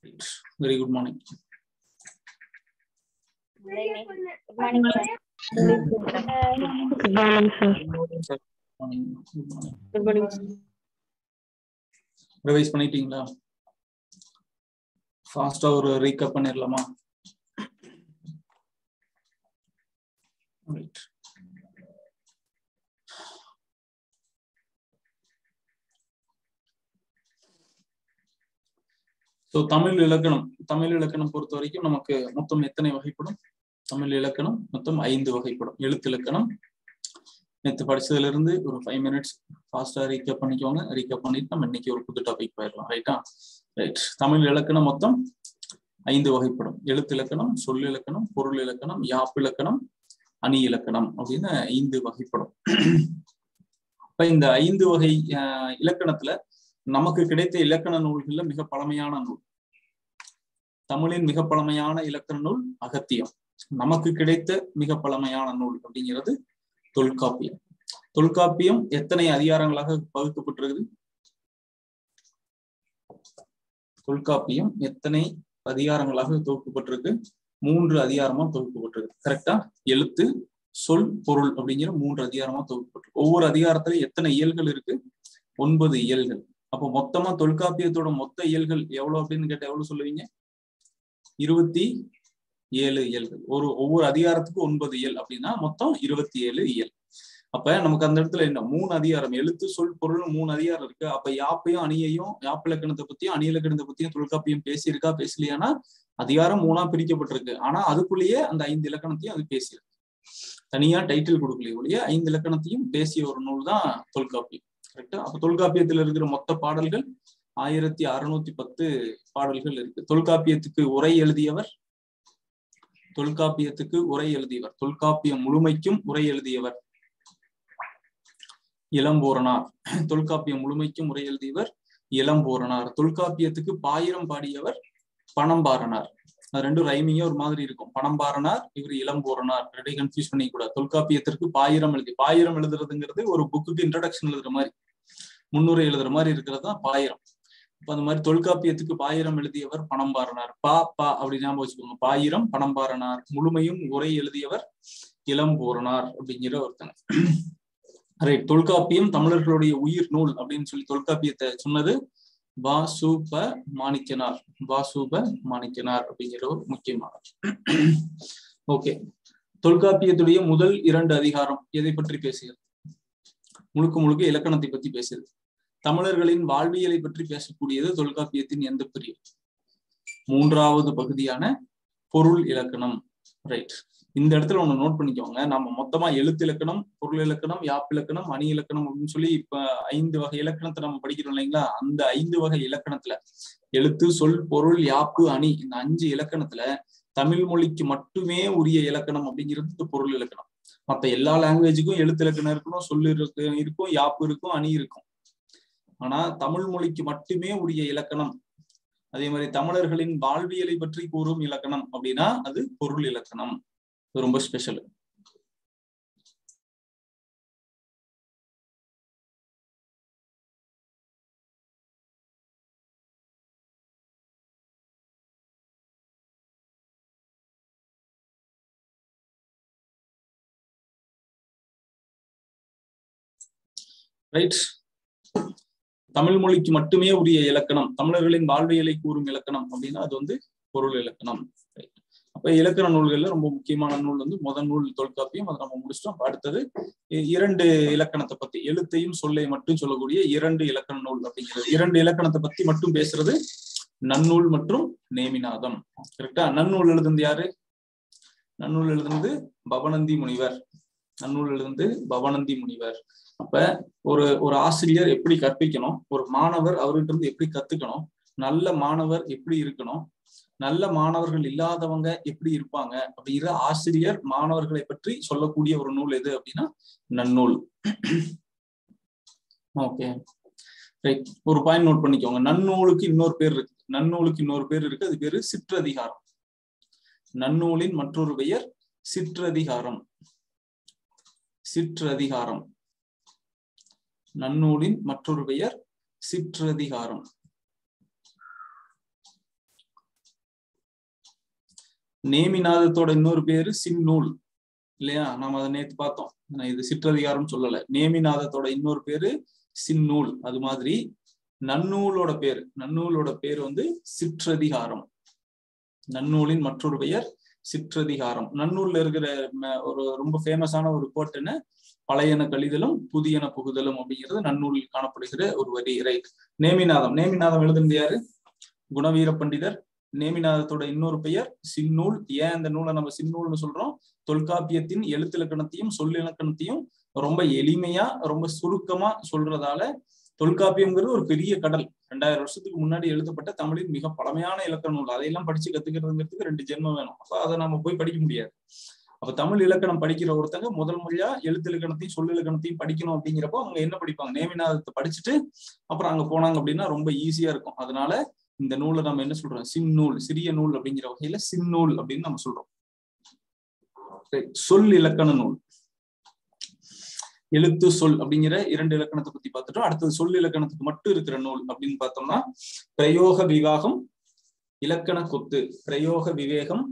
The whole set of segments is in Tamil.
Very good morning. Good evening. Good morning, sir. Good morning, sir. Sir, morning. Good morning. Good morning, sir. Revise பண்ணிட்டீங்களா ஃபாஸ்டா ஒரு ரீகப் பண்ணிடலாமா ரைட் ஸோ தமிழ் இலக்கணம் தமிழ் இலக்கணம் பொறுத்த வரைக்கும் நமக்கு மொத்தம் எத்தனை வகைப்படும் தமிழ் இலக்கணம் மொத்தம் ஐந்து வகைப்படும் எழுத்து இலக்கணம் நேற்று படிச்சதுல இருந்து ஒரு ஃபைவ் மினிட்ஸ் ஃபாஸ்டா ரீகப் பண்ணிக்கோங்க ரீகப் பண்ணிட்டு நம்ம இன்னைக்கு ஒரு புது டாபிக் போயிடலாம் ரைட்டா ரைட் தமிழ் இலக்கணம் மொத்தம் ஐந்து வகைப்படும் எழுத்து இலக்கணம் சொல் இலக்கணம் பொருள் இலக்கணம் யாப்பு இலக்கணம் அணி இலக்கணம் அப்படின்னு ஐந்து வகைப்படும் இப்ப இந்த ஐந்து வகை அஹ், இலக்கணத்துல நமக்கு கிடைத்த இலக்கண நூல்கள்ல மிக பழமையான நூல் தமிழின் மிக பழமையான இலக்கண நூல் அகத்தியம் நமக்கு கிடைத்த மிக பழமையான நூல் அப்படிங்கிறது தொல்காப்பியம் தொல்காப்பியம் எத்தனை அதிகாரங்களாக பகுக்கப்பட்டிருக்குது தொல்காப்பியம் எத்தனை அதிகாரங்களாக தொகுக்கப்பட்டிருக்கு மூன்று அதிகாரமா தொகுக்கப்பட்டிருக்கு கரெக்டா எழுத்து சொல் பொருள் அப்படிங்கிற மூன்று அதிகாரமா தொகுக்கப்பட்டிருக்கு ஒவ்வொரு அதிகாரத்துல எத்தனை இயல்கள் இருக்கு ஒன்பது இயல்கள் அப்போ மொத்தமா தொல்காப்பியத்தோட மொத்த இயல்கள் எவ்வளவு அப்படின்னு கேட்டா எவ்வளவு சொல்லுவீங்க இருபத்தி ஏழு இயல்கள் ஒரு ஒவ்வொரு அதிகாரத்துக்கும் ஒன்பது இயல் அப்படின்னா மொத்தம் இருபத்தி ஏழு இயல் அப்ப நமக்கு அந்த இடத்துல என்ன மூணு அதிகாரம் எழுத்து சொல் பொருள் மூணு அதிகாரம் இருக்கு அப்ப யாப்பையும் அணியையும் யாப்பு இலக்கணத்தை பத்தியும் அணி இலக்கணத்தை பத்தியும் தொல்காப்பியம் பேசியிருக்கா பேசலையானா அதிகாரம் மூணா பிரிக்கப்பட்டிருக்கு ஆனா அதுக்குள்ளேயே அந்த ஐந்து இலக்கணத்தையும் அது பேசியிருக்கு தனியா டைட்டில் கொடுக்கலையே ஒழிய ஐந்து இலக்கணத்தையும் பேசிய ஒரு நூல் தான் தொல்காப்பியம் கரெக்டா அப்ப தொல்காப்பியத்துல இருக்கிற மொத்த பாடல்கள் ஆயிரத்தி அறுநூத்தி பத்து பாடல்கள் இருக்கு தொல்காப்பியத்துக்கு உரை எழுதியவர் தொல்காப்பியத்துக்கு உரை எழுதியவர் தொல்காப்பியம் முழுமைக்கும் உரை எழுதியவர் இளம்பூரனார் தொல்காப்பியம் முழுமைக்கும் உரை எழுதியவர் இளம்பூரனார் தொல்காப்பியத்துக்கு பாயிரம் பாடியவர் பணம்பாரனார் அது ரெண்டும் ரைமிங்கே ஒரு மாதிரி இருக்கும் பணம்பாரனார் இவர் இளம்பூரனார் ரெண்டையும் கன்ஃபியூஸ் பண்ணிக்க கூடாது தொல்காப்பியத்திற்கு பாயிரம் எழுதி பாயிரம் எழுதுறதுங்கிறது ஒரு புக்குக்கு இன்ட்ரடக்ஷன் எழுதுற மாதிரி முன்னுரை எழுதுற மாதிரி இருக்கிறது தான் பாயிரம் இப்ப அந்த மாதிரி தொல்காப்பியத்துக்கு பாயிரம் எழுதியவர் பணம்பாரனார் பா பா அப்படி ஞாபகம் வச்சுக்கோங்க பாயிரம் பணம்பாரனார் முழுமையும் உரை எழுதியவர் இளம்பூரனார் அப்படிங்கிற ஒருத்தங்க ரைட் தொல்காப்பியம் தமிழர்களுடைய உயிர் நூல் அப்படின்னு சொல்லி தொல்காப்பியத்தை சொன்னது வாசுப மாணிக்கனார் வாசுப மாணிக்கனார் அப்படிங்கிற ஒரு முக்கியமானவர் ஓகே தொல்காப்பியத்துடைய முதல் இரண்டு அதிகாரம் எதை பற்றி பேசுகிறது முழுக்க முழுக்க இலக்கணத்தை பத்தி பேசுது தமிழர்களின் வாழ்வியலை பற்றி பேசக்கூடியது தொல்காப்பியத்தின் எந்த பிரிவு மூன்றாவது பகுதியான பொருள் இலக்கணம் ரைட் இந்த இடத்துல ஒண்ணு நோட் பண்ணிக்கோங்க நம்ம மொத்தமா எழுத்து இலக்கணம் பொருள் இலக்கணம் யாப்பு இலக்கணம் அணி இலக்கணம் அப்படின்னு சொல்லி இப்ப ஐந்து வகை இலக்கணத்தை நம்ம படிக்கிறோம் இல்லைங்களா அந்த ஐந்து வகை இலக்கணத்துல எழுத்து சொல் பொருள் யாப்பு அணி இந்த அஞ்சு இலக்கணத்துல தமிழ் மொழிக்கு மட்டுமே உரிய இலக்கணம் அப்படிங்கிறது இந்த பொருள் இலக்கணம் மத்த எல்லா லாங்குவேஜுக்கும் எழுத்து இலக்கணம் இருக்கணும் சொல்லு இருக்கு இருக்கும் யாப்பு இருக்கும் அணி இருக்கும் ஆனா தமிழ் மொழிக்கு மட்டுமே உரிய இலக்கணம் அதே மாதிரி தமிழர்களின் வாழ்வியலை பற்றி கூறும் இலக்கணம் அப்படின்னா அது பொருள் இலக்கணம் இது ரொம்ப ஸ்பெஷல் ரைட் தமிழ் மொழிக்கு மட்டுமே உரிய இலக்கணம் தமிழர்களின் வாழ்வியலை கூறும் இலக்கணம் அப்படின்னா அது வந்து பொருள் இலக்கணம் Right. அப்ப இலக்கண நூல்கள்ல ரொம்ப முக்கியமான நூல் வந்து முதல் நூல் தொல்காப்பியம் அதை நம்ம முடிச்சிட்டோம் அப்ப அடுத்தது இ- இரண்டு இலக்கணத்தை பத்தி எழுத்தையும் சொல்லை மட்டும் சொல்லக்கூடிய இரண்டு இலக்கண நூல் அப்படிங்கிறது இரண்டு இலக்கணத்தை பத்தி மட்டும் பேசுறது நன்னூல் மற்றும் நேமிநாதம் கரெக்டா நன்னூல் எழுதுனது யாரு நன்னூல் எழுதுனது பவனந்தி முனிவர் நன்னூல் எழுதுனது பவனந்தி முனிவர் அப்ப ஒரு ஒரு ஆசிரியர் எப்படி கற்பிக்கணும் ஒரு மாணவர் அவர்கிட்ட இருந்து எப்படி கத்துக்கணும் நல்ல மாணவர் எப்படி இருக்கணும் நல்ல மாணவர்கள் இல்லாதவங்க எப்படி இருப்பாங்க அப்படிங்கிற ஆசிரியர் மாணவர்களை பற்றி சொல்லக்கூடிய ஒரு நூல் எது அப்படின்னா நன்னூல் ஓகே ரைட் ஒரு பாயிண்ட் நோட் பண்ணிக்கோங்க நன்னூலுக்கு இன்னொரு பேர் இருக்கு நன்னூலுக்கு இன்னொரு பேர் இருக்கு அது பேரு சிற்றதிகாரம் நன்னூலின் மற்றொரு பெயர் சிற்றதிகாரம் சிற்றதிகாரம் நன்னூலின் மற்றொரு பெயர் சிற்றதிகாரம் நேமிநாதத்தோட இன்னொரு பேரு சின்னூல் இல்லையா நாம அதை நேத்து பார்த்தோம் நான் இது சிற்றதிகாரம் சொல்லல நேமிநாதத்தோட இன்னொரு பேரு சின்னூல் அது மாதிரி நன்னூலோட பேரு நன்னூலோட பேர் வந்து சிற்றதிகாரம் நன்னூலின் மற்றொரு பெயர் சிற்றதிகாரம் நன்னூல்ல இருக்கிற ம- ஒரு ரொம்ப ஃபேமஸான ஒரு கோட் என்ன பழையன கழிதலும் புதியன புகுதலும் அப்படிங்கிறது நன்னூலில் காணப்படுகிற ஒரு வரி ரைட் நேமிநாதம் நேமிநாதம் எழுதுனது யாரு குணவீர பண்டிதர் நேமிநாதத்தோட இன்னொரு பெயர் சின்னூல் ஏன் அந்த நூலை நம்ம சின்னூல்னு சொல்றோம் தொல்காப்பியத்தின் எழுத்திலக்கணத்தையும் சொல்லிலக்கணத்தையும் ரொம்ப எளிமையா ரொம்ப சுருக்கமா சொல்றதால தொல்காப்பியம்ங்கிறது ஒரு பெரிய கடல் ரெண்டாயிரம் வருஷத்துக்கு முன்னாடி எழுதப்பட்ட தமிழின் மிக பழமையான இலக்கண நூல் அதையெல்லாம் படிச்சு கத்துக்கிறதுங்கிறதுக்கு ரெண்டு ஜென்மம் வேணும் அப்ப அதை நம்ம போய் படிக்க முடியாது அப்ப தமிழ் இலக்கணம் படிக்கிற ஒருத்தங்க முதல் முறையா எழுத்து இலக்கணத்தையும் சொல் இலக்கணத்தையும் படிக்கணும் அப்படிங்கிறப்போ அவங்க என்ன படிப்பாங்க நேமிநாதத்தை படிச்சுட்டு அப்புறம் அங்க போனாங்க அப்படின்னா ரொம்ப ஈஸியா இருக்கும் அதனால இந்த நூலை நம்ம என்ன சொல்றோம் சின்னூல் சிறிய நூல் அப்படிங்கிற வகையில சின்னூல் அப்படின்னு நம்ம சொல்றோம் சரி, சொல் இலக்கண நூல் எழுத்து சொல் அப்படிங்கிற இரண்டு இலக்கணத்தை பத்தி பார்த்துட்டோம் அடுத்தது சொல் இலக்கணத்துக்கு மட்டும் இருக்கிற நூல் அப்படின்னு பார்த்தோம்னா பிரயோக விவாகம் இலக்கண கொத்து பிரயோக விவேகம்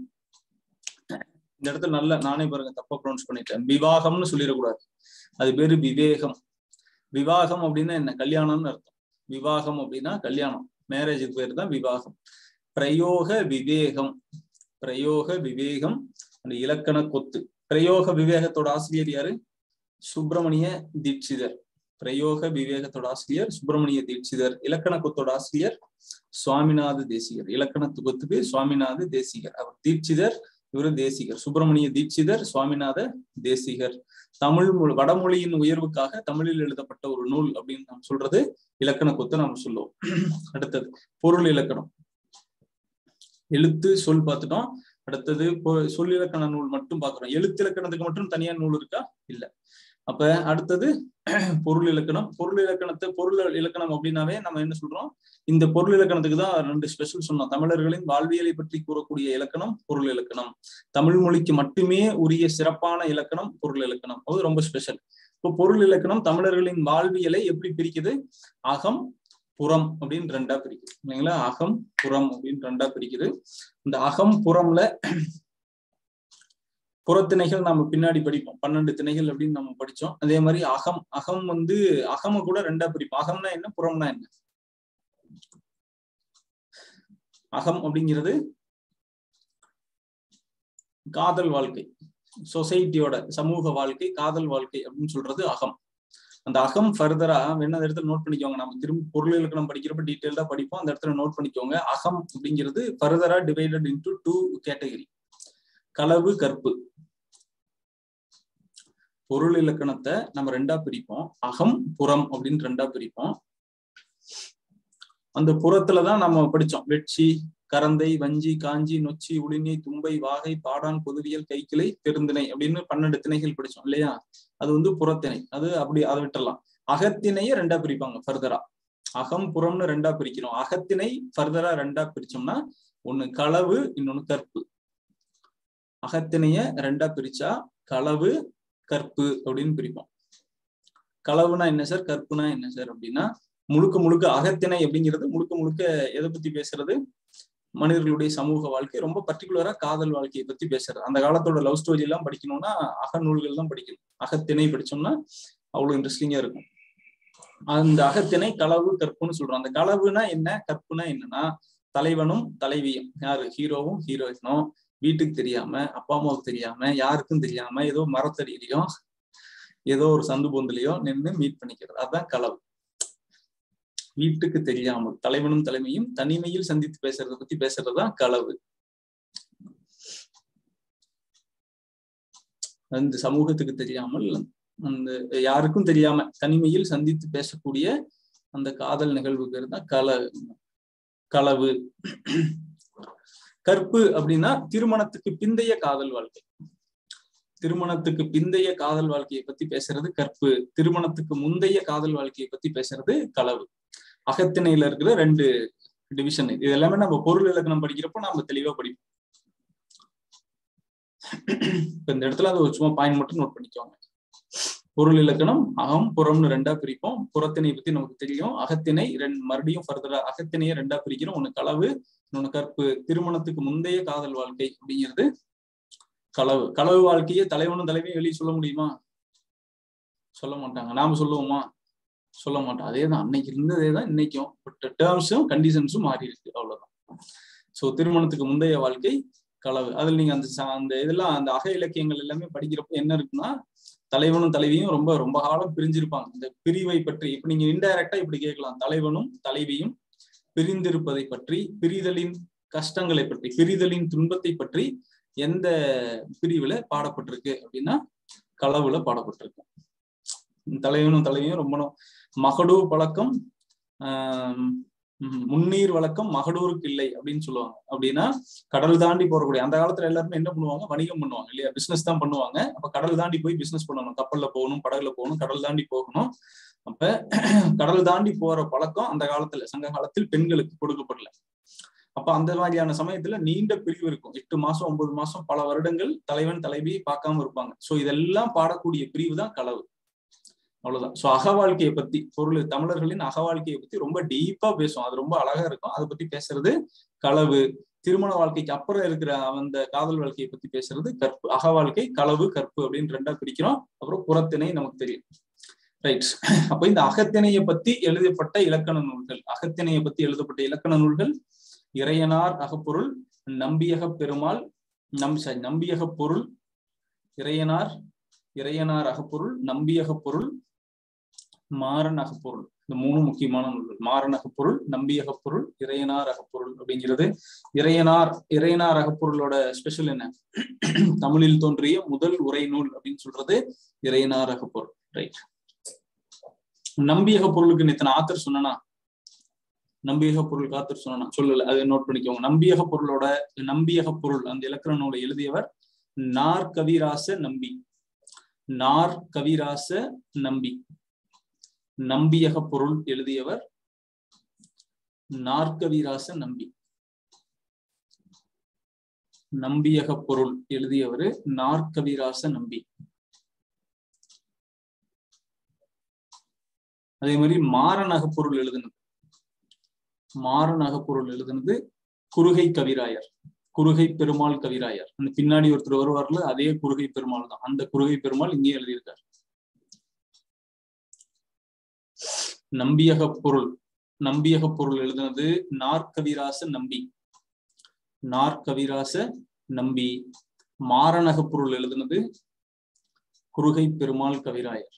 இந்த இடத்துல நல்ல நானே பாருங்க தப்பா ப்ரொனவுன்ஸ் பண்ணிட்டேன் விவாகம்னு சொல்லிடக்கூடாது அது பேரு விவேகம் விவாகம் அப்படின்னா என்ன கல்யாணம்னு அர்த்தம் விவாகம் அப்படின்னா கல்யாணம் மேரேஜுக்கு பேர் தான் விவாகம் பிரயோக விவேகம் பிரயோக விவேகம் அந்த இலக்கண கொத்து பிரயோக விவேகத்தோட ஆசிரியர் யாரு சுப்பிரமணிய தீட்சிதர் பிரயோக விவேகத்தோட ஆசிரியர் சுப்பிரமணிய தீட்சிதர் இலக்கண கொத்தோட ஆசிரியர் சுவாமிநாத தேசிகர் இலக்கணத்து கொத்துக்கு சுவாமிநாத தேசிகர் அவர் தீட்சிதர் இவரு தேசிகர் சுப்பிரமணிய தீட்சிதர் சுவாமிநாத தேசிகர் தமிழ் மொழி வடமொழியின் உயர்வுக்காக தமிழில் எழுதப்பட்ட ஒரு நூல் அப்படின்னு நம்ம சொல்றது இலக்கண கொத்து நம்ம சொல்லுவோம் அடுத்தது பொருள் இலக்கணம் எழுத்து சொல் பார்த்துட்டோம் அடுத்தது பொ- சொல் இலக்கண நூல் மட்டும் பார்க்கிறோம் எழுத்து இலக்கணத்துக்கு மட்டும் தனியா நூல் இருக்கா இல்ல அப்ப அடுத்தது பொருள் இலக்கணம் பொருள் இலக்கணத்தை பொருள் இலக்கணம் அப்படின்னாவே நம்ம என்ன சொல்றோம் இந்த பொருள் இலக்கணத்துக்கு தான் ரெண்டு ஸ்பெஷல் சொன்னோம் தமிழர்களின் வாழ்வியலை பற்றி கூறக்கூடிய இலக்கணம் பொருள் இலக்கணம் தமிழ் மொழிக்கு மட்டுமே உரிய சிறப்பான இலக்கணம் பொருள் இலக்கணம் அது ரொம்ப ஸ்பெஷல் இப்போ பொருள் இலக்கணம் தமிழர்களின் வாழ்வியலை எப்படி பிரிக்குது அகம் புறம் அப்படின்னு ரெண்டா பிரிக்குது இல்லைங்களா அகம் புறம் அப்படின்னு ரெண்டா பிரிக்குது இந்த அகம் புறம்ல புறத்திணைகள் நம்ம பின்னாடி படிப்போம் பன்னெண்டு திணைகள் அப்படின்னு நம்ம படிச்சோம் அதே மாதிரி அகம் அகம் வந்து அகம கூட ரெண்டா பிரிப்போம் அகம்னா என்ன புறம்னா என்ன அகம் அப்படிங்கிறது காதல் வாழ்க்கை சொசைட்டியோட சமூக வாழ்க்கை காதல் வாழ்க்கை அப்படின்னு சொல்றது அகம் அந்த அகம் ஃபர்தரா வேணா அந்த இடத்துல நோட் பண்ணிக்கோங்க நம்ம திரும்ப பொருள் இலக்கணம் படிக்கிறப்ப டீட்டெயில்டா படிப்போம் அந்த இடத்துல நோட் பண்ணிக்கோங்க அகம் அப்படிங்கிறது ஃபர்தரா டிவைடட் இன்டு டூ கேட்டகரி களவு கற்பு பொருள் இலக்கணத்தை நம்ம ரெண்டா பிரிப்போம் அகம் புறம் அப்படின்னு ரெண்டா பிரிப்போம் அந்த புறத்துலதான் நம்ம படிச்சோம் வெட்சி கரந்தை வஞ்சி காஞ்சி நொச்சி உளிநீ தும்பை வாகை பாடான் பொதுவியல் கைக்கிளை பெருந்திணை அப்படின்னு பன்னெண்டு திணைகள் படிச்சோம் இல்லையா அது வந்து புறத்திணை அது அப்படி அதை விட்டுறலாம் அகத்திணைய ரெண்டா பிரிப்பாங்க ஃபர்தரா அகம் புறம்னு ரெண்டா பிரிக்கிறோம் அகத்திணை ஃபர்தரா ரெண்டா பிரிச்சோம்னா ஒண்ணு களவு இன்னொன்னு கற்பு அகத்திணைய ரெண்டா பிரிச்சா களவு கற்பு அப்படின்னு பிரிப்போம் களவுனா என்ன சார் கற்புனா என்ன சார் அப்படின்னா முழுக்க முழுக்க அகத்திணை அப்படிங்கிறது முழுக்க முழுக்க எதை பத்தி பேசுறது மனிதர்களுடைய சமூக வாழ்க்கை ரொம்ப பர்டிகுலரா காதல் வாழ்க்கையை பத்தி பேசுறது அந்த காலத்தோட லவ் ஸ்டோரி எல்லாம் படிக்கணும்னா அகநூல்கள் தான் படிக்கணும் அகத்திணை படிச்சோம்னா அவ்வளவு இன்ட்ரெஸ்டிங்கா இருக்கும் அந்த அகத்திணை களவு கற்புன்னு சொல்றோம் அந்த களவுனா என்ன கற்புனா என்னன்னா தலைவனும் தலைவியும் யாரு ஹீரோவும் ஹீரோயினும் வீட்டுக்கு தெரியாம அப்பா அம்மாவுக்கு தெரியாம யாருக்கும் தெரியாம ஏதோ மரத்தடியிலையும் ஏதோ ஒரு சந்து பொந்துலையோ நின்று மீட் பண்ணிக்கிறது அதான் களவு வீட்டுக்கு தெரியாமல் தலைவனும் தலைமையும் தனிமையில் சந்தித்து பேசுறத பத்தி பேசுறதுதான் களவு அந்த சமூகத்துக்கு தெரியாமல் அந்த யாருக்கும் தெரியாம தனிமையில் சந்தித்து பேசக்கூடிய அந்த காதல் நிகழ்வுக்கு தான் கள களவு கற்பு அப்படின்னா திருமணத்துக்கு பிந்தைய காதல் வாழ்க்கை திருமணத்துக்கு பிந்தைய காதல் வாழ்க்கையை பத்தி பேசுறது கற்பு திருமணத்துக்கு முந்தைய காதல் வாழ்க்கையை பத்தி பேசுறது களவு அகத்திணையில இருக்கிற ரெண்டு டிவிஷன் இது எல்லாமே நம்ம பொருள் இலக்கணம் படிக்கிறப்போ நம்ம தெளிவா படிப்போம் இப்ப இந்த இடத்துல அது ஒரு சும்மா பாயிண்ட் மட்டும் நோட் பண்ணிக்கோங்க பொருள் இலக்கணம் அகம் புறம்னு ரெண்டா பிரிப்போம் புறத்திணை பத்தி நமக்கு தெரியும் அகத்திணை ரெண்டு மறுபடியும் ஃபர்தரா அகத்திணையை ரெண்டா பிரிக்கிறோம் ஒண்ணு களவு இன்னொன்னு கற்பு திருமணத்துக்கு முந்தைய காதல் வாழ்க்கை அப்படிங்கிறது களவு களவு வாழ்க்கையை தலைவனும் தலைவியும் வெளியே சொல்ல முடியுமா சொல்ல மாட்டாங்க நாம சொல்லுவோமா சொல்ல மாட்டோம் அதே தான் அன்னைக்கு இருந்ததே தான் இன்னைக்கும் பட் டேர்ம்ஸும் கண்டிஷன்ஸும் மாறி இருக்கு அவ்வளவுதான் ஸோ திருமணத்துக்கு முந்தைய வாழ்க்கை களவு அதில் நீங்க அந்த ச- அந்த இதெல்லாம் அந்த அக இலக்கியங்கள் எல்லாமே படிக்கிறப்ப என்ன இருக்குன்னா தலைவனும் தலைவியும் ரொம்ப ரொம்ப காலம் பிரிஞ்சிருப்பாங்க இந்த பிரிவை பற்றி இப்ப நீங்க இன்டைரக்டா இப்படி கேட்கலாம் தலைவனும் தலைவியும் பிரிந்திருப்பதை பற்றி பிரிதலின் கஷ்டங்களை பற்றி பிரிதலின் துன்பத்தை பற்றி எந்த பிரிவுல பாடப்பட்டிருக்கு அப்படின்னா களவுல பாடப்பட்டிருக்கு தலைவனும் தலைவியும் ரொம்ப நா- மகடூர் பழக்கம் ஆஹ் உம் முன்னீர் வழக்கம் மகடூருக்கு இல்லை அப்படின்னு சொல்லுவாங்க அப்படின்னா கடல் தாண்டி போறக்கூடிய அந்த காலத்துல எல்லாருமே என்ன பண்ணுவாங்க வணிகம் பண்ணுவாங்க இல்லையா பிசினஸ் தான் பண்ணுவாங்க அப்ப கடல் தாண்டி போய் பிசினஸ் பண்ணணும் கப்பல்ல போகணும் படகுல போகணும் கடல் தாண்டி போகணும் அப்ப கடல் தாண்டி போற பழக்கம் அந்த காலத்துல சங்க காலத்தில் பெண்களுக்கு கொடுக்கப்படல அப்ப அந்த மாதிரியான சமயத்துல நீண்ட பிரிவு இருக்கும் எட்டு மாசம் ஒன்பது மாசம் பல வருடங்கள் தலைவன் தலைவி பார்க்காம இருப்பாங்க சோ இதெல்லாம் பாடக்கூடிய பிரிவு தான் களவு அவ்வளவுதான் சோ அக வாழ்க்கையை பத்தி பொருள் தமிழர்களின் அக வாழ்க்கையை பத்தி ரொம்ப டீப்பா பேசும் அது ரொம்ப அழகா இருக்கும் அதை பத்தி பேசுறது களவு திருமண வாழ்க்கைக்கு அப்புறம் இருக்கிற அந்த காதல் வாழ்க்கையை பத்தி பேசுறது கற்பு அக வாழ்க்கை களவு கற்பு அப்படின்னு ரெண்டா பிரிக்கிறோம் அப்புறம் புறத்திணை நமக்கு தெரியும் ரைட் அப்ப இந்த அகத்திணையை பத்தி எழுதப்பட்ட இலக்கண நூல்கள் அகத்திணையை பத்தி எழுதப்பட்ட இலக்கண நூல்கள் இறையனார் அகப்பொருள் நம்பியக பெருமாள் நம் sorry, நம்பியக பொருள் இறையனார் இறையனார் அகப்பொருள் நம்பியக பொருள் மாறன் அகப்பொருள் இந்த மூணு முக்கியமான நூல்கள் மாறன் அகப்பொருள் நம்பியக பொருள் இறையனார் அகப்பொருள் அப்படிங்கிறது இறையனார் இறையனார் அகப்பொருளோட ஸ்பெஷல் என்ன தமிழில் தோன்றிய முதல் உரை நூல் அப்படின்னு சொல்றது இறையனார் அகப்பொருள் ரைட் நம்பியக பொருளுக்கு இத்தனை ஆத்தர் சொன்னா நம்பியக பொருள் காத்தர் சொன்னா சொல்லல அதை நோட் பண்ணிக்கோங்க நம்பியக பொருளோட நம்பியக பொருள் அந்த இலக்கண நூலை எழுதியவர் நார் கவிராச நம்பி நார் கவிராச நம்பி நம்பியக பொருள் எழுதியவர் நாற்கவிராச நம்பி நம்பியக பொருள் எழுதியவர் நாற்கவிராச நம்பி அதே மாதிரி மாறநக பொருள் எழுதுனது மாறநக பொருள் எழுதுனது குறுகை கவிராயர் குறுகை பெருமாள் கவிராயர் அந்த பின்னாடி ஒருத்தர் வருவார்ல அதே குறுகை பெருமாள் தான் அந்த குறுகை பெருமாள் இங்கே எழுதியிருக்கார் நம்பியக பொருள் நம்பியக பொருள் எழுதுனது நாற்கவிராச நம்பி நாற்கவிராச நம்பி மாரணக பொருள் எழுதுனது குறுகை பெருமாள் கவிராயர்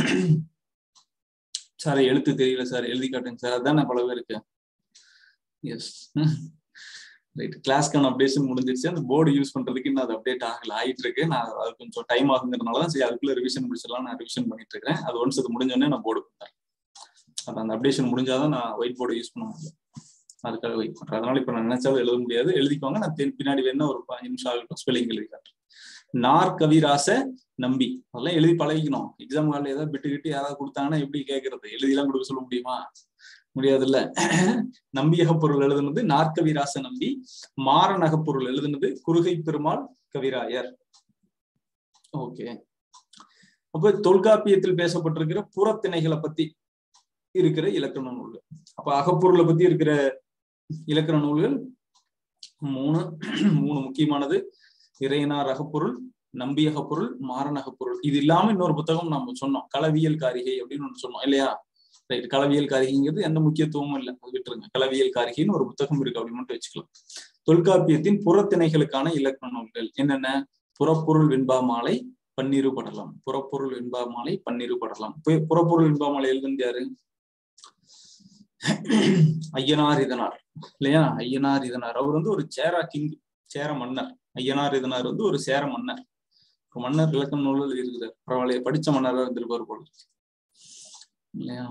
சார் எழுத்து தெரியல சார் எழுதி காட்டுங்க சார் அதான் பல பேருக்கு எஸ் ரைட் கிளாஸ்க்கான அப்டேஷன் முடிஞ்சிருச்சு அந்த போர்டு யூஸ் பண்றதுக்கு இன்னும் அது அப்டேட் ஆகல ஆயிட்டு இருக்கு நான் அது கொஞ்சம் டைம் ஆகுங்கிறதுனால தான் சரி அதுக்குள்ள ரிவிஷன் முடிச்சிடலாம் நான் ரிவிஷன் பண்ணிட்டு இருக்கேன் அது ஒன்ஸ் அது முடிஞ்சோடனே நான் போர்டு கொடுத்தேன் அது அந்த அப்டேஷன் முடிஞ்சாதான் நான் ஒயிட் போர்டு யூஸ் பண்ண முடியும் அதுக்காக வெயிட் பண்றேன் அதனால இப்ப நான் நினைச்சாலும் எழுத முடியாது எழுதிக்கோங்க நான் தென் பின்னாடி வேணா ஒரு பதினஞ்சு நிமிஷம் ஆகட்டும் ஸ்பெல்லிங் எழுதி காட்டுறேன் நார் கவிராச நம்பி அதெல்லாம் எழுதி பழகிக்கணும் எக்ஸாம் காலில் ஏதாவது பிட்டு கிட்டு யாராவது கொடுத்தாங்கன்னா எப்படி கேட்கறது எழுதிலாம் கொடுக்க சொல்ல முடியுமா முடியாதுல்ல நம்பியக பொருள் எழுதுனது நாற்கவிராச நம்பி மாறநக பொருள் எழுதுனது குறுகை பெருமாள் கவிராயர் ஓகே அப்ப தொல்காப்பியத்தில் பேசப்பட்டிருக்கிற புறத்திணைகளை பத்தி இருக்கிற இலக்கண நூல்கள் அப்ப அகப்பொருளை பத்தி இருக்கிற இலக்கண நூல்கள் மூணு மூணு முக்கியமானது இறையனார் அகப்பொருள் நம்பியக பொருள் மாறனக பொருள் இது இல்லாம இன்னொரு புத்தகம் நம்ம சொன்னோம் களவியல் காரிகை அப்படின்னு ஒண்ணு சொன்னோம் இல்லையா ரைட் களவியல் காரிகைங்கிறது எந்த முக்கியத்துவமும் இல்லை அது விட்டுருங்க களவியல் காரிகைன்னு ஒரு புத்தகம் இருக்கு அப்படின்னு மட்டும் வச்சுக்கலாம் தொல்காப்பியத்தின் புறத்திணைகளுக்கான இலக்கண நூல்கள் என்னென்ன புறப்பொருள் வெண்பா மாலை பன்னிரு படலாம் புறப்பொருள் வெண்பா மாலை பன்னிரு படலாம் புறப்பொருள் வெண்பா மாலை எழுதுனது யாரு ஐயனார் இதனார் இல்லையா ஐயனார் இதனார் அவர் வந்து ஒரு சேரா கிங் சேர மன்னர் ஐயனார் இதனார் வந்து ஒரு சேர மன்னர் மன்னர் இலக்கண நூல்கள் இருக்கிறார் பரவாயில்லைய படிச்ச மன்னராக இருந்திருப்பார் போல இல்லையா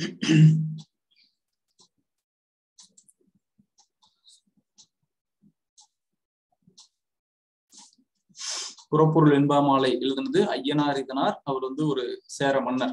புறப்பொருள் என்பாமாலை எழுதுனது ஐயனார் இதனார் அவர் வந்து ஒரு சேர மன்னர்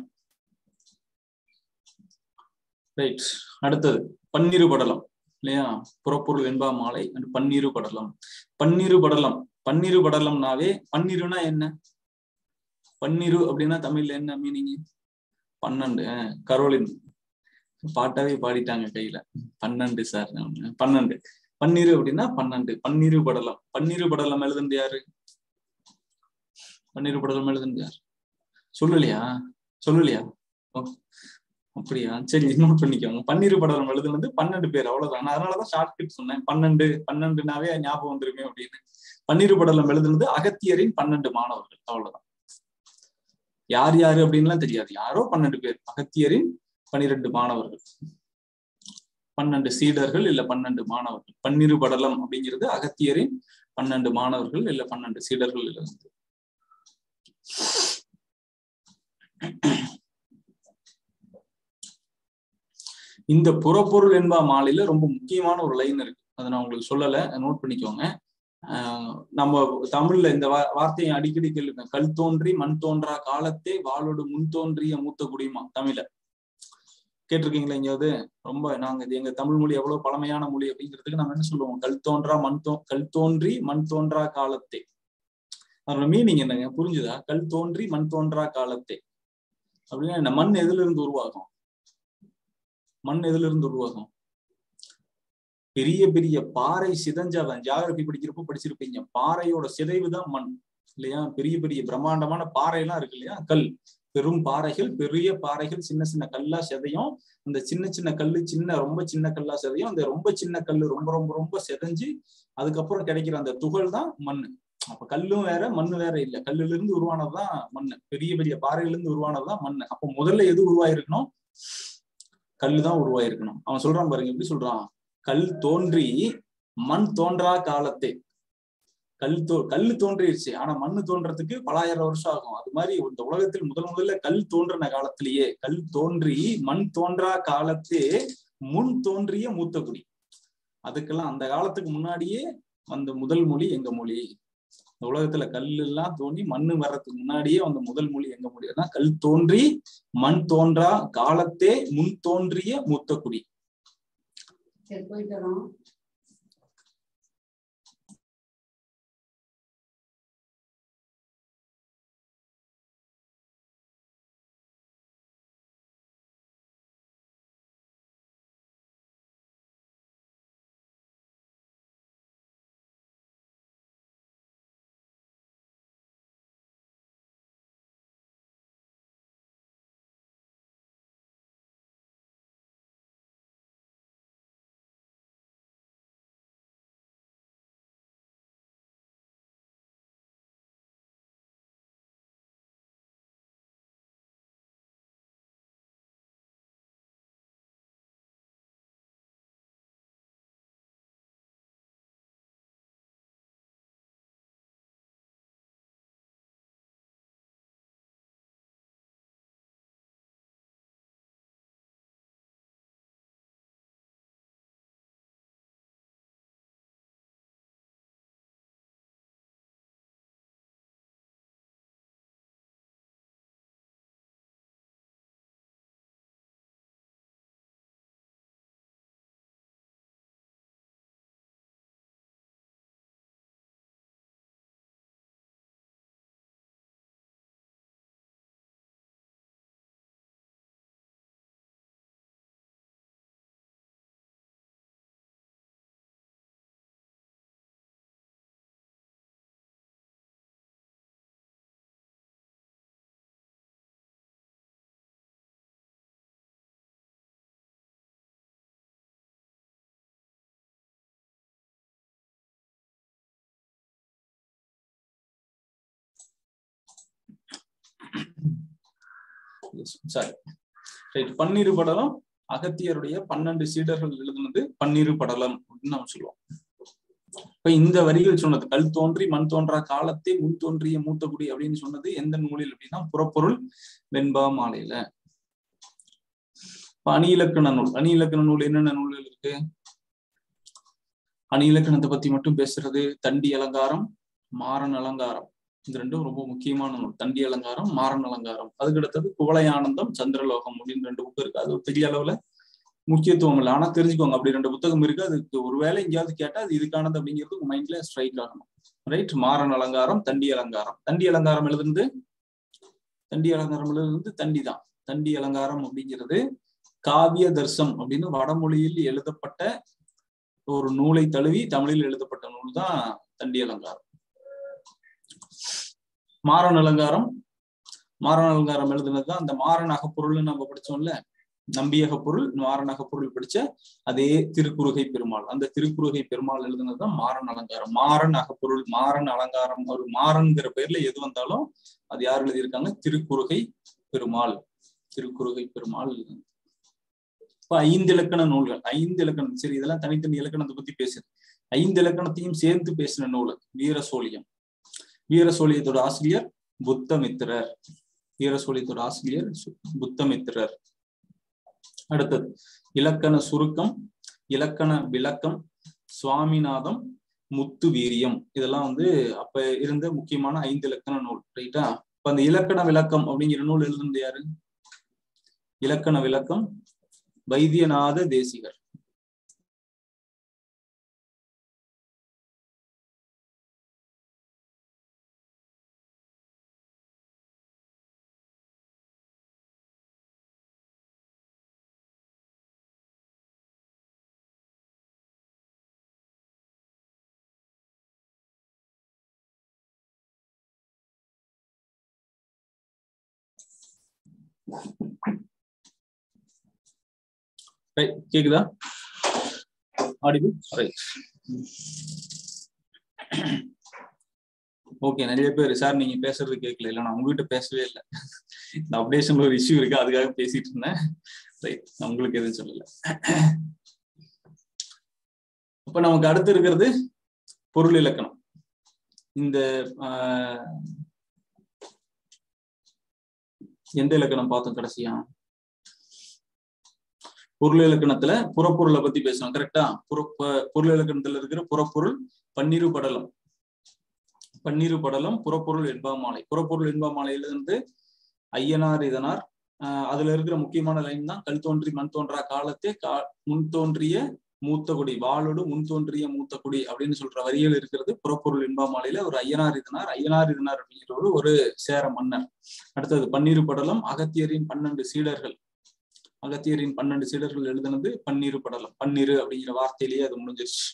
ரைட் அடுத்தது பன்னிரு படலம் இல்லையா புறப்பொருள் வெண்பா மாலை அண்ட் பன்னீரு படலம் பன்னீரு படலம் பன்னீரு படலம்னாவே பன்னீருனா என்ன பன்னீரு அப்படின்னா தமிழ்ல என்ன மீனிங் பன்னெண்டு கரோலின் பாட்டாவே பாடிட்டாங்க கையில பன்னெண்டு சார் பன்னெண்டு பன்னிரு அப்படின்னா பன்னெண்டு பன்னிரு படலம் பன்னிரு படலம் எழுதுனது யாரு பன்னிரு படலம் எழுதுனது யாரு சொல்லலையா சொல்லலையா ஓ, அப்படியா சரி நோட் பண்ணிக்கோங்க பன்னிரு படலம் எழுதுனது பன்னெண்டு பேர் அவ்வளவுதான் நான் அதனாலதான் ஷார்ட்கட் சொன்னேன் பன்னெண்டு பன்னெண்டுனாவே ஞாபகம் வந்துருமே அப்படின்னு பன்னிரு படலம் எழுதுனது அகத்தியரின் பன்னெண்டு மாணவர்கள் அவ்வளவுதான் யார் யாரு அப்படின்லாம் தெரியாது யாரோ பன்னெண்டு பேர் அகத்தியரின் பன்னிரெண்டு மாணவர்கள் பன்னெண்டு சீடர்கள் இல்ல பன்னெண்டு மாணவர்கள் பன்னிரு படலம் அப்படிங்கிறது அகத்தியரின் பன்னெண்டு மாணவர்கள் இல்ல பன்னெண்டு சீடர்கள் இல்ல இந்த புறப்பொருள் என்பா மாலையில ரொம்ப முக்கியமான ஒரு லைன் இருக்கு அதை நான் உங்களுக்கு சொல்லல நோட் பண்ணிக்கோங்க ஆஹ் நம்ம தமிழ்ல இந்த வா- வார்த்தையை அடிக்கடி கேள்விப்பேன் கல் தோன்றி மண் தோன்றா காலத்தே வாளோடு முன் தோன்றிய மூத்த குடிமா தமிழ கேட்டிருக்கீங்களா எங்கேயாவது ரொம்ப நாங்க இது எங்க தமிழ் மொழி எவ்வளவு பழமையான மொழி அப்படிங்கிறதுக்கு நம்ம என்ன சொல்லுவோம் கல் தோன்றா மண் தோ கல் தோன்றி மண் தோன்றா காலத்தே அதோட மீனிங் என்னங்க புரிஞ்சுதா கல் தோன்றி மண் தோன்றா காலத்தே அப்படின்னா என்ன மண் எதுல இருந்து உருவாகும் மண் எதுல இருந்து உருவாகும் பெரிய பெரிய பாறை சிதைஞ்சவன் ஜியாகிரபி படிக்கிறப்போ படிச்சிருப்பீங்க பாறையோட சிதைவு தான் மண் இல்லையா பெரிய பெரிய பிரம்மாண்டமான பாறை எல்லாம் இருக்கு இல்லையா கல் பெரும் பாறைகள் பெரிய பாறைகள் சின்ன சின்ன கல்லா சிதையும் அந்த சின்ன சின்ன கல்லு சின்ன ரொம்ப சின்ன கல்லா சிதையும் அந்த ரொம்ப சின்ன கல்லு ரொம்ப ரொம்ப ரொம்ப சிதைஞ்சு அதுக்கப்புறம் கிடைக்கிற அந்த துகள் தான் மண் அப்ப கல்லும் வேற மண்ணு வேற இல்ல கல்லுல இருந்து உருவானதுதான் மண்ணு பெரிய பெரிய பாறையில இருந்து உருவானதுதான் மண்ணு அப்போ முதல்ல எது உருவாயிருக்கணும் கல்லு தான் உருவாயிருக்கணும் அவன் சொல்றான் பாருங்க எப்படி சொல்றான் கல் தோன்றி மண் தோன்றா காலத்தே கல் தோ கல் தோன்றிருச்சு ஆனா மண்ணு தோன்றதுக்கு பலாயிரம் வருஷம் ஆகும் அது மாதிரி இந்த உலகத்தில் முதல் முதல்ல கல் தோன்றின காலத்திலேயே கல் தோன்றி மண் தோன்றா காலத்தே முன் தோன்றிய மூத்த குடி அதுக்கெல்லாம் அந்த காலத்துக்கு முன்னாடியே வந்த முதல் மொழி எங்க மொழி இந்த உலகத்துல கல் எல்லாம் தோன்றி மண்ணு வர்றதுக்கு முன்னாடியே வந்த முதல் மொழி எங்க மொழி அதான் கல் தோன்றி மண் தோன்றா காலத்தே முன் தோன்றிய மூத்த குடி சரி போயிட்டு வரோம் சாரி ரைட் பன்னிரு படலம் அகத்தியருடைய பன்னெண்டு சீடர்கள் எழுதுனது பன்னிரு படலம் அப்படின்னு நம்ம சொல்லுவோம் இப்ப இந்த வரிகள் சொன்னது கல் தோன்றி மண் தோன்றா காலத்தே முன் தோன்றிய மூத்த குடி அப்படின்னு சொன்னது எந்த நூலில் அப்படின்னா புறப்பொருள் வெண்பா மாலையில இப்ப அணி இலக்கண நூல் அணி இலக்கண நூல் என்னென்ன நூல்கள் இருக்கு அணி இலக்கணத்தை பத்தி மட்டும் பேசுறது தண்டி அலங்காரம் மாறன் அலங்காரம் இது ரெண்டும் ரொம்ப முக்கியமான நூல் தண்டி அலங்காரம் மாறன் அலங்காரம் அதுக்கு அடுத்தது குவளையானந்தம் சந்திரலோகம் அப்படின்னு ரெண்டு புக்கு இருக்கு அது ஒரு பெரிய அளவுல முக்கியத்துவம் இல்லை ஆனா தெரிஞ்சுக்கோங்க அப்படி ரெண்டு புத்தகம் இருக்கு அதுக்கு ஒருவேளை எங்கேயாவது கேட்டா அது இதுக்கானது அப்படிங்கிறது உங்க மைண்ட்ல ஸ்ட்ரைக் ஆகணும் ரைட் மாறன் அலங்காரம் தண்டி அலங்காரம் தண்டி அலங்காரம் எழுதுனது தண்டி அலங்காரம் எழுதுனது தண்டி தான் தண்டி அலங்காரம் அப்படிங்கிறது காவிய தர்சம் அப்படின்னு வடமொழியில் எழுதப்பட்ட ஒரு நூலை தழுவி தமிழில் எழுதப்பட்ட நூல் தான் தண்டி அலங்காரம் மாறன் அலங்காரம் மாறன் அலங்காரம் எழுதுனது தான் அந்த மாறன் அகப்பொருள்னு நம்ம படிச்சோம்ல நம்பியக பொருள் மாறனக பொருள் படிச்ச அதே திருக்குறுகை பெருமாள் அந்த திருக்குறுகை பெருமாள் எழுதுனதுதான் மாறன் அலங்காரம் மாறன் அகப்பொருள் மாறன் அலங்காரம் ஒரு மாறன்கிற பேர்ல எது வந்தாலும் அது யார் எழுதியிருக்காங்க திருக்குறுகை பெருமாள் திருக்குறுகை பெருமாள் இப்ப ஐந்து இலக்கண நூல்கள் ஐந்து இலக்கணம் சரி இதெல்லாம் தனித்தனி இலக்கணத்தை பத்தி பேசுது ஐந்து இலக்கணத்தையும் சேர்த்து பேசின நூல் வீரசோழியம் வீரசோழியத்தோட ஆசிரியர் புத்தமித்திரர் வீரசோழியத்தோட ஆசிரியர் புத்தமித்திரர் அடுத்தது இலக்கண சுருக்கம் இலக்கண விளக்கம் சுவாமிநாதம் முத்து வீரியம் இதெல்லாம் வந்து அப்ப இருந்த முக்கியமான ஐந்து இலக்கண நூல் ரைட்டா இப்ப அந்த இலக்கண விளக்கம் அப்படிங்கிற நூல் எழுதுனது யாரு இலக்கண விளக்கம் வைத்தியநாத தேசிகர் ரைட் கேக்குதா ஆடிபிள் ரைட் ஓகே நிறைய பேர் சார் நீங்க பேசுறது கேட்கல இல்ல நான் உங்ககிட்ட பேசவே இல்லை இந்த அப்டேஷன்ல ஒரு இஷ்யூ இருக்கு அதுக்காக பேசிட்டு இருந்தேன் ரைட் நான் உங்களுக்கு எதுவும் சொல்லல அப்ப நமக்கு அடுத்து இருக்கிறது பொருள் இலக்கணம் இந்த எந்த இலக்கணம் பார்த்தோம் கடைசியா பொருள் இலக்கணத்துல புறப்பொருளை பத்தி பேசணும் கரெக்டா புற பொருள் இலக்கணத்துல இருக்கிற புறப்பொருள் பன்னிரு படலம் பன்னிரு படலம் புறப்பொருள் என்பாமாலை புறப்பொருள் என்பாமாலையில இருந்து ஐயனார் இதனார் ஆஹ் அதுல இருக்கிற முக்கியமான லைன் தான் கல் தோன்றி மண் தோன்றா காலத்தே கா முன் தோன்றிய மூத்த குடி வாளோடு முன் தோன்றிய மூத்த குடி அப்படின்னு சொல்ற வரிகள் இருக்கிறது புறப்பொருள் என்பாமாலையில ஒரு ஐயனார் இதனார் ஐயனார் இதனார் அப்படிங்கிறவர் ஒரு சேர மன்னர் அடுத்தது பன்னிரு படலம் அகத்தியரின் பன்னெண்டு சீடர்கள் அகத்தியரின் பன்னெண்டு சீடர்கள் எழுதுனது பன்னிரு படலம் பன்னிரு அப்படிங்கிற வார்த்தையிலேயே அது முடிஞ்சிருச்சு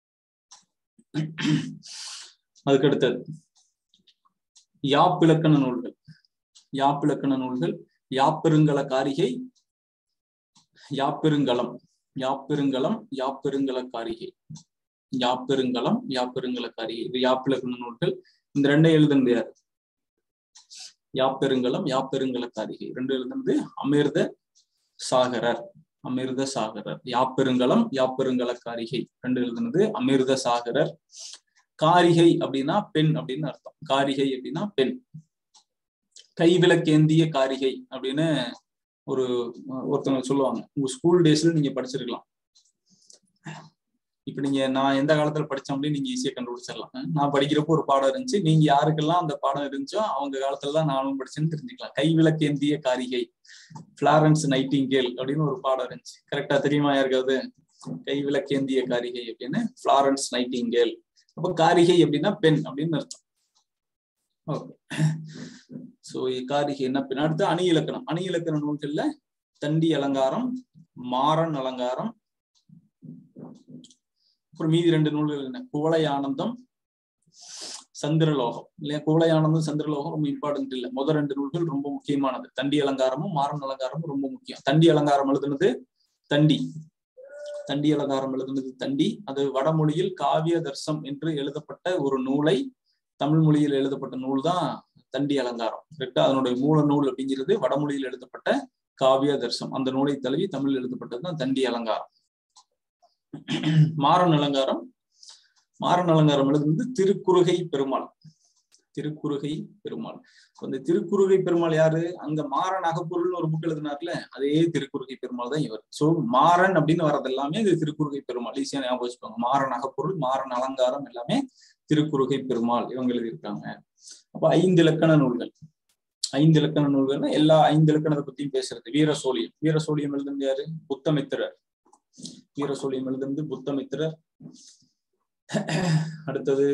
அதுக்கு அடுத்தது யாப்பிலக்கண நூல்கள் யாப்பிலக்கண நூல்கள் யாப்பெருங்கல காரிகை யாப்பெருங்கலம் யாப்பெருங்கலம் யாப்பெருங்கல காரிகை யாப்பெருங்கலம் யாப்பெருங்கல காரிகை இது யாப்பிலக்கண நூல்கள் இந்த ரெண்டை எழுதுனது யாரு யாப்பெருங்கலம் யாப்பெருங்கல காரிகை ரெண்டு எழுதுனது அமிர்த சாகரர் அமிர்த சாகரர் யாப்பெருங்கலம் யாப்பெருங்கல காரிகை ரெண்டு எழுதுனது அமிர்த சாகரர் காரிகை அப்படின்னா பெண் அப்படின்னு அர்த்தம் காரிகை அப்படின்னா பெண் கைவிளக்கேந்திய காரிகை அப்படின்னு ஒரு ஒருத்தவங்க சொல்லுவாங்க உங்க ஸ்கூல் டேஸ்ல நீங்க படிச்சிருக்கலாம் இப்ப நீங்க நான் எந்த காலத்துல படிச்சேன் அப்படின்னு நீங்க ஈஸியா கண்டுபிடிச்சிடலாம் நான் படிக்கிறப்போ ஒரு பாடம் இருந்துச்சு நீங்க யாருக்கெல்லாம் அந்த பாடம் இருந்துச்சோ அவங்க காலத்துல தான் நானும் படிச்சேன்னு தெரிஞ்சுக்கலாம் கைவிளக்கேந்திய காரிகை பிளாரன்ஸ் நைட்டிங்கேல் அப்படின்னு ஒரு பாடம் இருந்துச்சு கரெக்டா தெரியுமா யாருக்காவது கைவிளக்கேந்திய காரிகை அப்படின்னு பிளாரன்ஸ் நைட்டிங்கேல் அப்ப காரிகை அப்படின்னா பெண் அப்படின்னு அர்த்தம் ஓகே சோ காரிகை என்ன பெண் அடுத்து அணி இலக்கணம் அணி இலக்கண நூல்கள்ல தண்டி அலங்காரம் மாறன் அலங்காரம் அப்புறம் மீதி ரெண்டு நூல்கள் என்ன குவளை ஆனந்தம் சந்திரலோகம் இல்லையா குவளை ஆனந்தம் சந்திரலோகம் ரொம்ப இம்பார்ட்டன்ட் இல்லை முதல் ரெண்டு நூல்கள் ரொம்ப முக்கியமானது தண்டி அலங்காரமும் மாறன் அலங்காரமும் ரொம்ப முக்கியம் தண்டி அலங்காரம் எழுதுனது தண்டி தண்டி அலங்காரம் எழுதுனது தண்டி அது வடமொழியில் காவிய தர்சம் என்று எழுதப்பட்ட ஒரு நூலை தமிழ் மொழியில் எழுதப்பட்ட நூல் தான் தண்டி அலங்காரம் கரெக்டா அதனுடைய மூல நூல் அப்படிங்கிறது வடமொழியில் எழுதப்பட்ட காவிய தர்சம் அந்த நூலை தழுவி தமிழ் எழுதப்பட்டது தான் தண்டி அலங்காரம் மாறன் அலங்காரம் மாறன் அலங்காரம் எழுதுனது திருக்குறுகை பெருமாள் திருக்குறுகை பெருமாள் இந்த திருக்குறுகை பெருமாள் யாரு அங்க மாறன் அகப்பொருள்னு ஒரு புக் எழுதினார்ல அதே திருக்குறுகை பெருமாள் தான் இவர் சோ மாறன் அப்படின்னு வர்றது எல்லாமே இது திருக்குறுகை பெருமாள் ஈஸியா ஞாபகம் வச்சுக்கோங்க மாறன் அகப்பொருள் மாறன் அலங்காரம் எல்லாமே திருக்குறுகை பெருமாள் இவங்க எழுதியிருக்காங்க அப்ப ஐந்து இலக்கண நூல்கள் ஐந்து இலக்கண நூல்கள்னா எல்லா ஐந்து இலக்கணத்தை பத்தியும் பேசுறது வீரசோழியம் வீரசோழியம் எழுதுனது யாரு புத்தமித்திரர் வீரசோழியம் எழுதுனது புத்தமித்திரர் அடுத்தது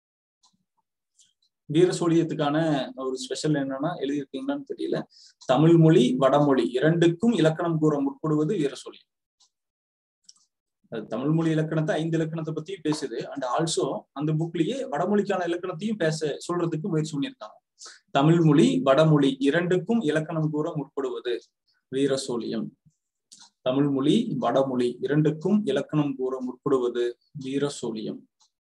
வீரசோழியத்துக்கான ஒரு ஸ்பெஷல் என்னன்னா எழுதியிருக்கீங்களான்னு தெரியல தமிழ் மொழி வடமொழி இரண்டுக்கும் இலக்கணம் கூற முற்படுவது வீரசோழியம் அது தமிழ் மொழி இலக்கணத்தை ஐந்து இலக்கணத்தை பத்தியும் பேசுது அண்ட் ஆல்சோ அந்த புக்லயே வடமொழிக்கான இலக்கணத்தையும் பேச சொல்றதுக்கு முயற்சி பண்ணியிருக்காங்க தமிழ் மொழி வடமொழி இரண்டுக்கும் இலக்கணம் கூற முற்படுவது வீரசோழியம் தமிழ் மொழி வடமொழி இரண்டுக்கும் இலக்கணம் கூற முற்படுவது வீரசோழியம்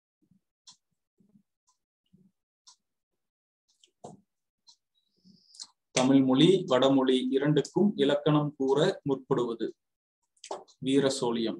தமிழ் மொழி வடமொழி இரண்டுக்கும் இலக்கணம் கூற முற்படுவது வீரசோழியம்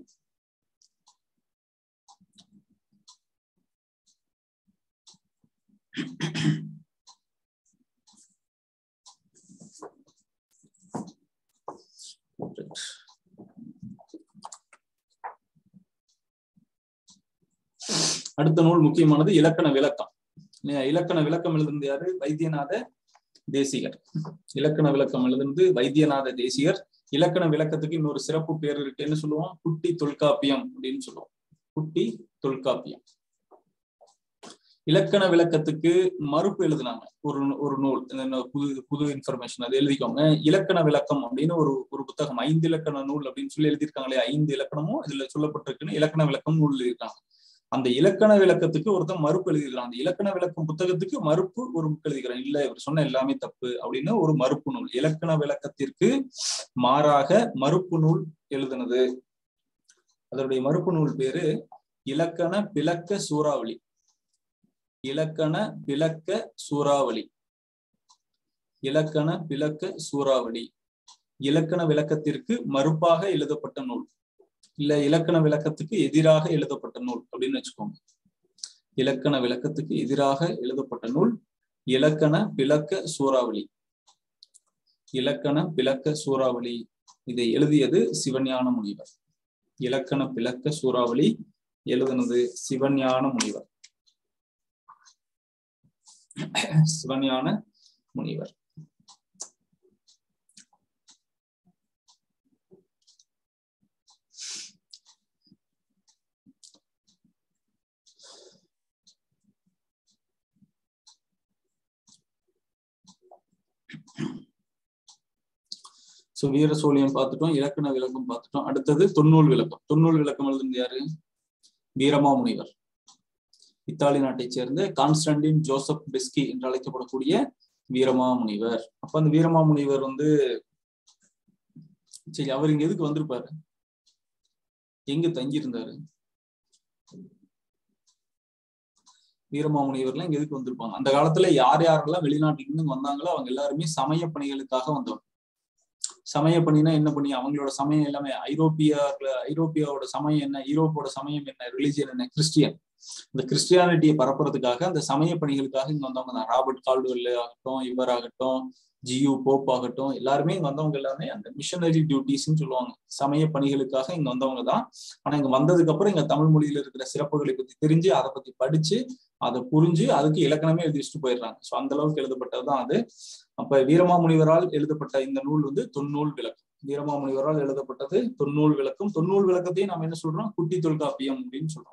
அடுத்த நூல் முக்கியமானது இலக்கண விளக்கம் இல்லையா? இலக்கண விளக்கம் எழுதுனது யாரு வைத்தியநாத தேசிகர் இலக்கண விளக்கம் எழுதுனது வைத்தியநாத தேசிகர் இலக்கண விளக்கத்துக்கு இன்னொரு சிறப்பு பேர் இருக்கு என்ன சொல்லுவோம் குட்டி தொல்காப்பியம் அப்படின்னு சொல்லுவோம் குட்டி தொல்காப்பியம் இலக்கண விளக்கத்துக்கு மறுப்பு எழுதுனாங்க ஒரு ஒரு நூல் இந்த புது புது இன்ஃபர்மேஷன் அது எழுதிக்கோங்க இலக்கண விளக்கம் அப்படின்னு ஒரு ஒரு புத்தகம் ஐந்து இலக்கண நூல் அப்படின்னு சொல்லி எழுதியிருக்காங்களே ஐந்து இலக்கணமும் இதுல சொல்லப்பட்டிருக்குன்னு இலக்கண விளக்கம் நூல் எழுதியிருக்காங்க அந்த இலக்கண விளக்கத்துக்கு ஒருத்தன் மறுப்பு எழுதிருக்கான் அந்த இலக்கண விளக்கம் புத்தகத்துக்கு மறுப்பு ஒரு புக் எழுதிக்கிறான் இல்ல இவர் சொன்ன எல்லாமே தப்பு அப்படின்னு ஒரு மறுப்பு நூல் இலக்கண விளக்கத்திற்கு மாறாக மறுப்பு நூல் எழுதுனது அதனுடைய மறுப்பு நூல் பேரு இலக்கண பிளக்க சூறாவளி இலக்கண பிளக்க சூறாவளி இலக்கண பிளக்க சூறாவளி இலக்கண விளக்கத்திற்கு மறுப்பாக எழுதப்பட்ட நூல் இல்ல இலக்கண விளக்கத்துக்கு எதிராக எழுதப்பட்ட நூல் அப்படின்னு வச்சுக்கோங்க இலக்கண விளக்கத்துக்கு எதிராக எழுதப்பட்ட நூல் இலக்கண பிளக்க சூறாவளி இலக்கண பிளக்க சூறாவளி இதை எழுதியது சிவஞான முனிவர் இலக்கண பிளக்க சூறாவளி எழுதுனது சிவஞான முனிவர் சிவஞான முனிவர் சோ வீர சோழியம் பார்த்துட்டோம் இலக்கண விளக்கம் பார்த்துட்டோம் அடுத்தது தொன்னூல் விளக்கம் தொன்னூல் விளக்கம் எழுதுனது யாரு வீரமா முனிவர் இத்தாலி நாட்டைச் சேர்ந்த கான்ஸ்டன்டின் ஜோசப் பிஸ்கி என்று அழைக்கப்படக்கூடிய வீரமா முனிவர் அப்ப அந்த வீரமா முனிவர் வந்து சரி அவர் இங்க எதுக்கு வந்திருப்பாரு எங்க தங்கி இருந்தாரு வீரமாமுனிவர்லாம் இங்க எதுக்கு வந்திருப்பாங்க அந்த காலத்துல யார் யாரெல்லாம் வெளிநாட்டுல இருந்து வந்தாங்களோ அவங்க எல்லாருமே சமய பணிகளுக்காக வந்தவங்க சமய பணினா என்ன பண்ணி அவங்களோட சமயம் எல்லாமே ஐரோப்பிய ஐரோப்பியாவோட சமயம் என்ன யூரோப்போட சமயம் என்ன ரிலிஜியன் என்ன கிறிஸ்டியன் இந்த கிறிஸ்டியானிட்டியை பரப்புறதுக்காக அந்த சமய பணிகளுக்காக இங்க வந்தவங்க தான் ராபர்ட் கால்டுவெல் ஆகட்டும் இவர் ஆகட்டும் ஜியு போப் ஆகட்டும் எல்லாருமே இங்க வந்தவங்க எல்லாமே அந்த மிஷனரி டியூட்டிஸ்ன்னு சொல்லுவாங்க சமய பணிகளுக்காக இங்க வந்தவங்க தான் ஆனா இங்க வந்ததுக்கு அப்புறம் இங்க தமிழ் மொழியில இருக்கிற சிறப்புகளை பத்தி தெரிஞ்சு அதை பத்தி படிச்சு அதை புரிஞ்சு அதுக்கு இலக்கணமே எழுதி வச்சுட்டு போயிடுறாங்க ஸோ அந்த அளவுக்கு எழுதப்பட்டதுதான் அது அப்ப வீரமாமுனிவரால் எழுதப்பட்ட இந்த நூல் வந்து தொன்னூல் விளக்கம் வீரமாமுனிவரால் எழுதப்பட்டது தொன்னூல் விளக்கம் தொன்னூல் விளக்கத்தையும் நம்ம என்ன சொல்றோம் குட்டி தொல்காப்பியம் அப்படின்னு சொல்றோம்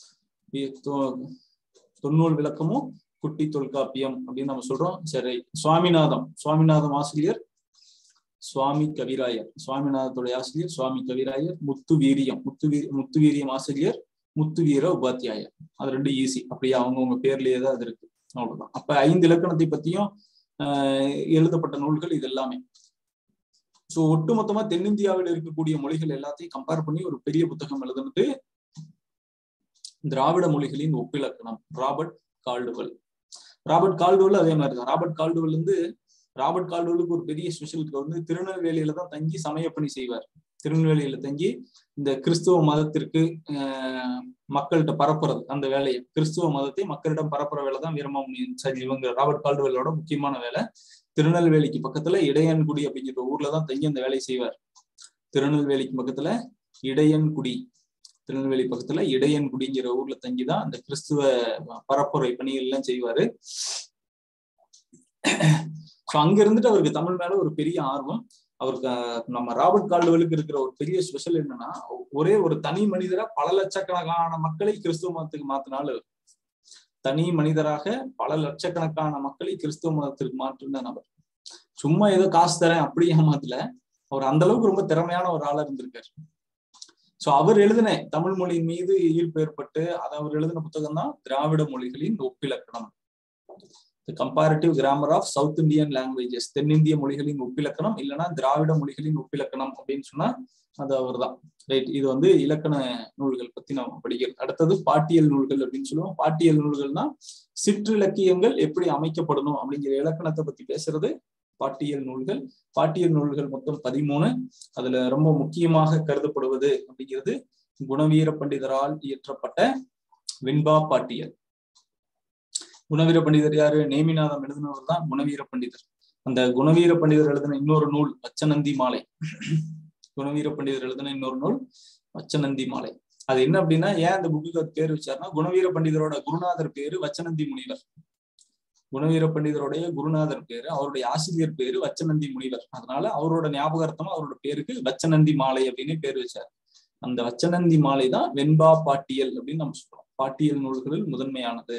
தொன்னூல் விளக்கமும் குட்டி தொல்காப்பியம் அப்படின்னு நம்ம சொல்றோம் சரி சுவாமிநாதம் சுவாமிநாதம் ஆசிரியர் சுவாமி கவிராயர் சுவாமிநாதத்துடைய ஆசிரியர் சுவாமி கவிராயர் முத்து வீரியம் முத்து வீ முத்து வீரியம் ஆசிரியர் முத்து வீர உபாத்தியாயர் அது ரெண்டு ஈஸி அப்படியே அவங்கவுங்க பேர்லயே தான் அது இருக்கு அவ்வளவுதான் அப்ப ஐந்து இலக்கணத்தை பத்தியும் ஆஹ் எழுதப்பட்ட நூல்கள் இது எல்லாமே சோ ஒட்டுமொத்தமா தென்னிந்தியாவில் இருக்கக்கூடிய மொழிகள் எல்லாத்தையும் கம்பேர் பண்ணி ஒரு பெரிய புத்தகம் எழுதுனது திராவிட மொழிகளின் ஒப்பிலக்கணம் ராபர்ட் கால்டுவல் ராபர்ட் கால்டுவல் அதே மாதிரி தான் ராபர்ட் கால்டுவல் வந்து ராபர்ட் கால்டுவலுக்கு ஒரு பெரிய ஸ்பெஷல் வந்து திருநெல்வேலியில தான் தங்கி சமயப்பணி செய்வார் திருநெல்வேலியில தங்கி இந்த கிறிஸ்துவ மதத்திற்கு மக்கள்கிட்ட பரப்புறது அந்த வேலையை கிறிஸ்துவ மதத்தை மக்களிடம் பரப்புற வேலை தான் வீரமாமுனி சரி இவங்க ராபர்ட் கால்டுவலோட முக்கியமான வேலை திருநெல்வேலிக்கு பக்கத்துல இடையன்குடி அப்படிங்கிற ஊர்ல தான் தங்கி அந்த வேலையை செய்வார் திருநெல்வேலிக்கு பக்கத்துல இடையன்குடி திருநெல்வேலி பக்கத்துல இடையன்குடிங்கிற ஊர்ல தங்கிதான் அந்த கிறிஸ்துவ பரப்புரை பணிகள் எல்லாம் செய்வாரு ஸோ அங்க இருந்துட்டு அவருக்கு தமிழ் மேல ஒரு பெரிய ஆர்வம் அவருக்கு நம்ம ராபர்ட் கால்டுவலுக்கு இருக்கிற ஒரு பெரிய ஸ்பெஷல் என்னன்னா ஒரே ஒரு தனி மனிதரா பல லட்சக்கணக்கான மக்களை கிறிஸ்துவ மதத்துக்கு மாத்தினாலும் தனி மனிதராக பல லட்சக்கணக்கான மக்களை கிறிஸ்துவ மதத்திற்கு மாற்றின நபர் சும்மா ஏதோ காசு தரேன் அப்படி ஏமாத்தல அவர் அந்த அளவுக்கு ரொம்ப திறமையான ஒரு ஆளா இருந்திருக்காரு சோ அவர் எழுதின தமிழ் மொழியின் மீது ஈர்ப்பு ஏற்பட்டு அதை அவர் எழுதின புத்தகம் தான் திராவிட மொழிகளின் ஒப்பிலக்கணம் comparative grammar of south Indian languages தென்னிந்திய மொழிகளின் ஒப்பிலக்கணம் இல்லைன்னா திராவிட மொழிகளின் ஒப்பிலக்கணம் அப்படின்னு சொன்னா அது அவர் தான் ரைட் இது வந்து இலக்கண நூல்கள் பத்தி நம்ம படிக்கிறது அடுத்தது பாட்டியல் நூல்கள் அப்படின்னு சொல்லுவோம் பாட்டியல் நூல்கள்னா சிற்றிலக்கியங்கள் எப்படி அமைக்கப்படணும் அப்படிங்கிற இலக்கணத்தை பத்தி பேசுறது பாட்டியல் நூல்கள் பாட்டியல் நூல்கள் மொத்தம் பதிமூணு அதுல ரொம்ப முக்கியமாக கருதப்படுவது அப்படிங்கிறது குணவீர பண்டிதரால் இயற்றப்பட்ட வெண்பா பாட்டியல் குணவீர பண்டிதர் யாரு நேமிநாதம் எழுதினவர் தான் குணவீர பண்டிதர் அந்த குணவீர பண்டிதர் எழுதின இன்னொரு நூல் வச்சநந்தி மாலை குணவீர பண்டிதர் எழுதின இன்னொரு நூல் வச்சநந்தி மாலை அது என்ன அப்படின்னா ஏன் அந்த புக்கு பேர் வச்சாருன்னா குணவீர பண்டிதரோட குருநாதர் பேரு வச்சநந்தி முனிவர் குணவீர பண்டிதருடைய குருநாதர் பேரு அவருடைய ஆசிரியர் பேரு வச்சநந்தி முனிவர் அதனால அவரோட ஞாபகார்த்தமா அவரோட பேருக்கு வச்சநந்தி மாலை அப்படின்னு பேர் வச்சார் அந்த வச்சநந்தி மாலை தான் வெண்பா பாட்டியல் அப்படின்னு நம்ம சொல்றோம் பாட்டியல் நூல்களில் முதன்மையானது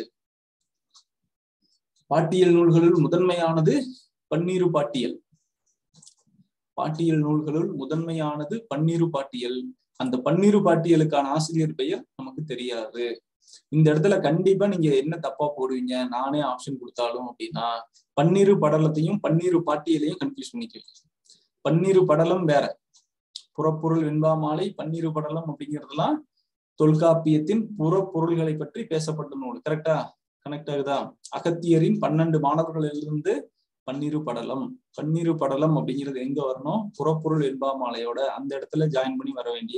பாட்டியல் நூல்களில் முதன்மையானது பன்னீரு பாட்டியல் பாட்டியல் நூல்களுள் முதன்மையானது பன்னீரு பாட்டியல் அந்த பன்னீரு பாட்டியலுக்கான ஆசிரியர் பெயர் நமக்கு தெரியாது இந்த இடத்துல கண்டிப்பா நீங்க என்ன தப்பா போடுவீங்க நானே ஆப்ஷன் கொடுத்தாலும் அப்படின்னா பன்னீரு படலத்தையும் பன்னீரு பாட்டியலையும் கன்ஃபியூஸ் பண்ணிக்குவீங்க பன்னீரு படலம் வேற புறப்பொருள் வெண்பா மாலை பன்னீரு படலம் அப்படிங்கிறதுலாம் தொல்காப்பியத்தின் புறப்பொருள்களை பற்றி பேசப்பட்ட நூல் கரெக்டா கனெக்ட் ஆகுதா அகத்தியரின் பன்னெண்டு மாணவர்களிலிருந்து பன்னீரு படலம் பன்னீரு படலம் அப்படிங்கிறது எங்க வரணும் புறப்பொருள் வெண்பா மாலையோட அந்த இடத்துல ஜாயின் பண்ணி வர வேண்டிய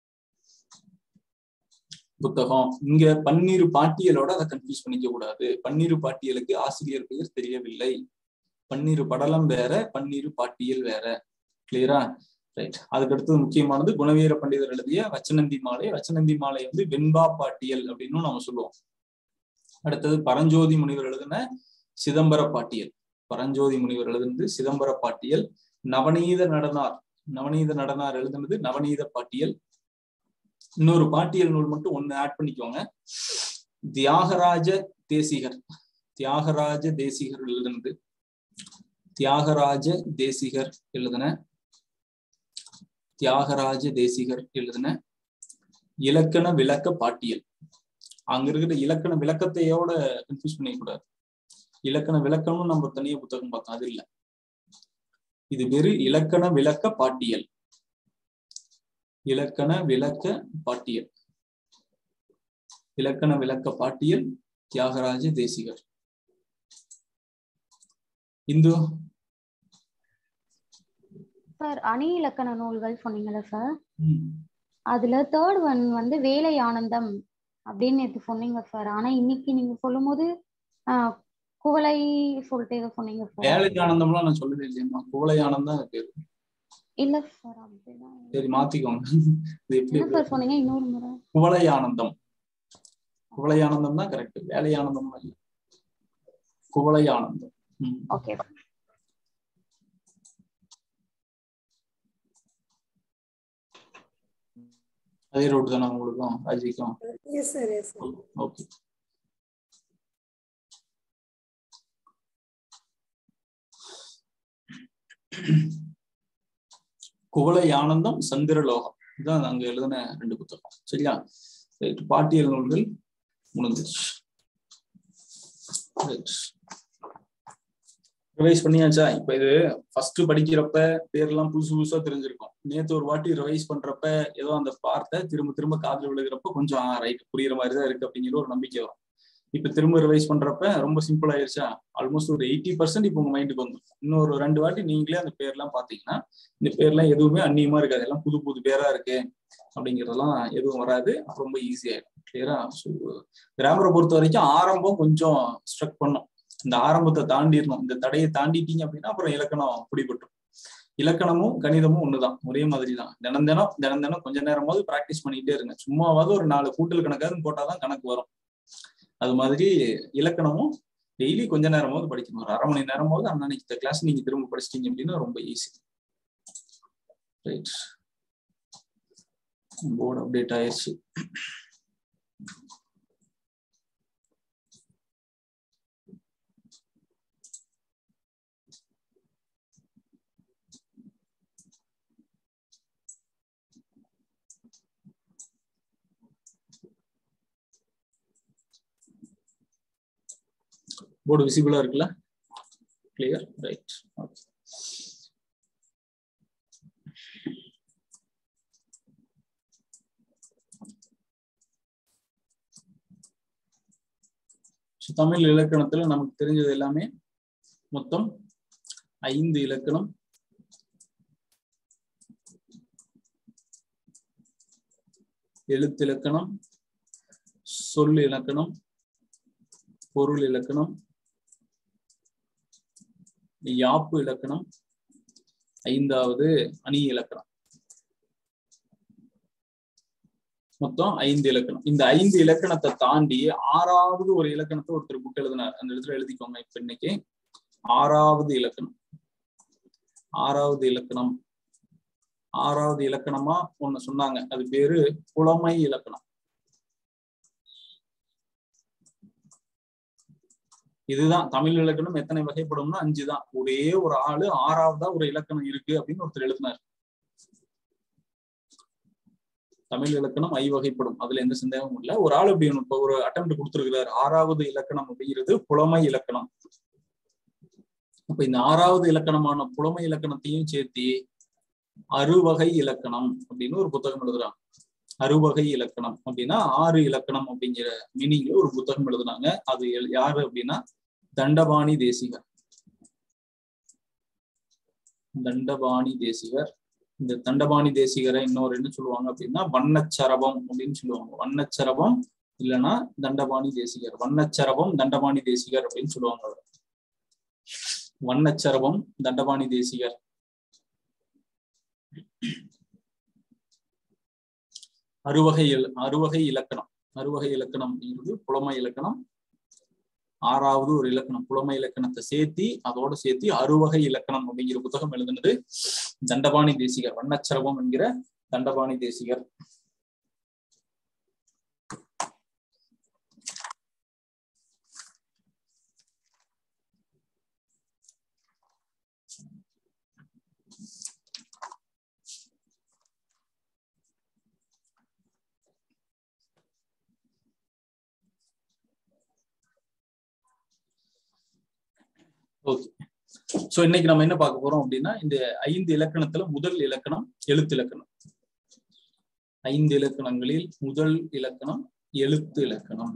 புத்தகம் இங்க பன்னீரு பாட்டியலோட அதை கன்ஃபியூஸ் பண்ணிக்க கூடாது பன்னீரு பாட்டியலுக்கு ஆசிரியர் பெயர் தெரியவில்லை பன்னீரு படலம் வேற பன்னீரு பாட்டியல் வேற கிளியரா ரைட் அதுக்கு அடுத்தது முக்கியமானது குணவீர பண்டிதர் எழுதிய வச்சநந்தி மாலை வச்சநந்தி மாலை வந்து வெண்பா பாட்டியல் அப்படின்னு நம்ம சொல்லுவோம் அடுத்தது பரஞ்சோதி முனிவர் எழுதின சிதம்பர பாட்டியல் பரஞ்சோதி முனிவர் எழுதுனது சிதம்பர பாட்டியல் நவநீத நடனார் நவநீத நடனார் எழுதுனது நவநீத பாட்டியல் இன்னொரு பாட்டியல் நூல் மட்டும் ஒண்ணு ஆட் பண்ணிக்கோங்க தியாகராஜ தேசிகர் தியாகராஜ தேசிகர் எழுதுனது தியாகராஜ தேசிகர் எழுதின தியாகராஜ தேசிகர் எழுதின இலக்கண விளக்க பாட்டியல் அங்க இருக்கிற இலக்கண விளக்கத்தையோட கன்ஃபியூஸ் பண்ணிக்கூடாது இலக்கண விளக்கம்னு நம்ம தனியா புத்தகம் பார்த்தோம் அது இல்ல இது வெறும் இலக்கண விளக்க பாட்டியல் இலக்கண விளக்க பாட்டியல் இலக்கண விளக்க பாட்டியல் தியாகராஜ தேசிகர் இந்து சார் அணி இலக்கண நூல்கள் சொன்னீங்கல்ல சார் ம், அதுல தேர்ட் ஒன் வந்து வேலை ஆனந்தம் அப்படின்னு நேத்து சொன்னீங்க சார் ஆனா இன்னைக்கு நீங்க சொல்லும் போது ஆஹ், குவளை சொல்லிட்டு ஏதோ சொன்னீங்க சார் வேலைக்கு ஆனந்தம்லாம் நான் சொல்லவே இல்லையம்மா குவளை ஆனந்தம் அது பேரு இல்ல சார் அப்படிதான் சரி மாத்திக்கோங்க இது எப்படி என்ன சார் சொன்னீங்க இன்னொரு முறை குவளை ஆனந்தம் குவளை ஆனந்தம் தான் கரெக்ட் வேலை ஆனந்தம் இல்ல குவளை ஆனந்தம் ம். ஓகே அதே ரோடு தானே உங்களுக்கும் ராஜிக்கும் yes sir yes sir okay குவளை ஆனந்தம் சந்திரலோகம் இதுதான் அங்க எழுதின ரெண்டு புத்தகம் சரியா ரைட் பாட்டியல் நூல்கள் முடிஞ்சிருச்சு ரைட் ரிவைஸ் பண்ணியாச்சா இப்ப இது ஃபர்ஸ்ட் படிக்கிறப்ப பேர்லாம் புதுசு புதுசா தெரிஞ்சிருக்கும் நேத்து ஒரு வாட்டி ரிவைஸ் பண்றப்ப ஏதோ அந்த வார்த்தை திரும்ப திரும்ப காதுல விழுகிறப்ப கொஞ்சம் ரைட் புரியுற மாதிரி தான் இருக்கு அப்படிங்கிற ஒரு நம்பிக்கை வரும் இப்ப திரும்ப ரிவைஸ் பண்றப்ப ரொம்ப சிம்பிள் ஆயிருச்சா ஆல்மோஸ்ட் ஒரு எயிட்டி பர்சன்ட் இப்போ உங்க மைண்டுக்கு வந்துடும் இன்னொரு ரெண்டு வாட்டி நீங்களே அந்த பேர்லாம் பாத்தீங்கன்னா இந்த பேர்லாம் எதுவுமே அந்நியமா இருக்காது எல்லாம் புது புது பேரா இருக்கு அப்படிங்கறதெல்லாம் எதுவும் வராது ரொம்ப ஈஸியாயிடும் கிளியரா ஸோ கிராமரை பொறுத்த வரைக்கும் ஆரம்பம் கொஞ்சம் ஸ்ட்ரக் பண்ணும் இந்த ஆரம்பத்தை தாண்டிடணும் இந்த தடையை தாண்டிட்டீங்க அப்படின்னா அப்புறம் இலக்கணம் பிடிபட்டுரும் இலக்கணமும் கணிதமும் ஒண்ணுதான் ஒரே மாதிரி தான் தினம் தினம் தினம் தினம் கொஞ்ச நேரமாவது ப்ராக்டிஸ் பண்ணிட்டே இருங்க சும்மாவாவது ஒரு நாலு கூட்டல் கணக்காவது போட்டாதான் கணக்கு வரும் அது மாதிரி இலக்கணமும் டெய்லி கொஞ்ச நேரமாவது படிக்கணும் ஒரு அரை மணி நேரமாவது அன்னன்னைக்கு கிளாஸ் நீங்க திரும்ப படிச்சிட்டீங்க அப்படின்னா ரொம்ப ஈஸி ரைட் போர்டு அப்டேட் ஆயிடுச்சு போர்டு விசிபிளா இருக்குல்ல கிளியர் ரைட் ஓகே தமிழ் இலக்கணத்துல நமக்கு தெரிஞ்சது எல்லாமே மொத்தம் ஐந்து இலக்கணம் எழுத்திலக்கணம் சொல் இலக்கணம் பொருள் இலக்கணம் யாப்பு இலக்கணம் ஐந்தாவது அணி இலக்கணம் மொத்தம் ஐந்து இலக்கணம் இந்த ஐந்து இலக்கணத்தை தாண்டி ஆறாவது ஒரு இலக்கணத்தை ஒருத்தர் புக் எழுதினார் அந்த இடத்துல எழுதிக்கோங்க இப்ப இன்னைக்கு ஆறாவது இலக்கணம் ஆறாவது இலக்கணம் ஆறாவது இலக்கணமா ஒண்ணு சொன்னாங்க அது பேரு புலமை இலக்கணம் இதுதான் தமிழ் இலக்கணம் எத்தனை வகைப்படும்னா அஞ்சு தான் ஒரே ஒரு ஆளு ஆறாவதா ஒரு இலக்கணம் இருக்கு அப்படின்னு ஒருத்தர் எழுதினார் தமிழ் இலக்கணம் ஐ வகைப்படும் அதுல எந்த சந்தேகமும் இல்லை ஒரு ஆள் அப்படி இப்ப ஒரு அட்டம் கொடுத்திருக்கிறார் ஆறாவது இலக்கணம் அப்படிங்கிறது புலமை இலக்கணம் அப்ப இந்த ஆறாவது இலக்கணமான புலமை இலக்கணத்தையும் சேர்த்தி அறுவகை இலக்கணம் அப்படின்னு ஒரு புத்தகம் எழுதுறாங்க அறுவகை இலக்கணம் அப்படின்னா ஆறு இலக்கணம் அப்படிங்கிற மீனிங்ல ஒரு புத்தகம் எழுதுனாங்க அது யாரு அப்படின்னா தண்டபாணி தேசிகர் தண்டபாணி தேசிகர் இந்த தண்டபாணி தேசிகரை இன்னொரு என்ன சொல்லுவாங்க அப்படின்னா வண்ணச்சரபம் அப்படின்னு சொல்லுவாங்க வண்ணச்சரபம் இல்லைன்னா தண்டபாணி தேசிகர் வண்ணச்சரபம் தண்டபாணி தேசிகர் அப்படின்னு சொல்லுவாங்க வண்ணச்சரபம் தண்டபாணி தேசிகர் அறுவகை அறுவகை இலக்கணம் அறுவகை இலக்கணம் அப்படிங்கிறது புலமை இலக்கணம் ஆறாவது ஒரு இலக்கணம் புலமை இலக்கணத்தை சேர்த்தி அதோட சேர்த்தி அறுவகை இலக்கணம் அப்படிங்கிற புத்தகம் எழுதுனது தண்டபாணி தேசிகர் வண்ணச்சரபம் என்கிற தண்டபாணி தேசிகர் ஓகே சோ இன்னைக்கு நம்ம என்ன பார்க்க போறோம் அப்படின்னா இந்த ஐந்து இலக்கணத்துல முதல் இலக்கணம் எழுத்து இலக்கணம் ஐந்து இலக்கணங்களில் முதல் இலக்கணம் எழுத்து இலக்கணம்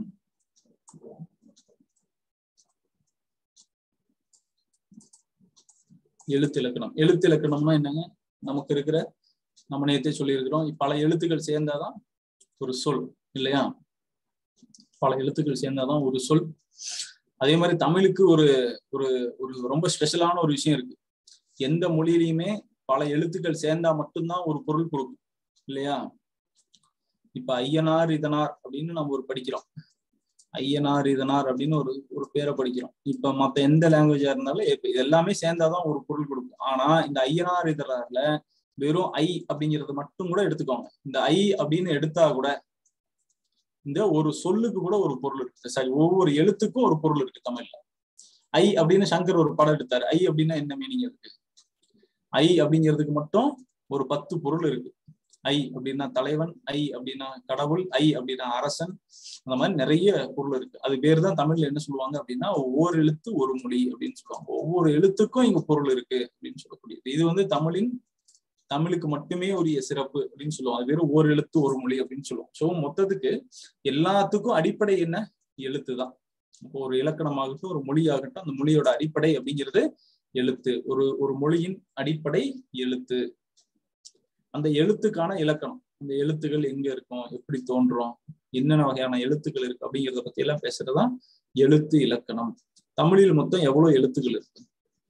எழுத்து இலக்கணம் எழுத்து இலக்கணம்னா என்னங்க நமக்கு இருக்கிற நம்ம நேரத்தை சொல்லியிருக்கிறோம் பல எழுத்துக்கள் சேர்ந்தாதான் ஒரு சொல் இல்லையா பல எழுத்துக்கள் சேர்ந்தாதான் ஒரு சொல் அதே மாதிரி தமிழுக்கு ஒரு ஒரு ஒரு ரொம்ப ஸ்பெஷலான ஒரு விஷயம் இருக்கு எந்த மொழியிலையுமே பல எழுத்துக்கள் சேர்ந்தா மட்டும்தான் ஒரு பொருள் கொடுக்கும் இல்லையா இப்ப ஐயனார் இதனார் அப்படின்னு நம்ம ஒரு படிக்கிறோம் ஐயனார் இதனார் அப்படின்னு ஒரு ஒரு பேரை படிக்கிறோம் இப்ப மத்த எந்த லாங்குவேஜா இருந்தாலும் இது எல்லாமே சேர்ந்தாதான் ஒரு பொருள் கொடுக்கும் ஆனா இந்த ஐயனார் இதனார்ல வெறும் ஐ அப்படிங்கறது மட்டும் கூட எடுத்துக்கோங்க இந்த ஐ அப்படின்னு எடுத்தா கூட இந்த ஒரு சொல்லுக்கு கூட ஒரு பொருள் இருக்கு சாரி ஒவ்வொரு எழுத்துக்கும் ஒரு பொருள் இருக்கு தமிழ்ல ஐ அப்படின்னு சங்கர் ஒரு படம் எடுத்தாரு ஐ அப்படின்னா என்ன மீனிங் இருக்கு ஐ அப்படிங்கிறதுக்கு மட்டும் ஒரு பத்து பொருள் இருக்கு ஐ அப்படின்னா தலைவன் ஐ அப்படின்னா கடவுள் ஐ அப்படின்னா அரசன் அந்த மாதிரி நிறைய பொருள் இருக்கு அது பேர் தான் தமிழ்ல என்ன சொல்லுவாங்க அப்படின்னா ஒவ்வொரு எழுத்து ஒரு மொழி அப்படின்னு சொல்லுவாங்க ஒவ்வொரு எழுத்துக்கும் இங்க பொருள் இருக்கு அப்படின்னு சொல்லக்கூடியது இது வந்து தமிழின் தமிழுக்கு மட்டுமே உரிய சிறப்பு அப்படின்னு சொல்லுவோம் அது வெறும் ஒரு எழுத்து ஒரு மொழி அப்படின்னு சொல்லுவோம் ஸோ மொத்தத்துக்கு எல்லாத்துக்கும் அடிப்படை என்ன எழுத்து தான் இப்போ ஒரு இலக்கணமாகட்டும் ஒரு மொழியாகட்டும் அந்த மொழியோட அடிப்படை அப்படிங்கிறது எழுத்து ஒரு ஒரு மொழியின் அடிப்படை எழுத்து அந்த எழுத்துக்கான இலக்கணம் அந்த எழுத்துக்கள் எங்க இருக்கும் எப்படி தோன்றும் என்னென்ன வகையான எழுத்துக்கள் இருக்கு அப்படிங்கிறத பத்தி எல்லாம் பேசுறதுதான் எழுத்து இலக்கணம் தமிழில் மொத்தம் எவ்வளவு எழுத்துக்கள் இருக்கு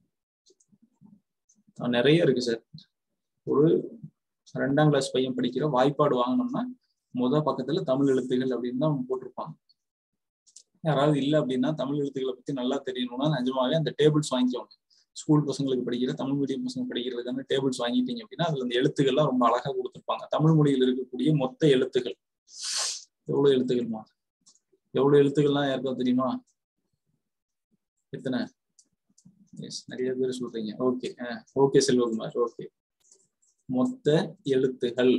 நிறைய இருக்கு சார் ஒரு ரெண்டாம் கிளாஸ் பையன் படிக்கிற வாய்ப்பாடு வாங்கினோம்னா முத பக்கத்துல தமிழ் எழுத்துகள் அப்படின்னு தான் போட்டிருப்பாங்க யாராவது இல்லை அப்படின்னா தமிழ் எழுத்துக்களை பத்தி நல்லா தெரியணும்னா நிஜமாவே அந்த டேபிள்ஸ் வாங்கிக்கோங்க ஸ்கூல் பசங்களுக்கு படிக்கிற தமிழ் மீடியம் பசங்க படிக்கிறதுக்கான டேபிள்ஸ் வாங்கிட்டீங்க அப்படின்னா அதுல அந்த எழுத்துக்கள்லாம் ரொம்ப அழகா கொடுத்துருப்பாங்க தமிழ் மொழியில் இருக்கக்கூடிய மொத்த எழுத்துக்கள் எவ்வளவு எழுத்துக்கள்மா எவ்வளவு எழுத்துக்கள்லாம் யாருக்கா தெரியுமா எத்தனை எஸ் நிறைய பேர் சொல்றீங்க ஓகே ஓகே செல்வகுமார் ஓகே மொத்த எழுத்துகள்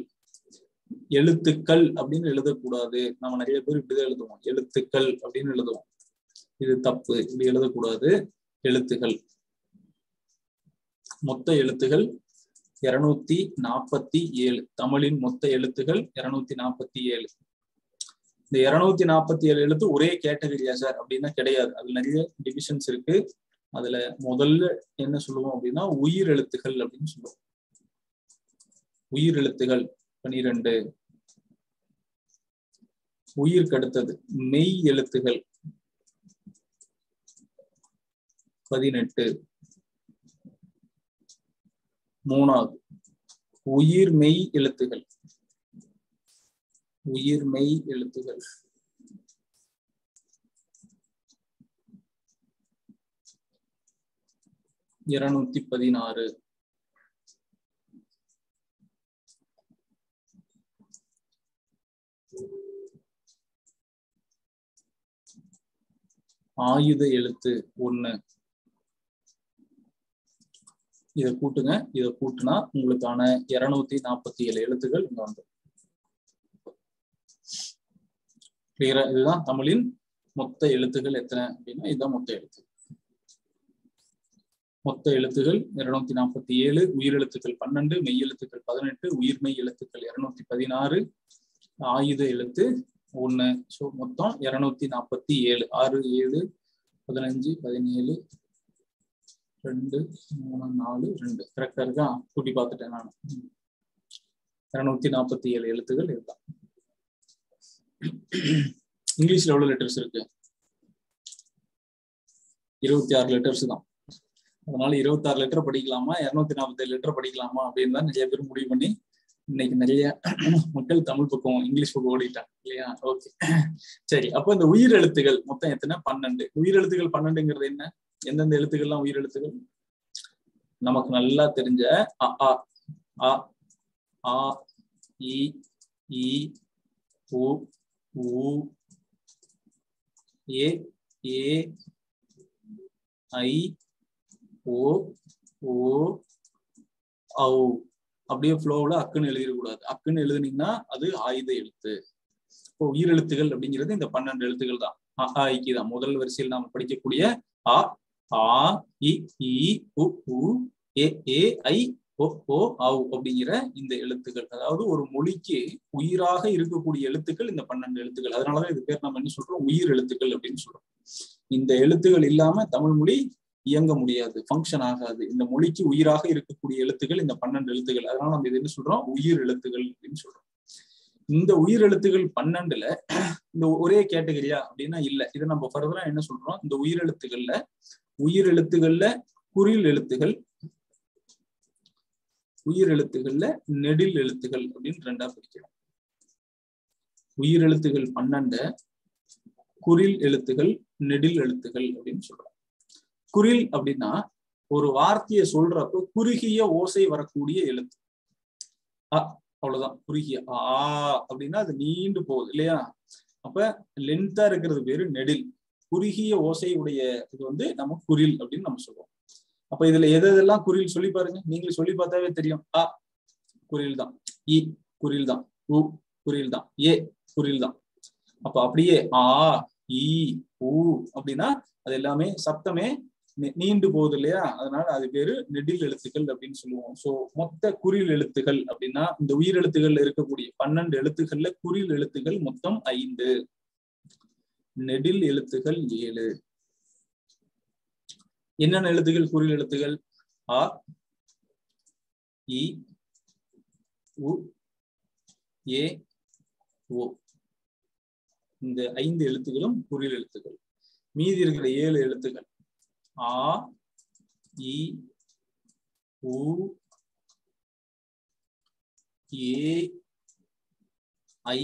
எழுத்துக்கள் அப்படின்னு எழுதக்கூடாது நம்ம நிறைய பேர் இப்படிதான் எழுதுவோம் எழுத்துக்கள் அப்படின்னு எழுதுவோம் இது தப்பு இப்படி எழுதக்கூடாது எழுத்துகள் மொத்த எழுத்துகள் இருநூத்தி நாற்பத்தி ஏழு தமிழின் மொத்த எழுத்துகள் இருநூத்தி நாற்பத்தி ஏழு இந்த இருநூத்தி நாற்பத்தி ஏழு எழுத்து ஒரே கேட்டகரியா சார் அப்படின்னா கிடையாது அதுல நிறைய டிவிஷன்ஸ் இருக்கு அதுல முதல்ல என்ன சொல்லுவோம் அப்படின்னா உயிர் எழுத்துகள் அப்படின்னு சொல்லுவோம் உயிர் எழுத்துகள் பனிரெண்டு உயிருக்கு அடுத்தது மெய் எழுத்துகள் பதினெட்டு மூணாவது உயிர் மெய் எழுத்துகள் உயிர் மெய் எழுத்துகள் இருநூத்தி பதினாறு ஆயுத எழுத்து ஒண்ணு இதை கூட்டுங்க இதை கூட்டுனா உங்களுக்கான இருநூத்தி நாற்பத்தி ஏழு எழுத்துக்கள் இங்க வந்து கிளியரா இதுதான் தமிழின் மொத்த எழுத்துக்கள் எத்தனை அப்படின்னா இதுதான் மொத்த எழுத்து மொத்த எழுத்துகள் இருநூத்தி நாற்பத்தி ஏழு உயிரெழுத்துக்கள் பன்னெண்டு மெய் எழுத்துக்கள் பதினெட்டு உயிர்மெய் எழுத்துக்கள் இருநூத்தி பதினாறு ஆயுத எழுத்து ஒண்ணு ஸோ மொத்தம் இருநூத்தி நாற்பத்தி ஏழு ஆறு ஏழு பதினஞ்சு பதினேழு ரெண்டு மூணு நாலு ரெண்டு கரெக்டா இருக்கா கூட்டி பார்த்துட்டேன் நான் இருநூத்தி நாற்பத்தி ஏழு எழுத்துகள் இதுதான் இங்கிலீஷ்ல எவ்வளவு லெட்டர்ஸ் இருக்கு இருபத்தி ஆறு லெட்டர்ஸ் தான் அதனால இருபத்தி ஆறு லெட்டர் படிக்கலாமா இருநூத்தி நாற்பத்தி ஏழு லெட்டர் படிக்கலாமா அப்படின்னு தான் நிறைய பேர் முடிவு பண்ணி இன்னைக்கு நிறைய மக்கள் தமிழ் பக்கம் இங்கிலீஷ் பக்கம் ஓடிட்டாங்க இல்லையா ஓகே சரி அப்போ இந்த உயிர் எழுத்துகள் மொத்தம் எத்தனை பன்னெண்டு உயிர் எழுத்துகள் பன்னெண்டுங்கிறது என்ன எந்தெந்த எழுத்துக்கள்லாம் உயிர் எழுத்துகள் நமக்கு நல்லா தெரிஞ்ச அ ஆ ஆ ஆ இ ஈ உ உ ஏ ஏ ஐ ஓ ஓ ஔ அப்படியே ஃப்ளோவில் அக்குன்னு எழுதிடக்கூடாது அக்குன்னு எழுதுனீங்கன்னா அது ஆயுத எழுத்து இப்போ உயிரெழுத்துகள் அப்படிங்கிறது இந்த பன்னெண்டு எழுத்துக்கள் தான் அ ஆ இக்கு தான் முதல் வரிசையில் நாம் படிக்கக்கூடிய அ ஆ இ இ உ உ ஏ ஏ ஐ ஓ ஓ ஆவ் அப்படிங்கிற இந்த எழுத்துக்கள் அதாவது ஒரு மொழிக்கு உயிராக இருக்கக்கூடிய எழுத்துக்கள் இந்த பன்னெண்டு எழுத்துக்கள் அதனாலதான் இது பேர் நம்ம என்ன சொல்றோம் உயிர் எழுத்துக்கள் அப்படின்னு சொல்றோம் இந்த எழுத்துக்கள் இல்லாம தமிழ் மொழி இயங்க முடியாது ஃபங்க்ஷன் ஆகாது இந்த மொழிக்கு உயிராக இருக்கக்கூடிய எழுத்துக்கள் இந்த பன்னெண்டு எழுத்துக்கள் அதனால நம்ம இது என்ன சொல்றோம் உயிர் எழுத்துக்கள் அப்படின்னு சொல்றோம் இந்த உயிர் எழுத்துக்கள் பன்னெண்டுல இந்த ஒரே கேட்டகரியா அப்படின்னா இல்ல இதை நம்ம ஃபர்தரா என்ன சொல்றோம் இந்த உயிர் எழுத்துக்கள்ல உயிர் எழுத்துக்கள்ல குறில் எழுத்துகள் உயிர் எழுத்துக்கள்ல நெடில் எழுத்துகள் அப்படின்னு ரெண்டா பிரிக்கிறோம் உயிர் எழுத்துகள் பன்னெண்ட குறில் எழுத்துகள் நெடில் எழுத்துகள் அப்படின்னு சொல்றோம் குறில் அப்படின்னா ஒரு வார்த்தையை சொல்றப்போ குறுகிய ஓசை வரக்கூடிய எழுத்து அ அவ்வளவுதான் குறுகிய ஆ அப்படின்னா அது நீண்டு போகுது இல்லையா அப்ப லென்த்தா இருக்கிறது பேரு நெடில் குறுகிய ஓசை உடைய இது வந்து நம்ம குறில் அப்படின்னு நம்ம சொல்லுவோம் அப்ப இதுல எது எதெல்லாம் குறில் சொல்லி பாருங்க நீங்க சொல்லி பார்த்தாவே தெரியும் அ குறில் தான் இ குறில் தான் உ குறில் தான் ஏ குறில் தான் அப்ப அப்படியே ஆ இ ஊ அப்படின்னா அது எல்லாமே சப்தமே நீண்டு போகுது இல்லையா அதனால அது பேரு நெடில் எழுத்துக்கள் அப்படின்னு சொல்லுவோம் சோ மொத்த குறில் எழுத்துகள் அப்படின்னா இந்த உயிர் எழுத்துக்கள்ல இருக்கக்கூடிய பன்னெண்டு எழுத்துக்கள்ல குறில் எழுத்துக்கள் மொத்தம் ஐந்து நெடில் எழுத்துகள் ஏழு என்னென்ன எழுத்துக்கள் குறில் எழுத்துகள் ஆ இ உ ஏ ஓ இந்த ஐந்து எழுத்துக்களும் குறில் எழுத்துக்கள் மீதி இருக்கிற ஏழு எழுத்துக்கள் ஆ இ உ ஏ ஐ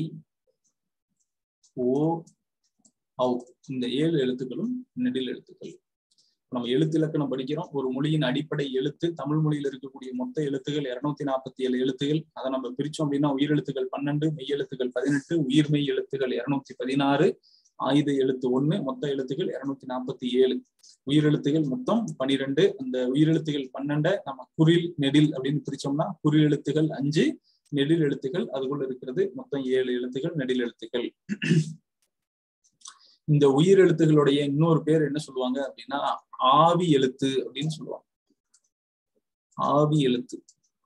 ஓ ஔ இந்த ஏழு எழுத்துக்களும் நெடில் எழுத்துக்கள் நம்ம எழுத்து இலக்கணம் படிக்கிறோம் ஒரு மொழியின் அடிப்படை எழுத்து தமிழ் மொழியில் இருக்கக்கூடிய மொத்த எழுத்துகள் இருநூத்தி நாற்பத்தி ஏழு எழுத்துகள் அதை நம்ம பிரிச்சோம் அப்படின்னா உயிரெழுத்துக்கள் பன்னெண்டு மெய் எழுத்துக்கள் பதினெட்டு உயிர்மெய் எழுத்துக்கள் இருநூத்தி பதினாறு ஆயுத எழுத்து ஒண்ணு மொத்த எழுத்துக்கள் இருநூத்தி நாற்பத்தி ஏழு உயிரெழுத்துகள் மொத்தம் பனிரெண்டு அந்த உயிரெழுத்துகள் பன்னெண்ட நம்ம குறில் நெடில் அப்படின்னு பிரிச்சோம்னா குறில் எழுத்துகள் அஞ்சு நெடில் எழுத்துக்கள் அதுக்குள்ள இருக்கிறது மொத்தம் ஏழு எழுத்துக்கள் நெடில் எழுத்துக்கள் இந்த உயிர் எழுத்துகளுடைய இன்னொரு பேர் என்ன சொல்லுவாங்க அப்படின்னா ஆவி எழுத்து அப்படின்னு சொல்லுவாங்க ஆவி எழுத்து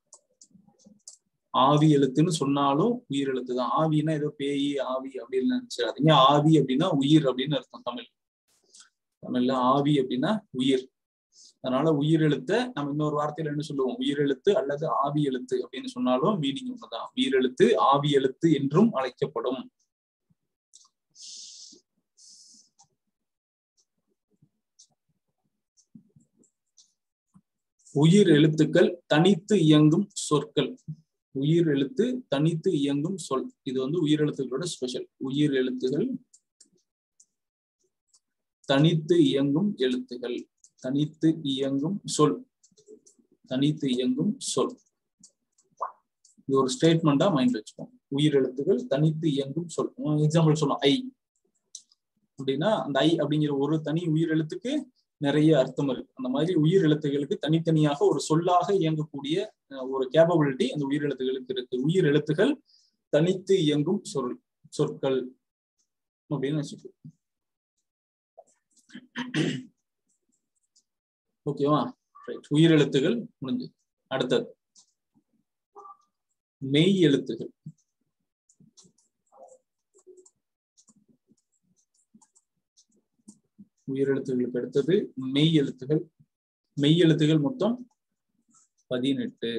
ஆவி எழுத்துன்னு சொன்னாலும் உயிர் எழுத்து தான் ஆவின்னா ஏதோ பேய் ஆவி அப்படின்னு நினைச்சிடாதீங்க ஆவி அப்படின்னா உயிர் அப்படின்னு அர்த்தம் தமிழ் தமிழ்ல ஆவி அப்படின்னா உயிர் அதனால உயிர் எழுத்த நம்ம இன்னொரு வார்த்தையில என்ன சொல்லுவோம் உயிர் எழுத்து அல்லது ஆவி எழுத்து அப்படின்னு சொன்னாலும் மீனிங் ஒண்ணுதான் உயிர் எழுத்து ஆவி எழுத்து என்றும் அழைக்கப்படும் உயிர் எழுத்துக்கள் தனித்து இயங்கும் சொற்கள் உயிர் எழுத்து தனித்து இயங்கும் சொல் இது வந்து உயிர் எழுத்துக்களோட ஸ்பெஷல் உயிர் எழுத்துகள் தனித்து இயங்கும் எழுத்துகள் தனித்து இயங்கும் சொல் தனித்து இயங்கும் சொல் இது ஒரு ஸ்டேட்மெண்டா மைண்ட் வச்சுக்கோம் உயிர் எழுத்துகள் தனித்து இயங்கும் சொல் எக்ஸாம்பிள் சொல்லலாம் ஐ அப்படின்னா அந்த ஐ அப்படிங்கிற ஒரு தனி உயிர் எழுத்துக்கு நிறைய அர்த்தம் இருக்கு அந்த மாதிரி உயிர் எழுத்துகளுக்கு தனித்தனியாக ஒரு சொல்லாக இயங்கக்கூடிய ஒரு கேப்பபிலிட்டி அந்த உயிர் எழுத்துகளுக்கு இருக்கு உயிர் எழுத்துகள் தனித்து இயங்கும் சொல் சொற்கள் அப்படின்னு வச்சுக்கோ ஓகேவா ரைட் உயிர் எழுத்துகள் முடிஞ்சு அடுத்தது மெய் எழுத்துகள் உயிரெழுத்துகளுக்கு அடுத்தது மெய் எழுத்துகள் மெய் எழுத்துகள் மொத்தம் பதினெட்டு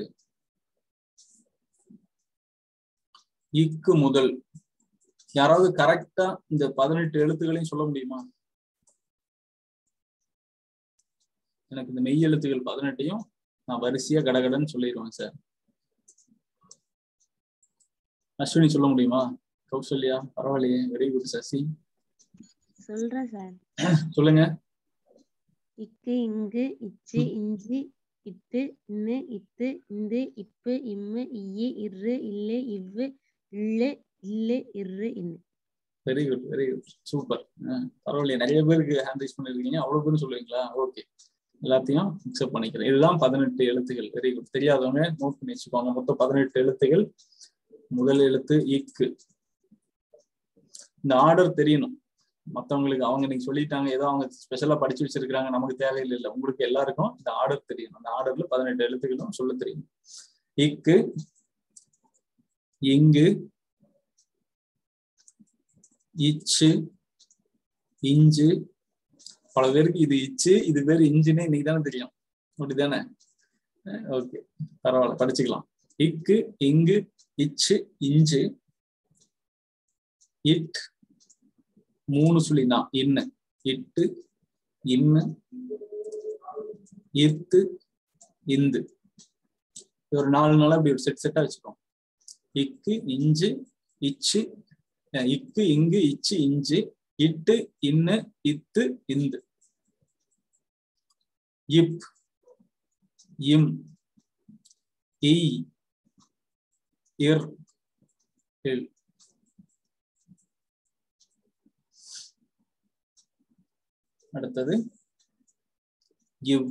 இக்கு முதல் யாராவது கரெக்டா இந்த பதினெட்டு எழுத்துக்களையும் சொல்ல முடியுமா எனக்கு இந்த மெய் எழுத்துகள் பதினெட்டையும் நான் வரிசையா கடகடன்னு சொல்லிடுவேன் சார் அஸ்வினி சொல்ல முடியுமா கௌசல்யா பரவாயில்லையே வெரி குட் சசி சொல்றேன் சார் சொல்லுங்க இக்கு இங்கு இச்சு இஞ்சி இட்டு இன்னு இத்து இந்து இப்பு இம்மு இய்யு இரு இல்லு இவ்வு இல்லு இல்லு இரு இன்னு very good very good super பரவாயில்லையே நிறைய பேருக்கு ஹேண்ட் ரைஸ் பண்ணிருக்கீங்க அவ்வளவு பேரும் சொல்லுவீங்களா ஓகே எல்லாத்தையும் அக்செப்ட் பண்ணிக்கிறேன் இதுதான் பதினெட்டு எழுத்துகள் வெரி குட் தெரியாதவங்க நோட் பண்ணி வச்சுக்கோங்க மொத்தம் பதினெட்டு எழுத்துகள் முதல் எழுத்து இக்கு இந்த ஆர்டர் தெரியணும் மத்தவங்களுக்கு அவங்க நீங்க சொல்லிட்டாங்க ஏதோ அவங்க ஸ்பெஷலா படிச்சு வச்சிருக்காங்க நமக்கு தேவையில்லை இல்லை உங்களுக்கு எல்லாருக்கும் இந்த ஆர்டர் தெரியும் அந்த ஆர்டர்ல பதினெட்டு எழுத்துக்களும் சொல்ல தெரியும் இக்கு இங்கு இச்சு இஞ்சு பல பேருக்கு இது இச்சு இது பேர் இஞ்சுன்னு இன்னைக்கு தானே தெரியும் அப்படிதானே ஓகே பரவாயில்ல படிச்சுக்கலாம் இக்கு இங்கு இச்சு இஞ்சு இட் மூணு சுழி தான் இன்னு இட்டு இன்னு இத்து இந்து ஒரு நாலு நாளா அப்படி ஒரு செட் செட்டா வச்சுக்கோம் இக்கு இஞ்சு இச்சு இக்கு இங்கு இச்சு இஞ்சு இட்டு இன்னு இத்து இந்து இப் இம் இய் இர் இல் அடுத்தது இவ்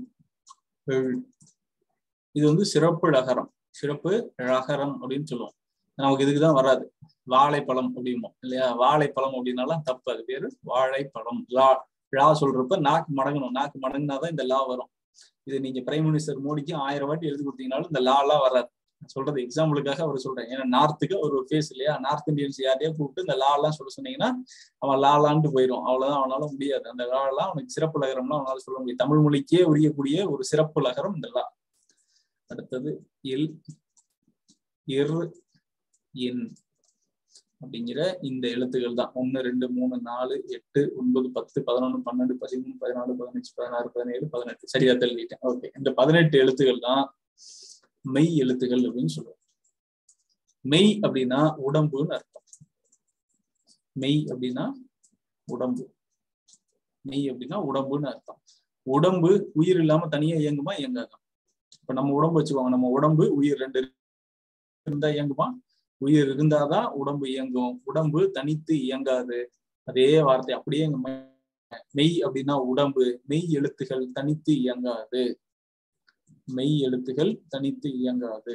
இது வந்து சிறப்பு ழகரம் சிறப்பு ழகரம் அப்படின்னு சொல்லுவோம் நமக்கு இதுக்குதான் வராது வாழைப்பழம் அப்படிம்போம் இல்லையா வாழைப்பழம் அப்படின்னாலாம் தப்பு அது பேரு வாழைப்பழம் லா லா சொல்றப்ப நாக்கு மடங்கணும் நாக்கு மடங்கினாதான் இந்த லா வரும் இது நீங்க பிரைம் மினிஸ்டர் மோடிக்கு ஆயிரம் வாட்டி எழுதி கொடுத்தீங்கனாலும் இந்த லா எல்லாம் வராது சொல்றது எக்ஸாம்பிளுக்காக அவர் சொல்றேன் ஏன்னா நார்த்துக்கு அவர் ஒரு ஃபேஸ் இல்லையா நார்த் இந்தியன்ஸ் யாரையா கூப்பிட்டு இந்த லா எல்லாம் சொல்ல சொன்னீங்கன்னா அவன் லாலான்ட்டு போயிடும் அவ்வளவுதான் அவனால முடியாது அந்த லா எல்லாம் அவனுக்கு சிறப்பு லகரம்லாம் அவனால சொல்ல முடியும் தமிழ் மொழிக்கே உரியக்கூடிய ஒரு சிறப்பு லகரம் இந்த லா அடுத்தது இல் இர் இன் அப்படிங்கிற இந்த எழுத்துக்கள் தான் ஒன்னு ரெண்டு மூணு நாலு எட்டு ஒன்பது பத்து பதினொன்னு பன்னெண்டு பதிமூணு பதினாலு பதினஞ்சு பதினாறு பதினேழு பதினெட்டு சரியா தெளிவிட்டேன் ஓகே இந்த பதினெட்டு எழுத்துக்கள் தான் மெய் எழுத்துகள் அப்படின்னு சொல்லுவோம் மெய் அப்படின்னா உடம்புன்னு அர்த்தம் மெய் அப்படின்னா உடம்பு மெய் அப்படின்னா உடம்புன்னு அர்த்தம் உடம்பு உயிர் இல்லாம தனியா இயங்குமா இயங்காது இப்ப நம்ம உடம்பு வச்சுக்கோங்க நம்ம உடம்பு உயிர் ரெண்டு இருந்தா இயங்குமா உயிர் இருந்தாதான் உடம்பு இயங்கும் உடம்பு தனித்து இயங்காது அதே வார்த்தை அப்படியே மெய் அப்படின்னா உடம்பு மெய் எழுத்துகள் தனித்து இயங்காது மெய் எழுத்துகள் தனித்து இயங்காது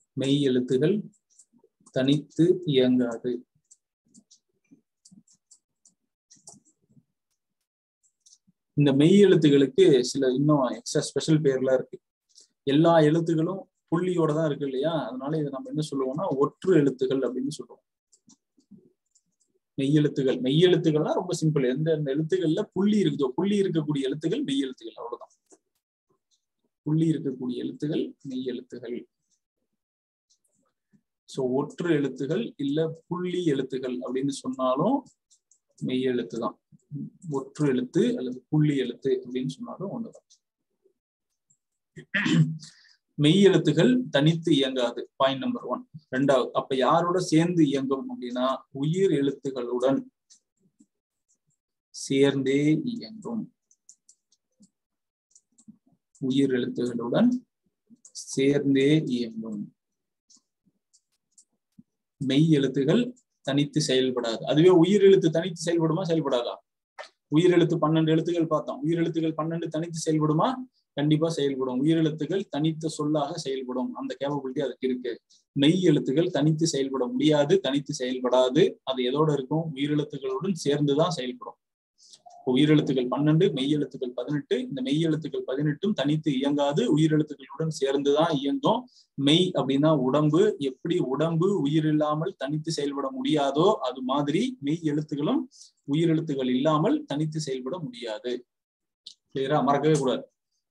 மெய் எழுத்துகள் தனித்து இயங்காது இந்த மெய் எழுத்துகளுக்கு சில இன்னும் எக்ஸ்ட்ரா ஸ்பெஷல் பேர்லாம் இருக்கு எல்லா எழுத்துகளும் புள்ளியோட தான் இருக்கு இல்லையா அதனால இதை நம்ம என்ன சொல்லுவோம்னா ஒற்று எழுத்துகள் அப்படின்னு சொல்லுவோம் மெய் எழுத்துகள் மெய் எழுத்துக்கள்னா ரொம்ப சிம்பிள் எந்த எந்த எழுத்துக்கள்ல புள்ளி இருக்குதோ புள்ளி இருக்கக்கூடிய எழுத்துகள் மெய் எழுத்துகள் அவ்வளவுதான் புள்ளி இருக்கக்கூடிய எழுத்துகள் மெய் எழுத்துகள் சோ ஒற்று எழுத்துகள் இல்ல புள்ளி எழுத்துகள் அப்படின்னு சொன்னாலும் மெய் எழுத்து தான் ஒற்று எழுத்து அல்லது புள்ளி எழுத்து அப்படின்னு சொன்னாலும் ஒண்ணுதான் மெய் எழுத்துகள் தனித்து இயங்காது பாயிண்ட் நம்பர் ஒன் ரெண்டாவது அப்ப யாரோட சேர்ந்து இயங்கும் அப்படின்னா உயிர் எழுத்துகளுடன் சேர்ந்தே இயங்கும் உயிர் எழுத்துகளுடன் சேர்ந்தே இயங்கும் மெய் எழுத்துகள் தனித்து செயல்படாது அதுவே உயிர் எழுத்து தனித்து செயல்படுமா செயல்படாதா உயிர் எழுத்து பன்னெண்டு எழுத்துக்கள் பார்த்தோம் உயிர் எழுத்துக்கள் பன்னெண்டு தனித்து செயல்படுமா கண்டிப்பா செயல்படும் உயிரெழுத்துகள் தனித்த சொல்லாக செயல்படும் அந்த கேப்பபிலிட்டி அதுக்கு இருக்கு மெய் எழுத்துகள் தனித்து செயல்பட முடியாது தனித்து செயல்படாது அது எதோட இருக்கும் உயிரெழுத்துகளுடன் சேர்ந்துதான் செயல்படும் உயிரெழுத்துக்கள் பன்னெண்டு மெய் எழுத்துக்கள் பதினெட்டு இந்த மெய் எழுத்துக்கள் பதினெட்டும் தனித்து இயங்காது உயிரெழுத்துக்களுடன் சேர்ந்துதான் இயங்கும் மெய் அப்படின்னா உடம்பு எப்படி உடம்பு உயிர் இல்லாமல் தனித்து செயல்பட முடியாதோ அது மாதிரி மெய் எழுத்துகளும் உயிரெழுத்துகள் இல்லாமல் தனித்து செயல்பட முடியாது கிளியரா மறக்கவே கூடாது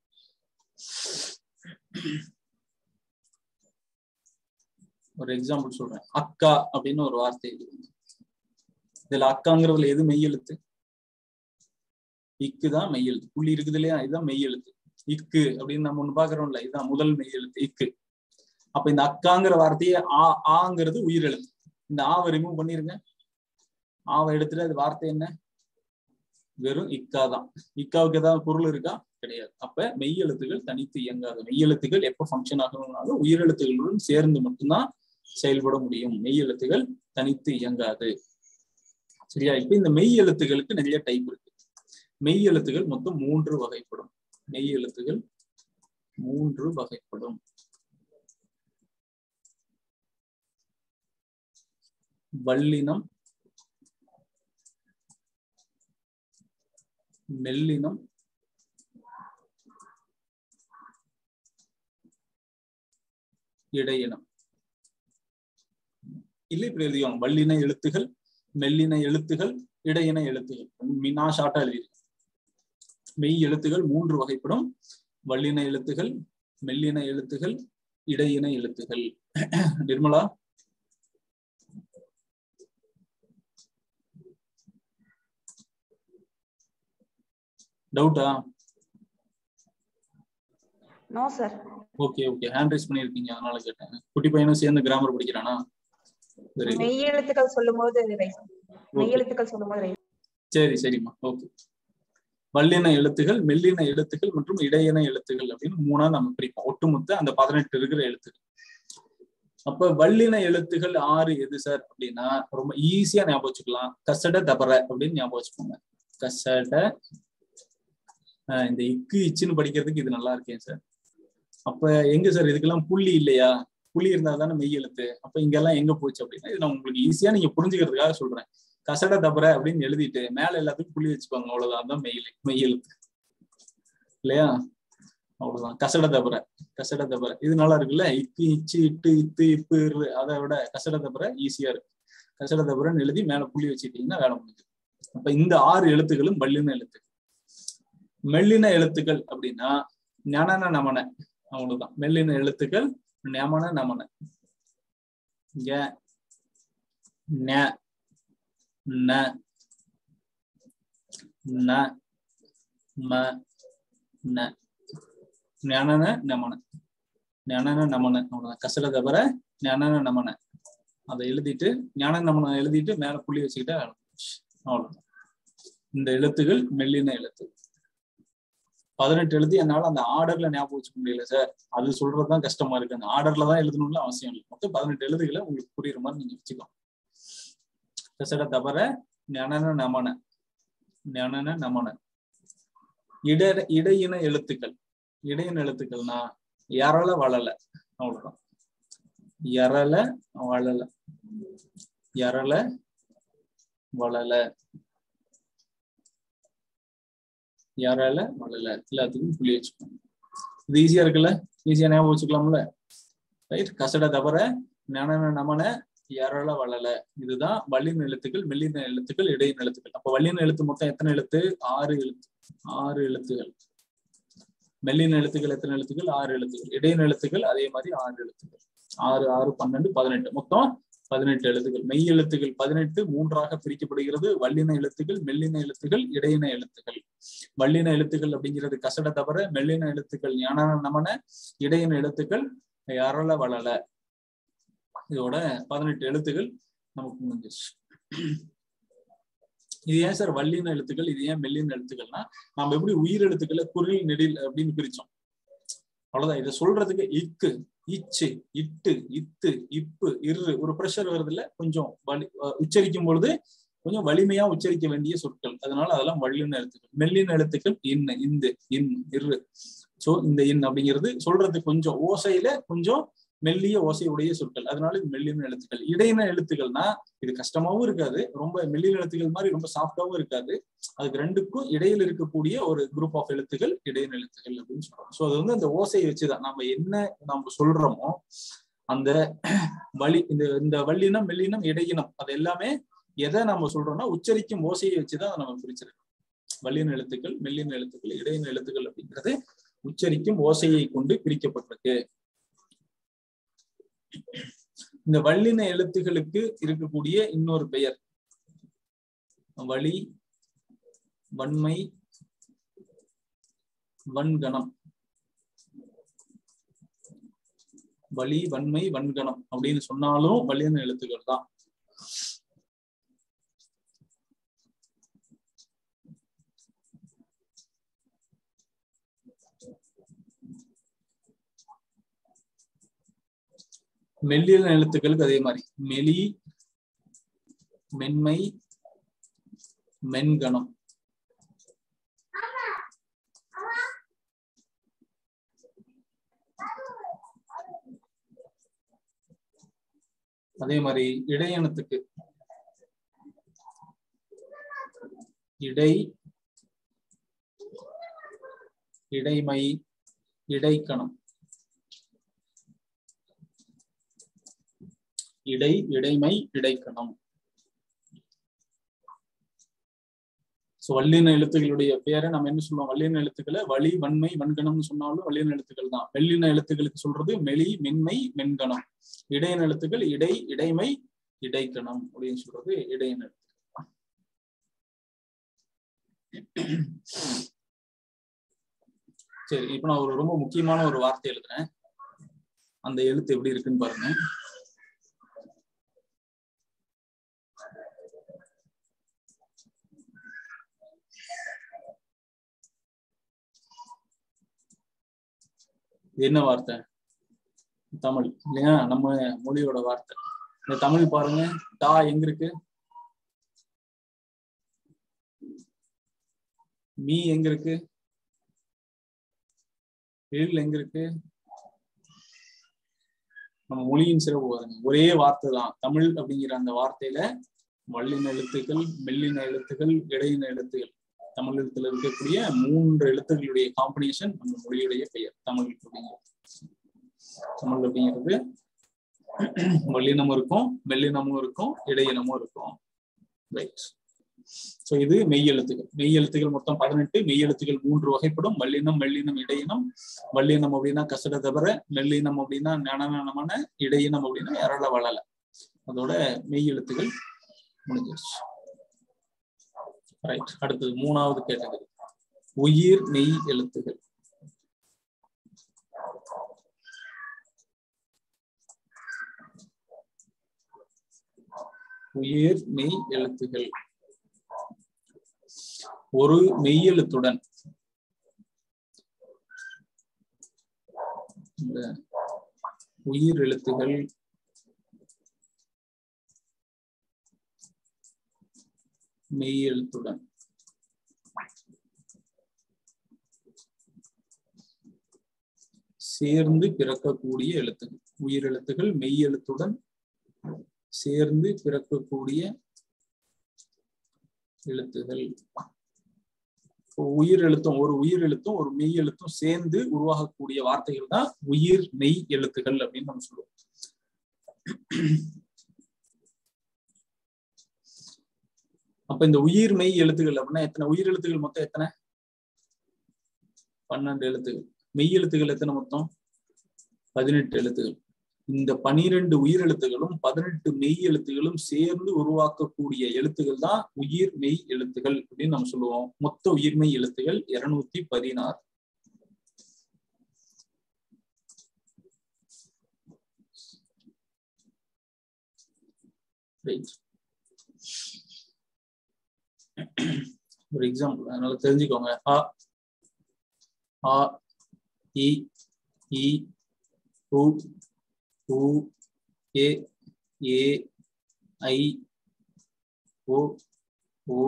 ஒரு எக்ஸாம்பிள் சொல்றேன் அக்கா அப்படின்னு ஒரு வார்த்தை இருக்கு இதுல அக்காங்கிறதுல எது மெய்யெழுத்து இக்கு தான் மெய்யெழுத்து புள்ளி இருக்குது இல்லையா இதுதான் மெய்யெழுத்து இக்கு அப்படின்னு நம்ம ஒண்ணு பாக்குறோம்ல இதுதான் முதல் மெய்யெழுத்து இக்கு அப்ப இந்த அக்காங்கிற வார்த்தையே ஆ ஆங்கிறது உயிரெழுத்து இந்த ஆவை ரிமூவ் பண்ணிருங்க ஆவை எடுத்துட்டு அது வார்த்தை என்ன வெறும் இக்கா தான் இக்காவுக்கு ஏதாவது பொருள் இருக்கா கிடையாது அப்ப மெய்யெழுத்துகள் தனித்து இயங்காது மெய்யெழுத்துகள் எப்ப ஃபங்க்ஷன் ஆகணும்னாலும் உயிரெழுத்துகளுடன் சேர்ந்து மட்டும்தான் செயல்பட முடியும் மெய்யெழுத்துகள் தனித்து இயங்காது சரியா இப்ப இந்த மெய் எழுத்துகளுக்கு நிறைய டைப் இருக்கு மெய் எழுத்துகள் மொத்தம் மூன்று வகைப்படும் மெய் எழுத்துகள் மூன்று வகைப்படும் வல்லினம் மெல்லினம் இடையினம் இல்ல இப்படி எழுதிவாங்க வல்லின எழுத்துகள் மெல்லின எழுத்துகள் இடையின எழுத்துகள் மினா ஷார்ட்டா எழுதியிருக்கேன் மெய் எழுத்துகள் மூன்று வகைப்படும் வல்லின எழுத்துகள் மெல்லின எழுத்துகள் இடையின எழுத்துகள் நிர்மலா டவுட்டா no sir okay okay hand raise பண்ணிருக்கீங்க அதனால கேட்டேன் குட்டி பையனும் சேர்ந்து கிராமர் படிக்கிறானா சரி மெய் எழுத்துக்கள் சொல்லும்போது ரைஸ் மெய் எழுத்துக்கள் சொல்லும்போது ரைஸ் சரி சரிம்மா ஓகே வல்லின எழுத்துகள் மெல்லின எழுத்துக்கள் மற்றும் இடையின எழுத்துகள் அப்படின்னு மூணா நம்ம பிரிப்போம் ஒட்டுமொத்த அந்த பதினெட்டு இருக்கிற எழுத்துக்கள் அப்ப வல்லின எழுத்துகள் ஆறு எது சார் அப்படின்னா ரொம்ப ஈஸியா ஞாபகம் வச்சுக்கலாம் கசட தபர அப்படின்னு ஞாபகம் வச்சுக்கோங்க கசட ஆஹ் இந்த இக்கு இச்சுன்னு படிக்கிறதுக்கு இது நல்லா இருக்கேன் சார் அப்ப எங்க சார் இதுக்கெல்லாம் புள்ளி இல்லையா புள்ளி இருந்தா தானே மெய் எழுத்து அப்ப இங்கெல்லாம் எங்க போச்சு அப்படின்னா இது நான் உங்களுக்கு ஈஸியா நீங்க புரிஞ்சுக்கிறதுக்காக சொல்றேன் கசட தபர அப்படின்னு எழுதிட்டு மேல எல்லாத்துக்கும் புள்ளி வச்சுப்பாங்க அவ்வளவுதான் அதான் மெய் மெய் எழுத்து இல்லையா அவ்வளவுதான் கசட தபர கசட தபர இது நல்லா இருக்குல்ல இக்கு இச்சு இட்டு இத்து இப்பு இரு அதை விட கசட தபர ஈஸியா இருக்கு கசட தபரன்னு எழுதி மேல புள்ளி வச்சுட்டீங்கன்னா வேலை முடிஞ்சது அப்ப இந்த ஆறு எழுத்துக்களும் வல்லின எழுத்துக்கள் மெல்லின எழுத்துக்கள் அப்படின்னா ஞான நமன அவ்வளவுதான் மெல்லின எழுத்துக்கள் ஞமன நமன ஞ ந ந ந ம ந ஞானன நமன ஞானன நமன அவ்வளவுதான் கசல தவிர ஞானன நமன அதை எழுதிட்டு ஞான நமன எழுதிட்டு மேல புள்ளி வச்சுக்கிட்டா அவ்வளவுதான் இந்த எழுத்துகள் மெல்லின எழுத்து பதினெட்டு எழுதி என்னால அந்த ஆர்டர்ல ஞாபகம் வச்சுக்க முடியல சார் அது சொல்றதுதான் கஷ்டமா இருக்கு அந்த ஆர்டர்ல தான் எழுதணும்னு அவசியம் இல்லை மொத்தம் பதினெட்டு எழுதுகளை உங்களுக்கு புரியுற மாதிரி நீங்க வச்சுக்கலாம் கசட தவிர ஞானன நமன ஞானன நமன இட இடையின எழுத்துக்கள் இடையின எழுத்துக்கள்னா யாரால வளல அவ்வளவுதான் எரல வளல எரல வளல எரல வளல எல்லாத்துக்கும் புள்ளி வச்சுக்கோங்க இது ஈஸியா இருக்குல்ல ஈஸியா ஞாபகம் வச்சுக்கலாம்ல ரைட் கசட தவிர நனன நமன எரள வளல இதுதான் வல்லின எழுத்துக்கள் மெல்லின எழுத்துக்கள் இடையின எழுத்துக்கள் அப்ப வல்லின எழுத்து மொத்தம் எத்தனை எழுத்து ஆறு எழுத்து ஆறு எழுத்துகள் மெல்லின எழுத்துக்கள் எத்தனை எழுத்துக்கள் ஆறு எழுத்துக்கள் இடையின எழுத்துக்கள் அதே மாதிரி ஆறு எழுத்துக்கள் ஆறு ஆறு பன்னெண்டு பதினெட்டு மொத்தம் பதினெட்டு எழுத்துக்கள் மெய் எழுத்துக்கள் பதினெட்டு மூன்றாக பிரிக்கப்படுகிறது வல்லின எழுத்துக்கள் மெல்லின எழுத்துக்கள் இடையின எழுத்துக்கள் வல்லின எழுத்துக்கள் அப்படிங்கிறது கசட தவிர மெல்லின எழுத்துக்கள் ஞான நமன இடையின எழுத்துக்கள் அரள வளல இதோட பதினெட்டு எழுத்துக்கள் நமக்கு முடிஞ்சிச்சு இது ஏன் சார் வல்லின எழுத்துக்கள் இது ஏன் மெல்லின எழுத்துக்கள்னா நம்ம எப்படி உயிர் எழுத்துக்களை குரில் நெடில் அப்படின்னு பிரிச்சோம் அவ்வளவுதான் இதை சொல்றதுக்கு இக்கு இச்சு இட்டு இத்து இப்பு இரு ஒரு ப்ரெஷர் வருது இல்ல கொஞ்சம் வலி உச்சரிக்கும் பொழுது கொஞ்சம் வலிமையா உச்சரிக்க வேண்டிய சொற்கள் அதனால அதெல்லாம் வல்லின எழுத்துக்கள் மெல்லின எழுத்துக்கள் இன்னு இந்து இன் இரு சோ இந்த இன் அப்படிங்கிறது சொல்றதுக்கு கொஞ்சம் ஓசையில கொஞ்சம் மெல்லிய ஓசையுடைய சொற்கள் அதனால இது மெல்லின எழுத்துக்கள் இடையின எழுத்துக்கள்னா இது கஷ்டமாவும் இருக்காது ரொம்ப மெல்லின எழுத்துக்கள் மாதிரி ரொம்ப சாஃப்டாவும் இருக்காது அதுக்கு ரெண்டுக்கும் இடையில இருக்கக்கூடிய ஒரு குரூப் ஆஃப் எழுத்துக்கள் இடையின எழுத்துக்கள் அப்படின்னு சொல்றோம் சோ அது வந்து அந்த ஓசையை வச்சுதான் நம்ம என்ன நம்ம சொல்றோமோ அந்த வலி இந்த இந்த வல்லினம் மெல்லினம் இடையினம் அது எல்லாமே எதை நம்ம சொல்றோம்னா உச்சரிக்கும் ஓசையை வச்சுதான் அதை நம்ம பிரிச்சிருக்கோம் வல்லின எழுத்துக்கள் மெல்லின எழுத்துக்கள் இடையின எழுத்துக்கள் அப்படிங்கிறது உச்சரிக்கும் ஓசையை கொண்டு பிரிக்கப்பட்டிருக்கு இந்த வல்லின எழுத்துகளுக்கு இருக்கக்கூடிய இன்னொரு பெயர் வழி வன்மை வன்கணம் வலி வன்மை வன்கணம் அப்படின்னு சொன்னாலும் வல்லின எழுத்துக்கள் தான் மெல்லின எழுத்துக்களுக்கு அதே மாதிரி மெலி மென்மை மென்கணம் அதே மாதிரி இடையணத்துக்கு இடை இடைமை இடைக்கணம் இடை இடைமை இடைக்கணம் சோ வல்லின எழுத்துக்களுடைய பேரை நம்ம என்ன சொல்லுவோம் வல்லின எழுத்துக்களை வலி வன்மை வன்கணம்னு சொன்னாலும் வல்லின எழுத்துக்கள் தான் மெல்லின எழுத்துக்களுக்கு சொல்றது மெலி மென்மை மென்கணம் இடையின எழுத்துக்கள் இடை இடைமை இடைக்கணம் அப்படின்னு சொல்றது இடையின எழுத்து சரி இப்ப நான் ஒரு ரொம்ப முக்கியமான ஒரு வார்த்தை எழுதுறேன் அந்த எழுத்து எப்படி இருக்குன்னு பாருங்க இது என்ன வார்த்தை தமிழ் இல்லையா நம்ம மொழியோட வார்த்தை இந்த தமிழ் பாருங்க டா எங்க இருக்கு மீ எங்க இருக்கு எல் எங்க இருக்கு நம்ம மொழியின் சிறப்பு பாருங்க ஒரே வார்த்தை தான் தமிழ் அப்படிங்கிற அந்த வார்த்தையில வல்லின எழுத்துக்கள் மெல்லின எழுத்துக்கள் இடையின எழுத்துக்கள் தமிழ் எழுத்துல இருக்கக்கூடிய மூன்று எழுத்துக்களுடைய காம்பினேஷன் நம்ம மொழியுடைய பெயர் தமிழ் அப்படிங்கிறது தமிழ் அப்படிங்கிறது வல்லினமும் இருக்கும் மெல்லினமும் இருக்கும் இடையினமும் இருக்கும் ரைட் சோ இது மெய் எழுத்துக்கள் மெய் எழுத்துக்கள் மொத்தம் பதினெட்டு மெய் எழுத்துக்கள் மூன்று வகைப்படும் வல்லினம் மெல்லினம் இடையினம் வல்லினம் அப்படின்னா கசட தவிர மெல்லினம் அப்படின்னா நனனமான இடையினம் அப்படின்னா இரள வளல அதோட மெய் எழுத்துக்கள் முடிஞ்சிருச்சு ரைட் அடுத்தது மூணாவது கேட்டகரி உயிர் மெய் எழுத்துகள் உயிர் மெய் எழுத்துகள் ஒரு மெய்யெழுத்துடன் இந்த உயிர் எழுத்துகள் மெய் எழுத்துடன் சேர்ந்து பிறக்கக்கூடிய எழுத்துகள் உயிரெழுத்துகள் மெய் எழுத்துடன் சேர்ந்து பிறக்கக்கூடிய எழுத்துகள் இப்போ உயிர் எழுத்தும் ஒரு உயிர் எழுத்தும் ஒரு மெய் எழுத்தும் சேர்ந்து உருவாகக்கூடிய வார்த்தைகள் தான் உயிர் மெய் எழுத்துகள் அப்படின்னு நம்ம சொல்லுவோம் அப்ப இந்த உயிர் மெய் எழுத்துகள் அப்படின்னா எத்தனை உயிர் எழுத்துகள் மொத்தம் எத்தனை பன்னெண்டு எழுத்துகள் மெய் எழுத்துகள் எத்தனை மொத்தம் பதினெட்டு எழுத்துகள் இந்த பனிரெண்டு உயிர் எழுத்துகளும் பதினெட்டு மெய் எழுத்துகளும் சேர்ந்து உருவாக்கக்கூடிய எழுத்துகள் தான் உயிர் மெய் எழுத்துகள் அப்படின்னு நம்ம சொல்லுவோம் மொத்த உயிர்மெய் எழுத்துகள் இருநூத்தி பதினாறு ரைட் ஒரு எக்ஸாம்பிள் அதனால தெரிஞ்சுக்கோங்க அ ஆ இ இ உ உ ஏ ஏ ஐ ஓ ஓ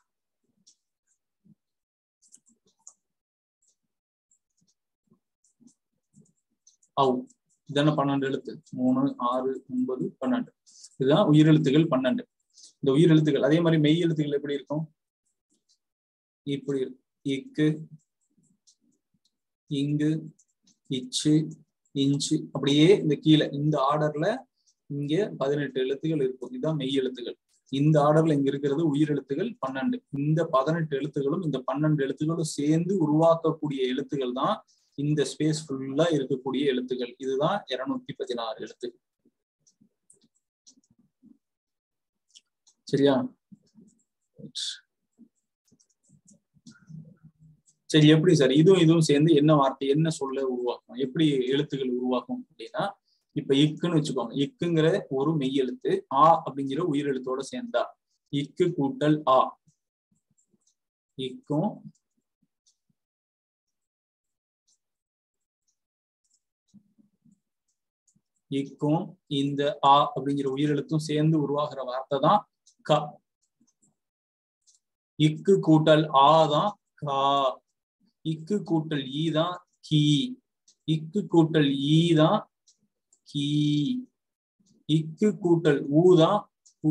ஔ இதான பன்னெண்டு எழுத்து மூணு ஆறு ஒன்பது பன்னெண்டு இதுதான் உயிரெழுத்துகள் பன்னெண்டு இந்த உயிரெழுத்துகள் அதே மாதிரி மெய் எழுத்துகள் எப்படி இருக்கும் இப்படி இருக்கும். இக்கு இங்கு இச்சு இன்ச்சு அப்படியே இந்த கீழே இந்த ஆர்டர்ல இங்க பதினெட்டு எழுத்துகள் இருக்கும் இதுதான் மெய் எழுத்துகள் இந்த ஆர்டர்ல இங்க இருக்கிறது உயிரெழுத்துகள் பன்னெண்டு இந்த பதினெட்டு எழுத்துகளும் இந்த பன்னெண்டு எழுத்துகளும் சேர்ந்து உருவாக்கக்கூடிய எழுத்துகள் தான் இந்த ஸ்பேஸ் ஃபுல்லா இருக்கக்கூடிய எழுத்துகள் இதுதான் இருநூத்தி பதினாறு எழுத்துகள் சரியா சரி எப்படி சார் இதுவும் இதுவும் சேர்ந்து என்ன வார்த்தை என்ன சொல்ல உருவாக்கும் எப்படி எழுத்துக்கள் உருவாக்கும் அப்படின்னா இப்ப இக்குன்னு வச்சுக்கோங்க இக்குங்கிற ஒரு மெய் எழுத்து ஆ அப்படிங்கிற உயிரெழுத்தோட சேர்ந்தா இக்கு கூட்டல் ஆ இக்கும் இக்கும் இந்த ஆ அப்படிங்கிற உயிரெழுத்தும் சேர்ந்து உருவாகிற வார்த்தை தான் க இக்கு கூட்டல் ஆ தான் கா இக்கு கூட்டல் ஈ தான் கீ இக்கு கூட்டல் ஈ தான் கீ இக்கு கூட்டல் ஊ தான் ஊ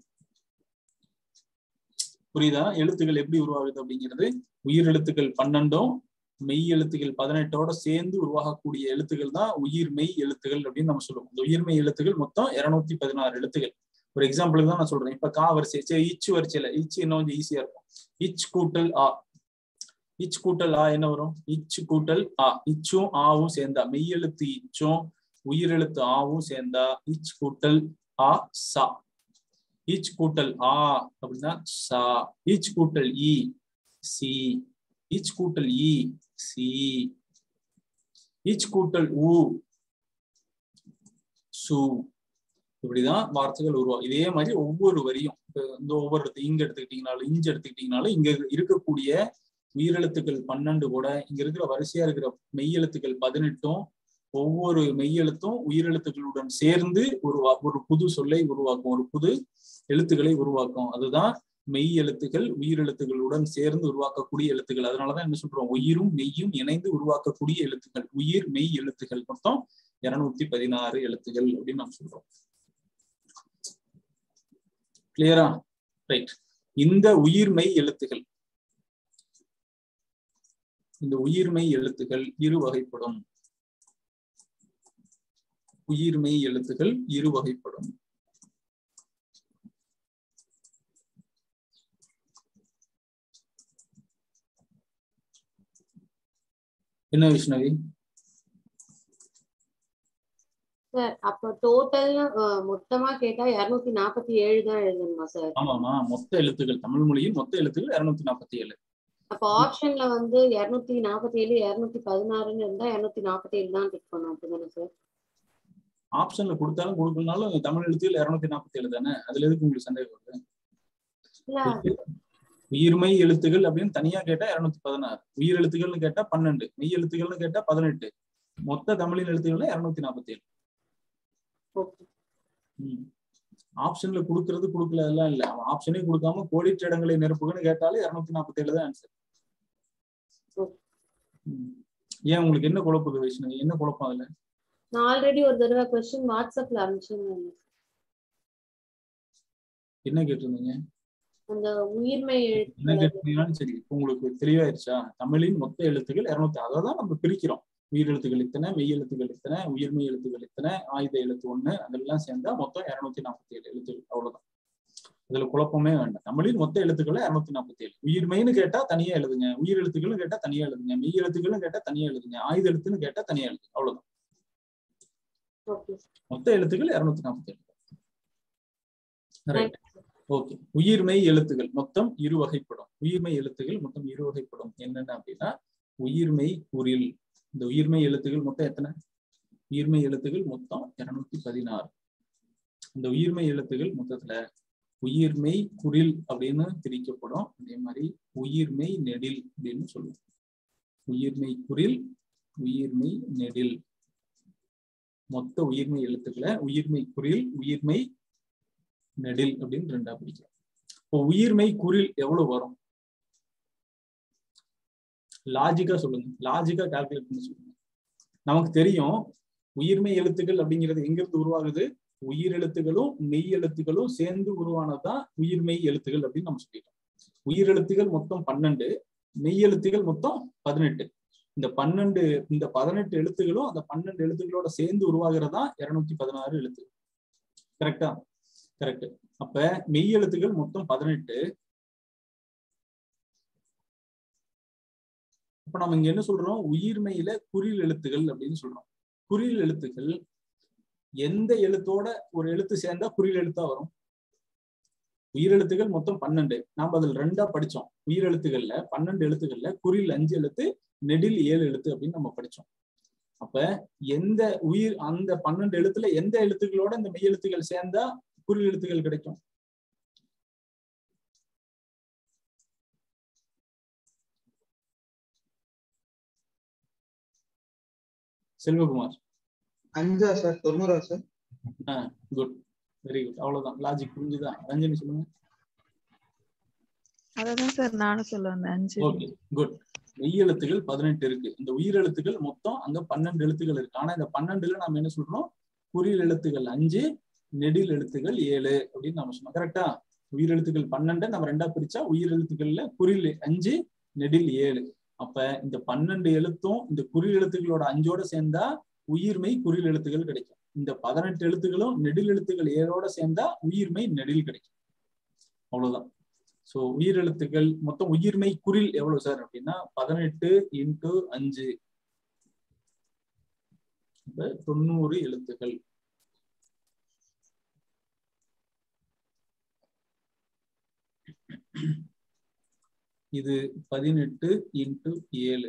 புரியுதா எழுத்துக்கள் எப்படி உருவாகுது அப்படிங்கிறது உயிர் எழுத்துக்கள் பன்னெண்டும் மெய் எழுத்துக்கள் பதினெட்டோட சேர்ந்து உருவாகக்கூடிய எழுத்துக்கள் தான் உயிர் மெய் எழுத்துகள் அப்படின்னு நம்ம சொல்லுவோம் இந்த உயிர் மெய் எழுத்துக்கள் மொத்தம் இருநூத்தி பதினாறு எழுத்துக்கள் ஒரு எக்ஸாம்பிளுக்கு தான் நான் சொல்றேன் இப்ப கா வரிசை சரி இச்சு வரிசையில இச்சு இன்னும் கொஞ்சம் ஈஸியா இருக்கும் இச் கூட்டல் ஆ இச் கூட்டல் ஆ என்ன வரும் இச்சு கூட்டல் ஆ இச்சும் ஆவும் சேர்ந்தா மெய் எழுத்து இச்சும் உயிரெழுத்து ஆவும் சேர்ந்தா இச் கூட்டல் ஆ சா ஈச் கூட்டல் ஆ அப்படின்னா சா ஈச் கூட்டல் இ சி ஈச் கூட்டல் இ சி ஈச் கூட்டல் உ சு இப்படிதான் வார்த்தைகள் உருவாகும் இதே மாதிரி ஒவ்வொரு வரியும் இப்ப இந்த ஒவ்வொரு இடத்து இங்க எடுத்துக்கிட்டீங்கனாலும் இஞ்சு எடுத்துக்கிட்டீங்கனாலும் இங்க இருக்கக்கூடிய உயிரெழுத்துக்கள் பன்னெண்டு கூட இங்க இருக்கிற வரிசையா இருக்கிற மெய்யெழுத்துக்கள் பதினெட்டும் ஒவ்வொரு மெய்யெழுத்தும் உயிரெழுத்துக்களுடன் சேர்ந்து ஒரு வா- ஒரு புது சொல்லை உருவாக்கும் ஒரு புது எழுத்துக்களை உருவாக்கும் அதுதான் மெய் எழுத்துக்கள் உயிரெழுத்துக்களுடன் சேர்ந்து உருவாக்கக்கூடிய எழுத்துக்கள் அதனாலதான் என்ன சொல்றோம் உயிரும் மெய்யும் இணைந்து உருவாக்கக்கூடிய எழுத்துக்கள் உயிர் மெய் எழுத்துக்கள் மொத்தம் இருநூத்தி பதினாறு எழுத்துக்கள் அப்படின்னு நம்ம சொல்றோம் கிளியரா ரைட் இந்த உயிர்மெய் எழுத்துக்கள் இந்த உயிர்மெய் எழுத்துக்கள் இரு வகைப்படும் உயிர்மெய் எழுத்துக்கள் இரு வகைப்படும் என்ன விஷ்ணவி சார் அப்ப டோட்டல் மொத்தமா கேட்டா இருநூத்தி நாற்பத்தி ஏழு தான் எழுதணுமா சார் ஆமாமா மொத்த எழுத்துக்கள் தமிழ் மொழியின் மொத்த எழுத்துக்கள் இருநூத்தி நாற்பத்தி ஏழு அப்ப ஆப்ஷன்ல வந்து இருநூத்தி நாற்பத்தி ஏழு இருநூத்தி பதினாறுன்னு இருந்தா இருநூத்தி நாற்பத்தி ஏழு தான் டிக் பண்ணும் அப்படிதானே சார் ஆப்ஷன்ல கொடுத்தாலும் கொடுக்கலனாலும் தமிழ் எழுத்துக்கள் இருநூத்தி நாற்பத்தி ஏழு தானே அதுல எதுக்கு உங்களுக்கு சந்தேகம் வருது இல்ல உயிர்மை எழுத்துகள் அப்படின்னு தனியா கேட்டா இருநூத்தி பதினாறு உயிர் எழுத்துக்கள்னு கேட்டா பன்னெண்டு மெய் எழுத்துக்கள்னு கேட்டா பதினெட்டு மொத்த தமிழின் எழுத்துக்கள்ல இருநூத்தி நாற்பத்தி ஏழு ஓகே ஆப்ஷன்ல கொடுக்கறது கொடுக்கல எல்லாம் இல்ல அவன் ஆப்ஷனே கொடுக்காம கோடிட்ட இடங்களை நிரப்புகன்னு கேட்டாலே இருநூத்தி நாற்பத்தி ஏழு தான் ஆன்சர் ஏன் உங்களுக்கு என்ன குழப்பது வைஷ்ணவி என்ன குழப்பம் அதுல நான் ஆல்ரெடி ஒரு தடவை கொஸ்டின் வாட்ஸ்அப்ல அனுப்பிச்சிருந்தேன் என்ன கேட்டிருந்தீங்க அந்த உயிர்மை என்ன எழுத்துக்கள் கேட்டிருந்தீங்கன்னாலும் சரி இப்ப உங்களுக்கு தெளிவாயிருச்சா தமிழின் மொத்த எழுத்துக்கள் இருநூத்தி அதை தான் நம்ம பிரிக்கிறோம் உயிர் எழுத்துக்கள் இத்தனை மெய் எழுத்துக்கள் இத்தனை உயிர்மை எழுத்துக்கள் இத்தனை ஆயுத எழுத்து ஒண்ணு அதெல்லாம் சேர்ந்தா மொத்தம் இருநூத்தி நாற்பத்தி ஏழு எழுத்துக்கள் அவ்வளவுதான் இதுல குழப்பமே வேண்டாம் தமிழின் மொத்த எழுத்துக்கள் இருநூத்தி நாற்பத்தி ஏழு உயிர்மைன்னு கேட்டா தனியா எழுதுங்க உயிர் எழுத்துக்களும் கேட்டா தனியா எழுதுங்க மெய் எழுத்துக்களும் கேட்டா தனியா எழுதுங்க ஆயுத எழுத்துன்னு கேட்டா தனியா எழுதுங்க அவ்வளவுதான் ஓகே மொத்த எழுத்துக்கள் இருநூத்தி நாற்பத்தி ஏழு ரைட் ஓகே உயிர்மெய் எழுத்துகள் மொத்தம் இரு வகைப்படும் உயிர்மெய் எழுத்துகள் மொத்தம் இரு வகைப்படும் என்னென்ன அப்படின்னா உயிர்மெய் குறில் இந்த உயிர்மெய் எழுத்துகள் மொத்தம் எத்தனை உயிர்மெய் எழுத்துகள் மொத்தம் இருநூத்தி பதினாறு இந்த உயிர்மெய் எழுத்துகள் மொத்தத்துல உயிர்மெய் குறில் அப்படின்னு பிரிக்கப்படும் அதே மாதிரி உயிர்மெய் நெடில் அப்படின்னு சொல்லுவோம் உயிர்மெய் குறில் உயிர்மெய் நெடில் மொத்த உயிர்மெய் எழுத்துக்களை உயிர்மெய் குறில் உயிர்மெய் நெடில் அப்படின்னு ரெண்டா பிடிக்கும் இப்போ உயிர்மெய் குறில் எவ்வளவு வரும் லாஜிக்கா சொல்லுங்க லாஜிக்கா கால்குலேட் பண்ணி சொல்லுங்க நமக்கு தெரியும் உயிர்மெய் எழுத்துக்கள் அப்படிங்கிறது எங்க இருந்து உருவாகுது உயிர் எழுத்துகளும் மெய் எழுத்துகளும் சேர்ந்து உருவானதுதான் உயிர்மெய் எழுத்துகள் அப்படின்னு நம்ம சொல்லிட்டோம் உயிர் எழுத்துகள் மொத்தம் பன்னெண்டு மெய் எழுத்துகள் மொத்தம் பதினெட்டு இந்த பன்னெண்டு இந்த பதினெட்டு எழுத்துகளும் அந்த பன்னெண்டு எழுத்துக்களோட சேர்ந்து உருவாகிறதா இருநூத்தி பதினாறு எழுத்து கரெக்டா கரெக்ட் அப்ப மெய் எழுத்துக்கள் மொத்தம் பதினெட்டு இப்ப நம்ம இங்க என்ன சொல்றோம் உயிர்மெயில குறில் எழுத்துகள் அப்படின்னு சொல்றோம் குறில் எழுத்துக்கள் எந்த எழுத்தோட ஒரு எழுத்து சேர்ந்தா குறில் எழுத்தா வரும் உயிரெழுத்துகள் மொத்தம் பன்னெண்டு நாம அதில் ரெண்டா படிச்சோம் உயிரெழுத்துகள்ல பன்னெண்டு எழுத்துக்கள்ல குறில் அஞ்சு எழுத்து நெடில் ஏழு எழுத்து அப்படின்னு நம்ம படிச்சோம் அப்ப எந்த உயிர் அந்த பன்னெண்டு எழுத்துல எந்த எழுத்துக்களோட இந்த மெய் எழுத்துக்கள் சேர்ந்தா குறில் எழுத்துக்கள் கிடைக்கும் செல்வகுமார் அஞ்சா சார் தொண்ணூறா சார் குட் வெரி குட் அவ்வளவுதான் லாஜிக் புரிஞ்சுதா ரஞ்சனி சொல்லுங்க அததான் சார் நானும் சொல்ல வந்தேன் அஞ்சு ஓகே குட் மெய் எழுத்துகள் பதினெட்டு இருக்கு இந்த உயிர் எழுத்துக்கள் மொத்தம் அங்க பன்னெண்டு எழுத்துக்கள் இருக்கு ஆனா இந்த பன்னெண்டுல நாம என்ன சொல்றோம் குறில் எழுத்துக்கள் அஞ்சு நெடில் எழுத்துக்கள் ஏழு அப்படின்னு நாம சொன்னோம் கரெக்டா உயிர் எழுத்துக்கள் பன்னெண்டு நம்ம ரெண்டா பிரிச்சா உயிர் எழுத்துக்கள்ல குறில் அஞ்சு நெடில் ஏழு அப்ப இந்த பன்னெண்டு எழுத்தும் இந்த குறில் எழுத்துக்களோட அஞ்சோட சேர்ந்தா உயிர்மை குறில் எழுத்துக்கள் கிடைக்கும் இந்த பதினெட்டு எழுத்துக்களும் நெடில் எழுத்துக்கள் ஏழோட சேர்ந்தா உயிர்மை நெடில் கிடைக்கும் அவ்வளவுதான் சோ உயிரெழுத்துக்கள் மொத்தம் உயிர்மை குறில் எவ்வளவு சார் அப்படின்னா பதினெட்டு இன்டு அஞ்சு இப்ப தொண்ணூறு எழுத்துக்கள் இது பதினெட்டு இன்டு ஏழு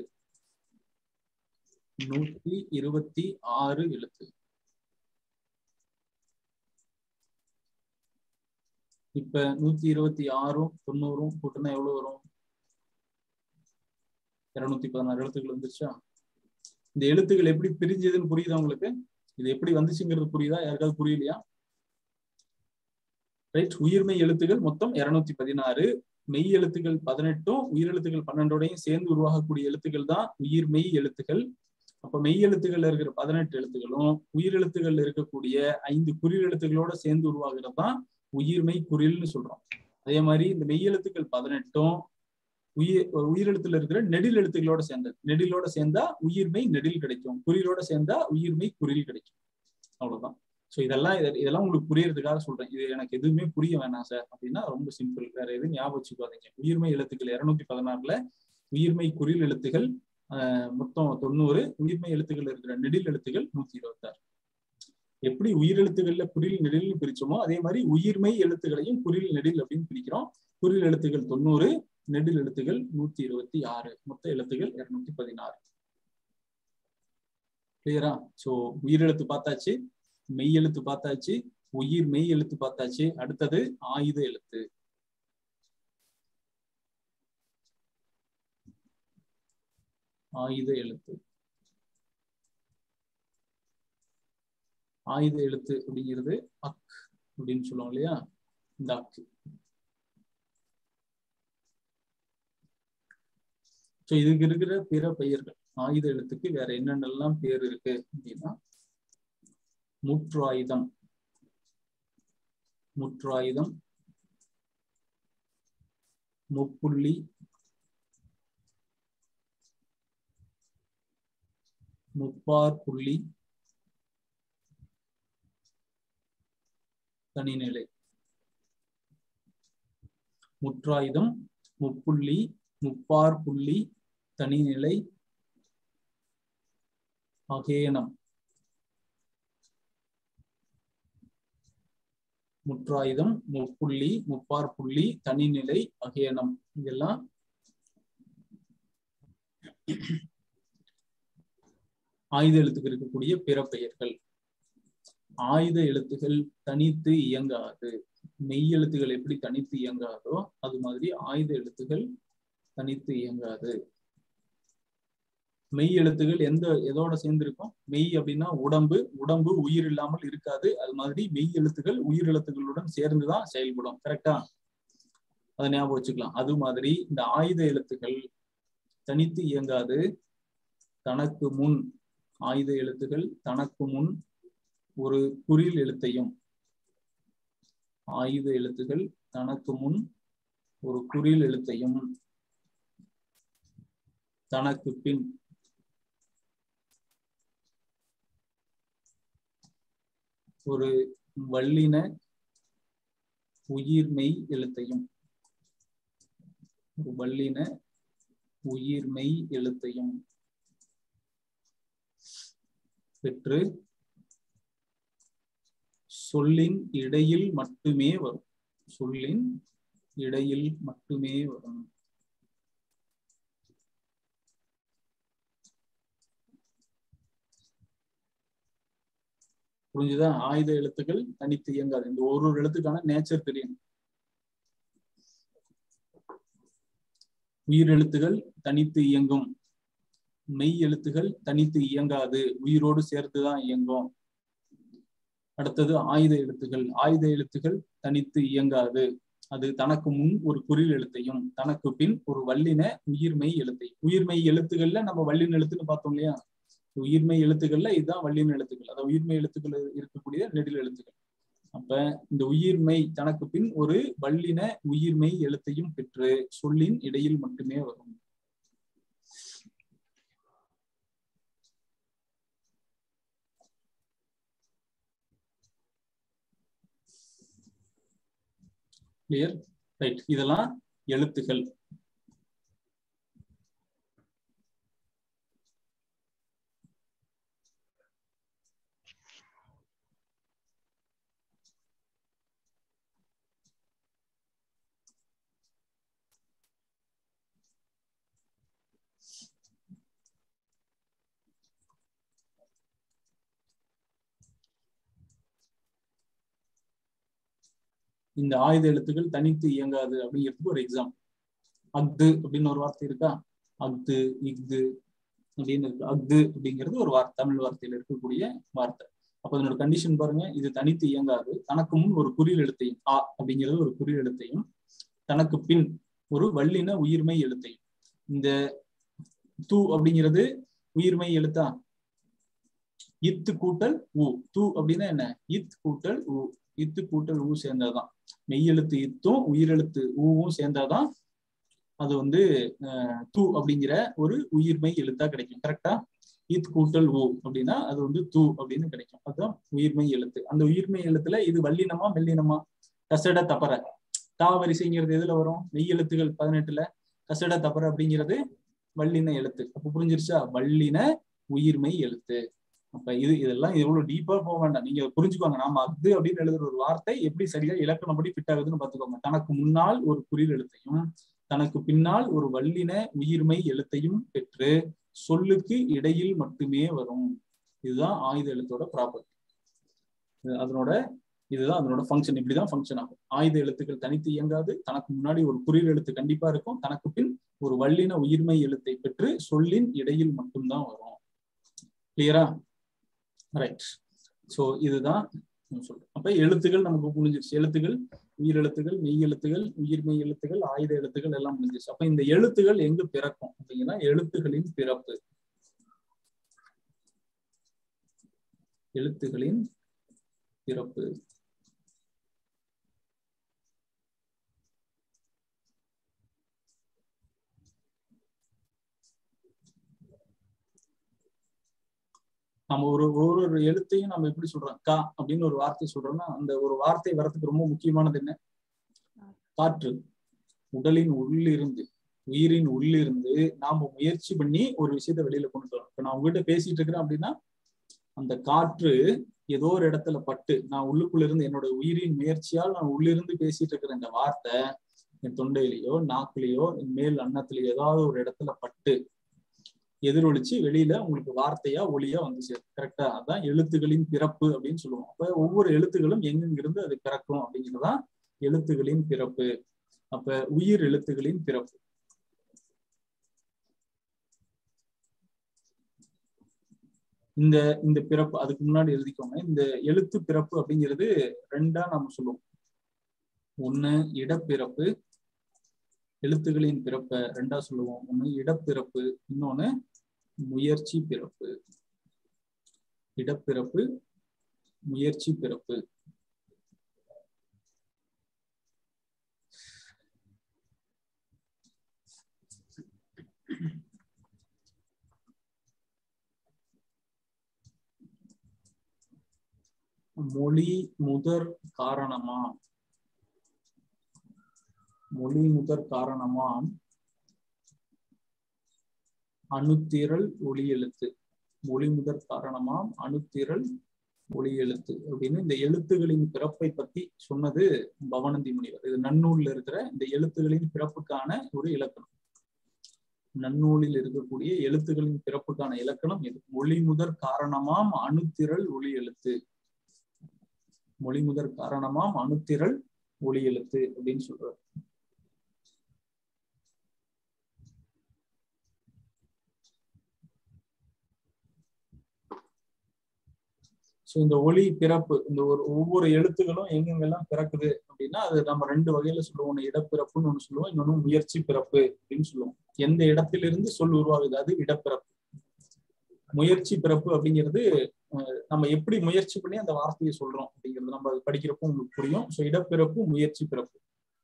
நூத்தி இருபத்தி ஆறு எழுத்து இப்ப நூத்தி இருபத்தி ஆறும் தொண்ணூறும் கூட்டினா எவ்வளவு வரும் இருநூத்தி பதினாறு எழுத்துக்கள் வந்துருச்சா இந்த எழுத்துக்கள் எப்படி பிரிஞ்சதுன்னு புரியுதா உங்களுக்கு இது எப்படி வந்துச்சுங்கிறது புரியுதா யாருக்காவது புரியலையா ரைட் உயிர்மெய் எழுத்துக்கள் மொத்தம் இருநூத்தி பதினாறு மெய் எழுத்துக்கள் பதினெட்டும் உயிரெழுத்துக்கள் பன்னெண்டோடையும் சேர்ந்து உருவாகக்கூடிய எழுத்துக்கள் தான் உயிர்மெய் எழுத்துக்கள் அப்ப மெய் எழுத்துக்கள்ல இருக்கிற பதினெட்டு எழுத்துக்களும் உயிரெழுத்துக்கள்ல இருக்கக்கூடிய ஐந்து குறில் எழுத்துக்களோட சேர்ந்து உருவாகிறது தான் உயிர்மெய் குறில்னு சொல்றோம் அதே மாதிரி இந்த மெய் எழுத்துக்கள் பதினெட்டும் உயிர் உயிரெழுத்துல இருக்கிற நெடில் எழுத்துக்களோட சேர்ந்தது நெடிலோட சேர்ந்தா உயிர்மெய் நெடில் கிடைக்கும் குறிலோட சேர்ந்தா உயிர்மெய் குறில் கிடைக்கும் அவ்வளவுதான் சோ இதெல்லாம் இதெல்லாம் உங்களுக்கு புரியறதுக்காக சொல்றேன் இது எனக்கு எதுவுமே புரிய வேணாம் சார் அப்படின்னா ரொம்ப சிம்பிள் வேற எதுவும் ஞாபகம் வச்சுக்காதீங்க உயிர்மெய் எழுத்துக்கள் இருநூத்தி பதினாறுல உயிர்மெய் குறில் எழுத்துக்கள் மொத்தம் தொண்ணூறு உயிர்மெய் எழுத்துக்கள் இருக்கிற நெடில் எழுத்துக்கள் நூத்தி இருபத்தாறு எப்படி உயிரெழுத்துக்கள்ல குறில் நெடில்னு பிரிச்சோமோ அதே மாதிரி உயிர்மெய் எழுத்துக்களையும் குறில் நெடில் அப்படின்னு பிரிக்கிறோம் குறில் எழுத்துக்கள் தொண்ணூறு நெடில் எழுத்துக்கள் நூத்தி இருபத்தி ஆறு மொத்த எழுத்துக்கள் இருநூத்தி பதினாறு கிளியரா சோ உயிரெழுத்து பார்த்தாச்சு மெய் எழுத்து பார்த்தாச்சு உயிர் மெய் எழுத்து பார்த்தாச்சு அடுத்தது ஆயுத எழுத்து ஆயுத எழுத்து ஆயுத எழுத்து அப்படிங்கிறது அக் அப்படின்னு சொல்லுவோம் இல்லையா இந்த அக்கு ஸோ இதுக்கு இருக்கிற பிற பெயர்கள் ஆயுத எழுத்துக்கு வேற என்னென்னலாம் பேர் இருக்கு அப்படின்னா முற்றாயுதம் முற்றாயுதம் முப்புள்ளி முப்பார் புள்ளி தனிநிலை முற்றாயுதம் முப்புள்ளி முப்பார் புள்ளி தனிநிலை அகேனம் முற்றாயுதம் முப்புள்ளி முப்பார் புள்ளி தனிநிலை அகேனம் இதெல்லாம் ஆயுத எழுத்துக்கு இருக்கக்கூடிய பிற பெயர்கள் ஆயுத எழுத்துகள் தனித்து இயங்காது மெய் எழுத்துகள் எப்படி தனித்து இயங்காதோ அது மாதிரி ஆயுத எழுத்துகள் தனித்து இயங்காது மெய் எழுத்துகள் எந்த எதோட சேர்ந்து இருக்கும் மெய் அப்படின்னா உடம்பு உடம்பு உயிர் இல்லாமல் இருக்காது அது மாதிரி மெய் எழுத்துகள் உயிர் எழுத்துக்களுடன் சேர்ந்துதான் செயல்படும் கரெக்டா அதை ஞாபகம் வச்சுக்கலாம் அது மாதிரி இந்த ஆயுத எழுத்துக்கள் தனித்து இயங்காது தனக்கு முன் ஆயுத எழுத்துகள் தனக்கு முன் ஒரு குறில் எழுத்தையும் ஆயுத எழுத்துகள் தனக்கு முன் ஒரு குறில் எழுத்தையும் தனக்கு பின் ஒரு வல்லின உயிர்மெய் எழுத்தையும் ஒரு வல்லின உயிர்மெய் எழுத்தையும் பெற்று சொல்லின் இடையில் மட்டுமே வரும் சொல்லின் இடையில் மட்டுமே வரும் புரிஞ்சுதா ஆயுத எழுத்துக்கள் தனித்து இயங்காது இந்த ஒரு ஒரு எழுத்துக்கான நேச்சர் தெரியும் உயிர் எழுத்துகள் தனித்து இயங்கும் மெய் எழுத்துகள் தனித்து இயங்காது உயிரோடு சேர்த்துதான் இயங்கும் அடுத்தது ஆயுத எழுத்துகள் ஆயுத எழுத்துகள் தனித்து இயங்காது அது தனக்கு முன் ஒரு குறில் எழுத்தையும் தனக்கு பின் ஒரு வல்லின உயிர்மெய் எழுத்தை உயிர்மெய் எழுத்துக்கள்ல நம்ம வல்லின எழுத்துன்னு பார்த்தோம் இல்லையா உயிர்மெய் எழுத்துக்கள்ல இதுதான் வல்லின எழுத்துக்கள் அதாவது உயிர்மெய் எழுத்துக்கள் இருக்கக்கூடிய நெடில் எழுத்துக்கள் அப்ப இந்த உயிர்மெய் தனக்கு பின் ஒரு வல்லின உயிர்மெய் எழுத்தையும் பெற்று சொல்லின் இடையில் மட்டுமே வரும் கிளியர் ரைட் இதெல்லாம் எழுத்துகள் இந்த ஆயுத எழுத்துக்கள் தனித்து இயங்காது அப்படிங்கிறதுக்கு ஒரு எக்ஸாம் அக்து அப்படின்னு ஒரு வார்த்தை இருக்கா அக்து இக்து அப்படின்னு இருக்கு அக்து அப்படிங்கிறது ஒரு வார்த்தை தமிழ் வார்த்தையில இருக்கக்கூடிய வார்த்தை அப்ப அதனோட கண்டிஷன் பாருங்க இது தனித்து இயங்காது தனக்கு முன் ஒரு குறில் எழுத்தையும் ஆ அப்படிங்கிறது ஒரு குறில் எழுத்தையும் தனக்கு பின் ஒரு வல்லின உயிர்மை எழுத்தையும் இந்த தூ அப்படிங்கிறது உயிர்மை எழுத்தா இத்து கூட்டல் ஊ தூ அப்படின்னா என்ன இத் கூட்டல் ஊ இத்து கூட்டல் ஊ சேர்ந்தாதான் மெய்யெழுத்து இத்தும் உயிரெழுத்து ஊவும் சேர்ந்தாதான் அது வந்து தூ அப்படிங்கிற ஒரு உயிர்மை எழுத்தா கிடைக்கும் கரெக்டா இத் கூட்டல் ஊ அப்படின்னா அது வந்து தூ அப்படின்னு கிடைக்கும் அதுதான் உயிர்மை எழுத்து அந்த உயிர்மை எழுத்துல இது வல்லினமா மெல்லினமா கசட தப்பற தா வரிசைங்கிறது எதுல வரும் மெய் எழுத்துகள் பதினெட்டுல கசட தப்பற அப்படிங்கிறது வல்லின எழுத்து அப்ப புரிஞ்சிருச்சா வல்லின உயிர்மை எழுத்து அப்ப இது இதெல்லாம் எவ்வளவு டீப்பா போக வேண்டாம் நீங்க புரிஞ்சுக்கோங்க நாம அது அப்படின்னு எழுதுற ஒரு வார்த்தை எப்படி சரியா இலக்கணப்படி ஃபிட் ஆகுதுன்னு பாத்துக்கோங்க தனக்கு முன்னால் ஒரு குறில் எழுத்தையும் தனக்கு பின்னால் ஒரு வல்லின உயிர்மை எழுத்தையும் பெற்று சொல்லுக்கு இடையில் மட்டுமே வரும் இதுதான் ஆயுத எழுத்தோட ப்ராப்பர்ட்டி அதனோட இதுதான் அதனோட ஃபங்க்ஷன் இப்படிதான் ஃபங்க்ஷன் ஆகும் ஆயுத எழுத்துக்கள் தனித்து இயங்காது தனக்கு முன்னாடி ஒரு குறில் எழுத்து கண்டிப்பா இருக்கும் தனக்கு பின் ஒரு வல்லின உயிர்மை எழுத்தை பெற்று சொல்லின் இடையில் மட்டும்தான் வரும் கிளியரா ரைட் சோ இதுதான் சொல்றேன் அப்ப எழுத்துகள் நமக்கு புரிஞ்சிருச்சு எழுத்துகள் உயிரெழுத்துகள் மெய் எழுத்துகள் உயிர்மெய் எழுத்துகள் ஆயுத எழுத்துகள் எல்லாம் முடிஞ்சிருச்சு அப்ப இந்த எழுத்துகள் எங்க பிறக்கும் அப்படின்னா எழுத்துகளின் பிறப்பு எழுத்துகளின் பிறப்பு நம்ம ஒரு ஒரு ஒரு எழுத்தையும் நம்ம எப்படி சொல்றோம் கா அப்படின்னு ஒரு வார்த்தை சொல்றோம்னா அந்த ஒரு வார்த்தை வரதுக்கு ரொம்ப முக்கியமானது என்ன காற்று உடலின் உள்ளிருந்து உயிரின் உள்ளிருந்து நாம முயற்சி பண்ணி ஒரு விஷயத்த வெளியில கொண்டு வரோம் இப்ப நான் உங்ககிட்ட பேசிட்டு இருக்கிறேன் அப்படின்னா அந்த காற்று ஏதோ ஒரு இடத்துல பட்டு நான் உள்ளுக்குள்ள இருந்து என்னோட உயிரின் முயற்சியால் நான் உள்ளிருந்து பேசிட்டு இருக்கிற இந்த வார்த்தை என் தொண்டையிலயோ நாக்குலயோ என் மேல் அன்னத்திலயோ ஏதாவது ஒரு இடத்துல பட்டு எதிரொலிச்சு வெளியில உங்களுக்கு வார்த்தையா ஒளியா வந்து சேரும் கரெக்டா அதான் எழுத்துகளின் பிறப்பு அப்படின்னு சொல்லுவோம் அப்ப ஒவ்வொரு எழுத்துகளும் எங்கெங்கிருந்து அது பிறக்கும் அப்படிங்கிறதுதான் எழுத்துகளின் பிறப்பு அப்ப உயிர் எழுத்துகளின் பிறப்பு இந்த இந்த பிறப்பு அதுக்கு முன்னாடி எழுதிக்கோங்க இந்த எழுத்து பிறப்பு அப்படிங்கிறது ரெண்டா நம்ம சொல்லுவோம் ஒண்ணு இடப்பிறப்பு எழுத்துகளின் பிறப்ப ரெண்டா சொல்லுவோம் ஒண்ணு இடப்பிறப்பு இன்னொன்னு முயற்சி பிறப்பு இடப்பிறப்பு முயற்சி பிறப்பு மொழி முதற் காரணமா மொழி முதற் காரணமாம் அணுத்திரள் ஒளி எழுத்து மொழி முதற் காரணமாம் அணுத்திரள் ஒளி எழுத்து அப்படின்னு இந்த எழுத்துகளின் பிறப்பை பத்தி சொன்னது பவனந்தி முனிவர் இது நன்னூல்ல இருக்கிற இந்த எழுத்துகளின் பிறப்புக்கான ஒரு இலக்கணம் நன்னூலில் இருக்கக்கூடிய எழுத்துகளின் பிறப்புக்கான இலக்கணம் இது மொழி முதற் காரணமாம் அணுத்திரள் ஒளி எழுத்து மொழி முதற் காரணமாம் அணுத்திரள் ஒளி எழுத்து அப்படின்னு சொல்றாரு ஸோ இந்த ஒளி பிறப்பு இந்த ஒரு ஒவ்வொரு எழுத்துகளும் எங்கெங்கெல்லாம் பிறக்குது அப்படின்னா அது நம்ம ரெண்டு வகையில சொல்லுவோம் ஒன்று இடப்பிறப்புன்னு ஒன்று சொல்லுவோம் இன்னொன்று முயற்சி பிறப்பு அப்படின்னு சொல்லுவோம் எந்த இடத்திலிருந்து சொல் உருவாகுது அது இடப்பிறப்பு முயற்சி பிறப்பு அப்படிங்கிறது நம்ம எப்படி முயற்சி பண்ணி அந்த வார்த்தையை சொல்றோம் அப்படிங்கிறது நம்ம அது படிக்கிறப்போ உங்களுக்கு புரியும் ஸோ இடப்பிறப்பு முயற்சி பிறப்பு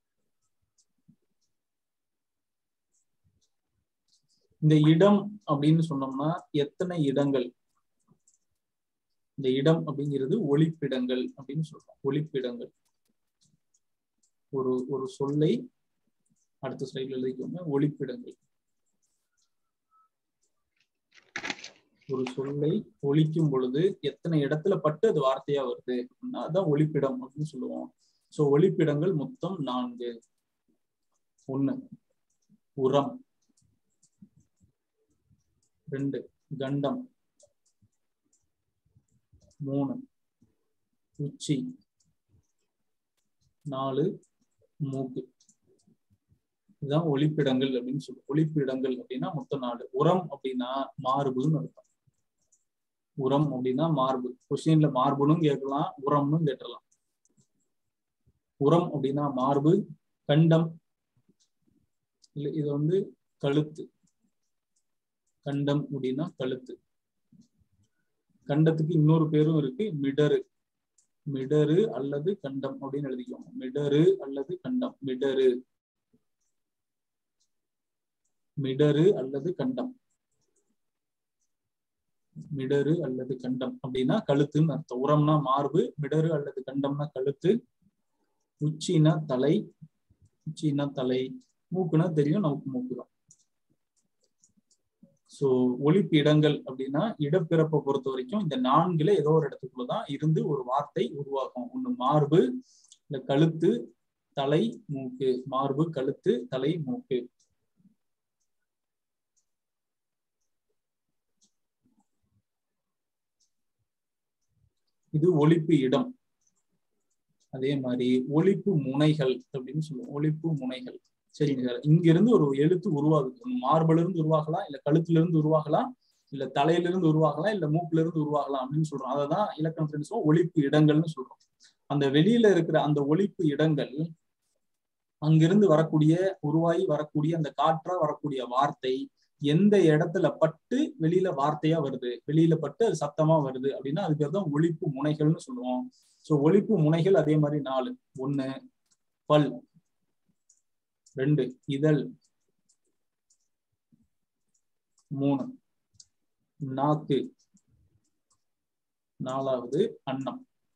இந்த இடம் அப்படின்னு சொன்னோம்னா எத்தனை இடங்கள் இந்த இடம் அப்படிங்கிறது ஒளிப்பிடங்கள் அப்படின்னு சொல்றோம் ஒளிப்பிடங்கள் ஒரு ஒரு சொல்லை அடுத்த ஸ்லைட்ல எழுதிக்கோங்க ஒளிப்பிடங்கள் ஒரு சொல்லை ஒழிக்கும் பொழுது எத்தனை இடத்துல பட்டு அது வார்த்தையா வருது அப்படின்னா அதான் ஒளிப்பிடம் அப்படின்னு சொல்லுவோம் சோ ஒளிப்பிடங்கள் மொத்தம் நான்கு ஒண்ணு உரம் ரெண்டு கண்டம் மூணு உச்சி நாலு மூக்கு இதுதான் ஒளிப்பிடங்கள் அப்படின்னு சொல்லுவோம் ஒளிப்பிடங்கள் அப்படின்னா மொத்தம் நாலு உரம் அப்படின்னா மார்புன்னு அர்த்தம் உரம் அப்படின்னா மார்பு கொஸ்டின்ல மார்புன்னு கேட்கலாம் உரம்னு கேட்டலாம் உரம் அப்படின்னா மார்பு கண்டம் இல்ல இது வந்து கழுத்து கண்டம் அப்படின்னா கழுத்து கண்டத்துக்கு இன்னொரு பேரும் இருக்கு மிடரு மிடரு அல்லது கண்டம் அப்படின்னு எழுதிக்கோங்க மிடரு அல்லது கண்டம் மிடரு மிடரு அல்லது கண்டம் மிடரு அல்லது கண்டம் அப்படின்னா கழுத்துன்னு அர்த்தம் உரம்னா மார்பு மிடரு அல்லது கண்டம்னா கழுத்து உச்சினா தலை உச்சினா தலை மூக்குனா தெரியும் நமக்கு மூக்கு தான் சோ ஒளிப்பு இடங்கள் அப்படின்னா இடப்பிறப்பை பொறுத்த வரைக்கும் இந்த நான்குல ஏதோ ஒரு இடத்துக்குள்ளதான் இருந்து ஒரு வார்த்தை உருவாகும் ஒண்ணு மார்பு இல்ல கழுத்து தலை மூக்கு மார்பு கழுத்து தலை மூக்கு இது ஒழிப்பு இடம் அதே மாதிரி ஒழிப்பு முனைகள் அப்படின்னு சொல்லுவோம் ஒழிப்பு முனைகள் சரிங்க சார் இங்க இருந்து ஒரு எழுத்து உருவாகுது ஒண்ணு மார்புல இருந்து உருவாகலாம் இல்ல கழுத்துல இருந்து உருவாகலாம் இல்ல தலையில இருந்து உருவாகலாம் இல்ல மூக்குல இருந்து உருவாகலாம் அப்படின்னு சொல்றோம் அததான் இலக்கணத்துல சொல்லுவோம் ஒழிப்பு இடங்கள்னு சொல்றோம் அந்த வெளியில இருக்கிற அந்த ஒழிப்பு இடங்கள் அங்கிருந்து வரக்கூடிய உருவாகி வரக்கூடிய அந்த காற்றா வரக்கூடிய வார்த்தை எந்த இடத்துல பட்டு வெளியில வார்த்தையா வருது வெளியில பட்டு அது சத்தமா வருது அப்படின்னா அது பேர் தான் ஒழிப்பு முனைகள்னு சொல்லுவோம் சோ ஒழிப்பு முனைகள் அதே மாதிரி நாலு ஒண்ணு பல் ரெண்டு இதழ் மூணு நாக்கு நாலாவது அன்னம்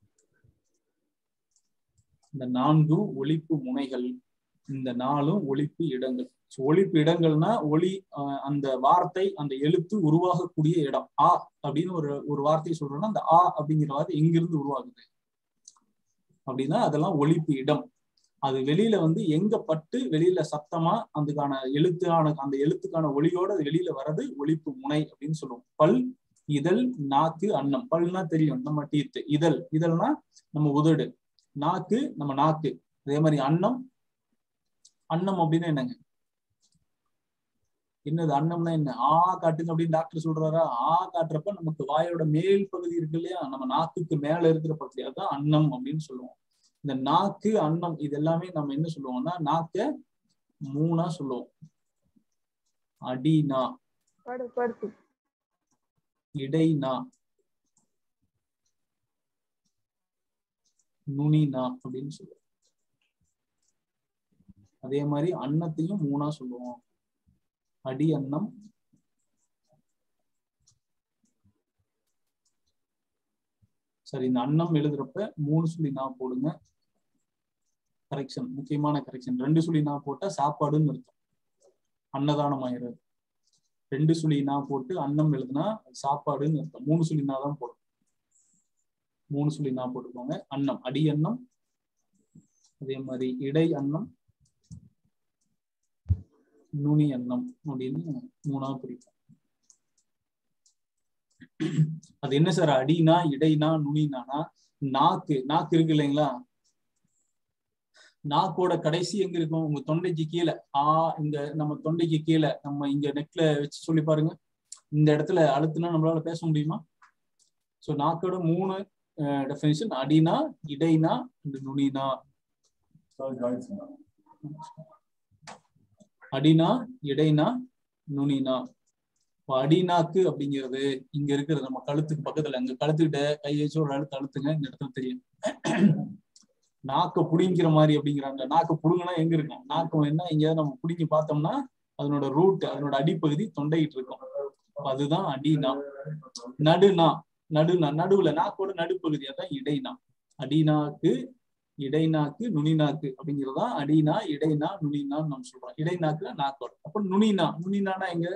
இந்த நான்கும் ஒழிப்பு முனைகள் இந்த நாலும் ஒழிப்பு இடங்கள் So, ஒழிப்பு இடங்கள்னா ஒளி அஹ், அந்த வார்த்தை அந்த எழுத்து உருவாகக்கூடிய இடம் ஆ அப்படின்னு ஒரு ஒரு வார்த்தையை சொல்றோம்னா அந்த ஆ அப்படிங்கிற வார்த்தை எங்கிருந்து உருவாகுது அப்படின்னா அதெல்லாம் ஒழிப்பு இடம் அது வெளியில வந்து எங்க பட்டு வெளியில சத்தமா அதுக்கான எழுத்தான அந்த எழுத்துக்கான ஒளியோட அது வெளியில வர்றது ஒழிப்பு முனை அப்படின்னு சொல்லுவோம் பல் இதழ் நாக்கு அன்னம் பல்னா தெரியும் நம்ம டீத்து இதழ் இதழ்னா நம்ம உதடு நாக்கு நம்ம நாக்கு அதே மாதிரி அன்னம் அன்னம் அப்படின்னா என்னங்க என்னது அன்னம்னா என்ன ஆ காட்டுங்க அப்படின்னு டாக்டர் சொல்றாரா ஆ காட்டுறப்ப நமக்கு வாயோட மேல் பகுதி இருக்கு இல்லையா நம்ம நாக்குக்கு மேல இருக்கிற பகுதி அதுதான் அன்னம் அப்படின்னு சொல்லுவோம் இந்த நாக்கு அன்னம் இது எல்லாமே நம்ம என்ன சொல்லுவோம்னா நாக்க மூணா சொல்லுவோம் அடினா படு படுத்து இடைநா நுனினா அப்படின்னு சொல்லுவோம் அதே மாதிரி அன்னத்தையும் மூணா சொல்லுவோம் அடி அன்னம் சரி இந்த அன்னம் எழுதுறப்ப மூணு சொல்லி நான் போடுங்க கரெக்ஷன் முக்கியமான கரெக்ஷன் ரெண்டு சொல்லி நான் போட்டா சாப்பாடுன்னு அர்த்தம் அன்னதானம் ஆயிடுறது ரெண்டு சுழி நான் போட்டு அன்னம் எழுதுனா சாப்பாடுன்னு அர்த்தம் மூணு சுழி நான் தான் போடும் மூணு சுழி நான் போட்டுக்கோங்க அன்னம் அடி அன்னம் அதே மாதிரி இடை அன்னம் நுனி அன்னம் அப்படின்னு மூணா பிரிப்போம் அது என்ன சார் அடினா இடைனா நுனினானா நாக்கு நாக்கு இருக்கு இல்லைங்களா நாக்கோட கடைசி எங்க இருக்கும் உங்க தொண்டைக்கு கீழே ஆ இங்க நம்ம தொண்டைக்கு கீழே நம்ம இங்க நெக்ல வச்சு சொல்லி பாருங்க இந்த இடத்துல அழுத்துனா நம்மளால பேச முடியுமா சோ நாக்கோட மூணு டெஃபினிஷன் அடினா இடைனா இந்த நுனினா அடினா இடைனா நுனினா இப்போ அடிநாக்கு அப்படிங்கிறது இங்க இருக்கிறது நம்ம கழுத்துக்கு பக்கத்துல இங்க கழுத்துக்கிட்ட கை வச்சு ஒரு அழுத்து அழுத்துங்க இந்த இடத்துல தெரியும் நாக்க புடிங்கிற மாதிரி அப்படிங்கிறாங்க நாக்க புடுங்கினா எங்க இருக்கும் நாக்கம் என்ன எங்கேயாவது நம்ம புடுங்கி பார்த்தோம்னா அதனோட ரூட் அதனோட அடிப்பகுதி தொண்டையிட்டு இருக்கும் அப்ப அதுதான் அடினா நடுநா நடுநா நடுவுல நாக்கோட நடுப்பகுதி அதான் இடைநா அடிநாக்கு இடைநாக்கு நுனிநாக்கு அப்படிங்கிறதா அடினா இடைனா நுனினான்னு நம்ம சொல்றோம் இடைநாக்குல நாக்கோட அப்ப நுனினா நுனினானா எங்க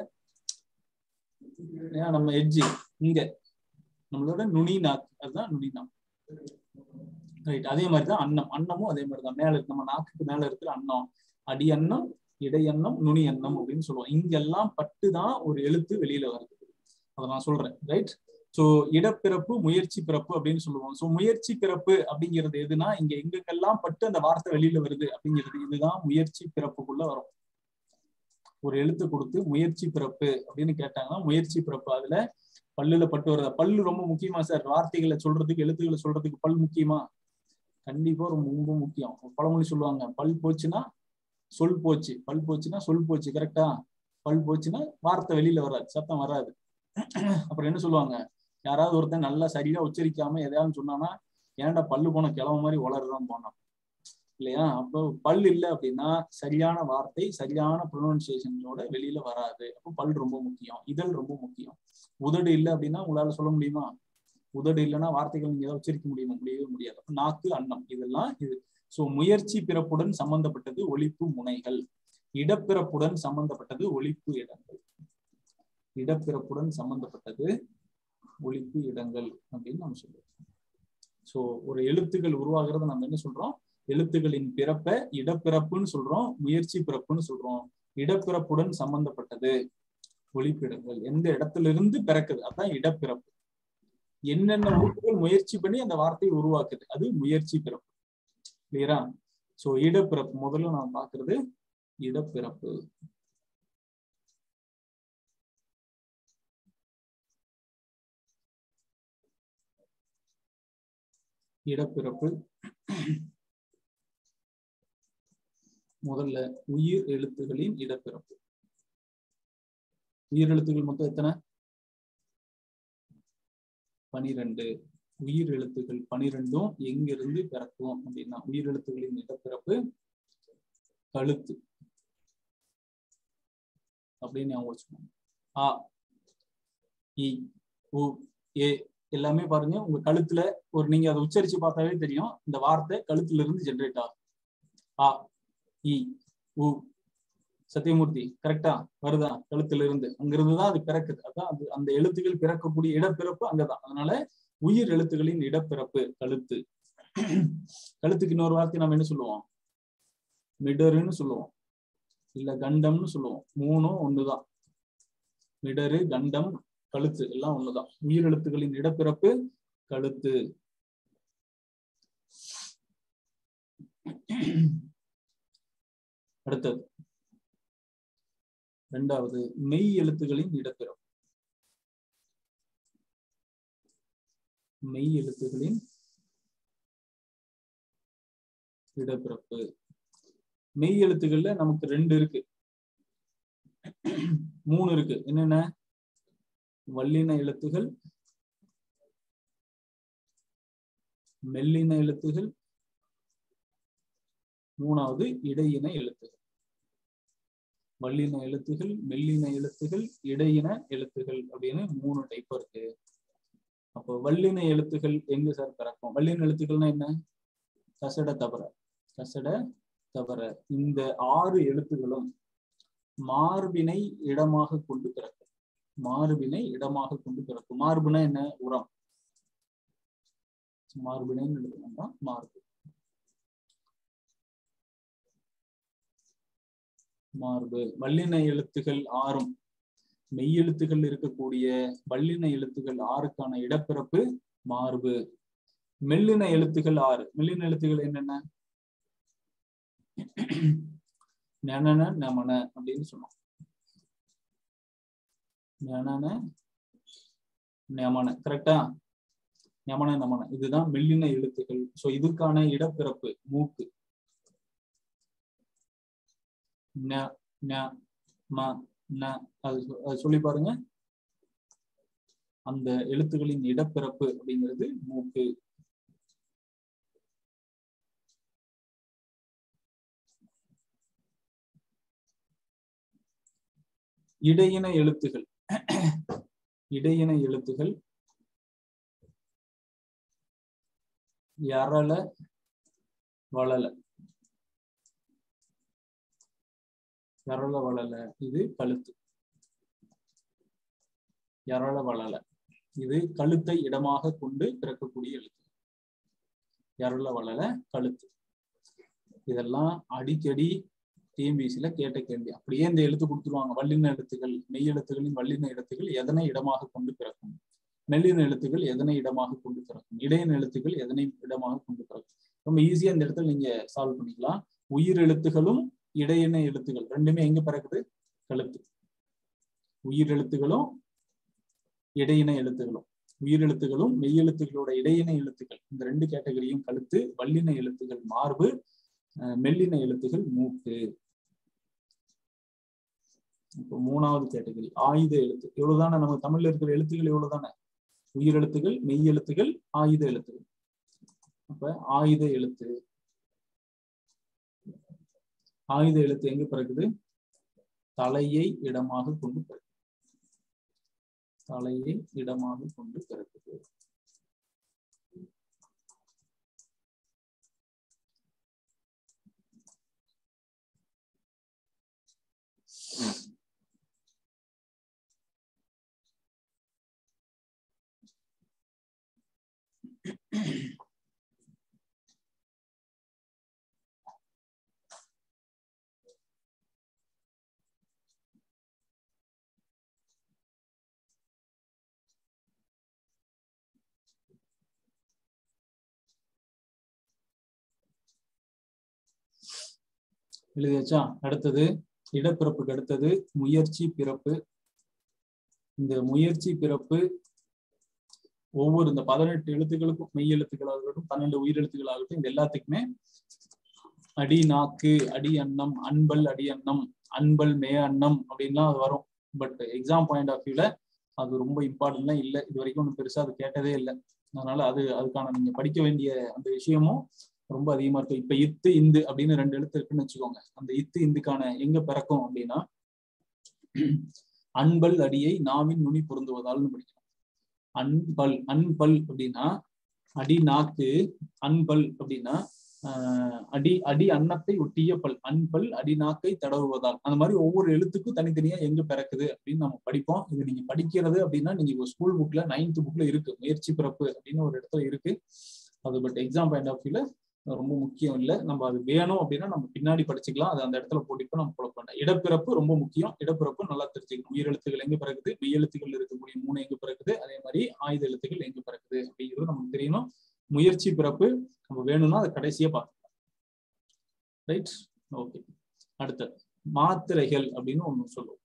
ஏன் நம்ம எட்ஜி இங்க நம்மளோட நுனி நாக்கு அதுதான் நுனி நாக்கு ரைட் அதே மாதிரிதான் அன்னம் அன்னமும் அதே மாதிரிதான் மேல இருக்கு நம்ம நாக்குக்கு மேல இருக்கிற அன்னம் அடி அன்னம் இடை அன்னம் நுனி அன்னம் அப்படின்னு சொல்லுவோம் இங்கெல்லாம் பட்டுதான் ஒரு எழுத்து வெளியில வருது அதை நான் சொல்றேன் ரைட் சோ இடப்பிறப்பு முயற்சி பிறப்பு அப்படின்னு சொல்லுவோம் சோ முயற்சி பிறப்பு அப்படிங்கிறது எதுனா இங்க எங்கெங்கெல்லாம் பட்டு அந்த வார்த்தை வெளியில வருது அப்படிங்கிறது இதுதான் முயற்சி பிறப்புக்குள்ள வரும் ஒரு எழுத்து கொடுத்து முயற்சி பிறப்பு அப்படின்னு கேட்டாங்கன்னா முயற்சி பிறப்பு அதுல பல்லுல பட்டு வருதா பல்லு ரொம்ப முக்கியமா சார் வார்த்தைகளை சொல்றதுக்கு எழுத்துக்களை சொல்றதுக்கு பல் முக்கியமா கண்டிப்பா ரொம்ப ரொம்ப முக்கியம் பழமொழி சொல்லுவாங்க பல் போச்சுன்னா சொல் போச்சு பல் போச்சுன்னா சொல் போச்சு கரெக்டா பல் போச்சுன்னா வார்த்தை வெளியில வராது சத்தம் வராது அப்புறம் என்ன சொல்லுவாங்க யாராவது ஒருத்தன் நல்லா சரியா உச்சரிக்காம எதையாவது சொன்னானா ஏன்டா பல்லு போன கிளம்ப மாதிரி வளருதான் போனான் இல்லையா அப்போ பல் இல்லை அப்படின்னா சரியான வார்த்தை சரியான ப்ரொனன்சியேஷனோட வெளியில வராது அப்போ பல் ரொம்ப முக்கியம் இதழ் ரொம்ப முக்கியம் உதடு இல்லை அப்படின்னா உங்களால சொல்ல முடியுமா உதடு இல்லைன்னா வார்த்தைகள் நீங்க ஏதாவது உச்சரிக்க முடியுமா முடியவே முடியாது அப்ப நாக்கு அன்னம் இதெல்லாம் இது சோ முயற்சி பிறப்புடன் சம்பந்தப்பட்டது ஒழிப்பு முனைகள் இடப்பிறப்புடன் சம்பந்தப்பட்டது ஒழிப்பு இடங்கள் இடப்பிறப்புடன் சம்பந்தப்பட்டது ஒழிப்பு இடங்கள் அப்படின்னு நம்ம சொல்லுவோம் சோ ஒரு எழுத்துக்கள் உருவாகிறத நம்ம என்ன சொல்றோம் எழுத்துகளின் பிறப்ப இடப்பிறப்புன்னு சொல்றோம் முயற்சி பிறப்புன்னு சொல்றோம் இடப்பிறப்புடன் சம்பந்தப்பட்டது ஒளிப்பிடங்கள் எந்த இடத்துல இருந்து பிறக்குது அதான் இடப்பிறப்பு என்னென்ன உறுப்புகள் முயற்சி பண்ணி அந்த வார்த்தையை உருவாக்குது அது முயற்சி பிறப்பு கிளியரா சோ இடப்பிறப்பு முதல்ல நான் பாக்குறது இடப்பிறப்பு இடப்பிறப்பு முதல்ல உயிர் எழுத்துகளின் இடப்பிறப்பு உயிரெழுத்துகள் மொத்தம் எத்தனை பனிரெண்டு உயிர் எழுத்துக்கள் பனிரெண்டும் எங்கிருந்து பிறக்கும் அப்படின்னா உயிரெழுத்துகளின் இடப்பிறப்பு கழுத்து அப்படின்னு ஞாபகம் வச்சுக்கோங்க ஆ இ உ ஏ எல்லாமே பாருங்க உங்க கழுத்துல ஒரு நீங்க அதை உச்சரிச்சு பார்த்தாவே தெரியும் இந்த வார்த்தை கழுத்துல இருந்து ஜென்ரேட் ஆகும் ஆ இ உ சத்தியமூர்த்தி கரெக்டா வருதா கழுத்துல இருந்து அங்கிருந்து தான் அது பிறக்குது அதான் அது அந்த எழுத்துக்கள் பிறக்கக்கூடிய இடப்பிறப்பு அங்கதான் அதனால உயிர் எழுத்துக்களின் இடப்பிறப்பு கழுத்து கழுத்துக்கு இன்னொரு வார்த்தை நம்ம என்ன சொல்லுவோம் மிடருன்னு சொல்லுவோம் இல்ல கண்டம்னு சொல்லுவோம் மூணும் ஒண்ணுதான் மிடரு கண்டம் கழுத்து எல்லாம் ஒண்ணுதான் உயிர் எழுத்துக்களின் இடப்பிறப்பு கழுத்து அடுத்தது இரண்டாவது மெய் எழுத்துகளின் இடப்பிறப்பு மெய் எழுத்துகளின் இடப்பிறப்பு மெய் எழுத்துக்கள்ல நமக்கு ரெண்டு இருக்கு மூணு இருக்கு என்னென்ன வல்லின எழுத்துகள் மெல்லின எழுத்துகள் மூணாவது இடையின எழுத்துகள் வல்லின எழுத்துகள் மெல்லின எழுத்துகள் இடையின எழுத்துகள் அப்படின்னு மூணு டைப் இருக்கு அப்போ வல்லின எழுத்துகள் எங்க சார் பிறக்கும் வல்லின எழுத்துக்கள்னா என்ன கசட தவிர கசட தவிர இந்த ஆறு எழுத்துகளும் மார்பினை இடமாக கொண்டு பிறக்கும் மார்பினை இடமாக கொண்டு பிறக்கும் மார்புனா என்ன உரம் மார்பினைன்னு எழுதணும்னா மார்பு மார்பு வல்லின எழுத்துகள் ஆறும் மெய்யெழுத்துகள் இருக்கக்கூடிய வல்லின எழுத்துகள் ஆறுக்கான இடப்பிறப்பு மார்பு மெல்லின எழுத்துகள் ஆறு மெல்லின எழுத்துகள் என்னென்ன நெனன நமன அப்படின்னு சொன்னோம் நெனன நமன கரெக்டா யமன நமன இதுதான் மெல்லின எழுத்துக்கள் சோ இதுக்கான இடப்பிறப்பு மூக்கு ந ந ம ந அது சொ- அது சொல்லி பாருங்க அந்த எழுத்துக்களின் இடப்பிறப்பு அப்படிங்கிறது மூக்கு இடையின எழுத்துகள் இடையின எழுத்துகள் யரள வளல யரள வளல இது கழுத்து யரள வளல இது கழுத்தை இடமாக கொண்டு பிறக்கக்கூடிய எழுத்து யரள வளல கழுத்து இதெல்லாம் அடிக்கடி டிஎம்பிசில கேட்ட கேள்வி அப்படியே இந்த எழுத்து கொடுத்துருவாங்க வல்லின எழுத்துகள் மெய் எழுத்துகளின் வல்லின எழுத்துகள் எதனை இடமாக கொண்டு பிறக்கும் மெல்லின எழுத்துகள் எதனை இடமாக கொண்டு பிறக்கும் இடையின எழுத்துக்கள் எதனை இடமாக கொண்டு பிறக்கும் ரொம்ப ஈஸியா இந்த இடத்துல நீங்க சால்வ் பண்ணிக்கலாம் உயிர் எழுத்துகளும் இடையின எழுத்துகள் ரெண்டுமே எங்க பிறக்குது கழுத்து உயிர் எழுத்துகளும் இடையின எழுத்துகளும் உயிர் எழுத்துகளும் மெய் எழுத்துகளோட இடையின எழுத்துக்கள் இந்த ரெண்டு கேட்டகரியும் கழுத்து வல்லின எழுத்துகள் மார்பு அஹ் மெல்லின எழுத்துகள் மூக்கு இப்போ மூணாவது கேட்டகரி ஆயுத எழுத்து இவ்வளவுதானே நம்ம தமிழ்ல இருக்கிற எழுத்துக்கள் இவ்வளவுதானே உயிர் எழுத்துகள் மெய் எழுத்துகள் ஆயுத எழுத்துகள் அப்ப ஆயுத எழுத்து ஆயுத எழுத்து எங்க பிறகுது தலையை இடமாக கொண்டு பிறகு தலையை இடமாக கொண்டு பிறக்குது எழுதியாச்சா அடுத்தது இடப்பிறப்புக்கு அடுத்தது முயற்சி பிறப்பு இந்த முயற்சி பிறப்பு ஒவ்வொரு இந்த பதினெட்டு எழுத்துக்களுக்கும் மெய் எழுத்துக்களாகட்டும் பன்னெண்டு உயிரெழுத்துக்களாகட்டும் இது எல்லாத்துக்குமே அடி நாக்கு அடி அன்னம் அன்பல் அடி அன்னம் அன்பல் மே அன்னம் அப்படின்லாம் அது வரும் பட் எக்ஸாம் பாயிண்ட் ஆஃப் வியூல அது ரொம்ப இம்பார்ட்டன்ட்லாம் இல்லை இது வரைக்கும் ஒன்றும் பெருசா அது கேட்டதே இல்லை அதனால அது அதுக்கான நீங்க படிக்க வேண்டிய அந்த விஷயமும் ரொம்ப அதிகமா இருக்கு இப்ப இத்து இந்து அப்படின்னு ரெண்டு எழுத்து இருக்குன்னு வச்சுக்கோங்க அந்த இத்து இந்துக்கான எங்க பிறக்கும் அப்படின்னா அன்பல் அடியை நாவின் நுனி பொருந்துவதால்னு படிக்கணும் அன்பல் அன்பல் அப்படின்னா அடி நாக்கு அன்பல் அப்படின்னா ஆஹ் அடி அடி அன்னத்தை ஒட்டிய பல் அன்பல் அடி நாக்கை தடவுவதால் அந்த மாதிரி ஒவ்வொரு எழுத்துக்கும் தனித்தனியா எங்க பிறக்குது அப்படின்னு நம்ம படிப்போம் இது நீங்க படிக்கிறது அப்படின்னா நீங்க ஸ்கூல் புக்ல நைன்த் புக்ல இருக்கு முயற்சி பிறப்பு அப்படின்னு ஒரு இடத்துல இருக்கு அது பட் எக்ஸாம் பாயிண்ட் ஆஃப் வியூல ரொம்ப முக்கியம் இல்லை நம்ம அது வேணும் அப்படின்னா நம்ம பின்னாடி படிச்சுக்கலாம் அது அந்த இடத்துல போட்டிப்போ நம்ம குழப்ப வேண்டாம் இடப்பிறப்பு ரொம்ப முக்கியம் இடப்பிறப்பு நல்லா தெரிஞ்சுக்கணும் உயிரெழுத்துகள் எங்க பிறகுது மெய்யெழுத்துகள் இருக்கக்கூடிய மூணு எங்க பிறகுது அதே மாதிரி ஆயுத எழுத்துக்கள் எங்க பிறகுது அப்படிங்கிறது நமக்கு தெரியணும் முயற்சி பிறப்பு நம்ம வேணும்னா அதை கடைசியா பார்க்கலாம் ரைட் ஓகே அடுத்த மாத்திரைகள் அப்படின்னு ஒண்ணு சொல்லுவோம்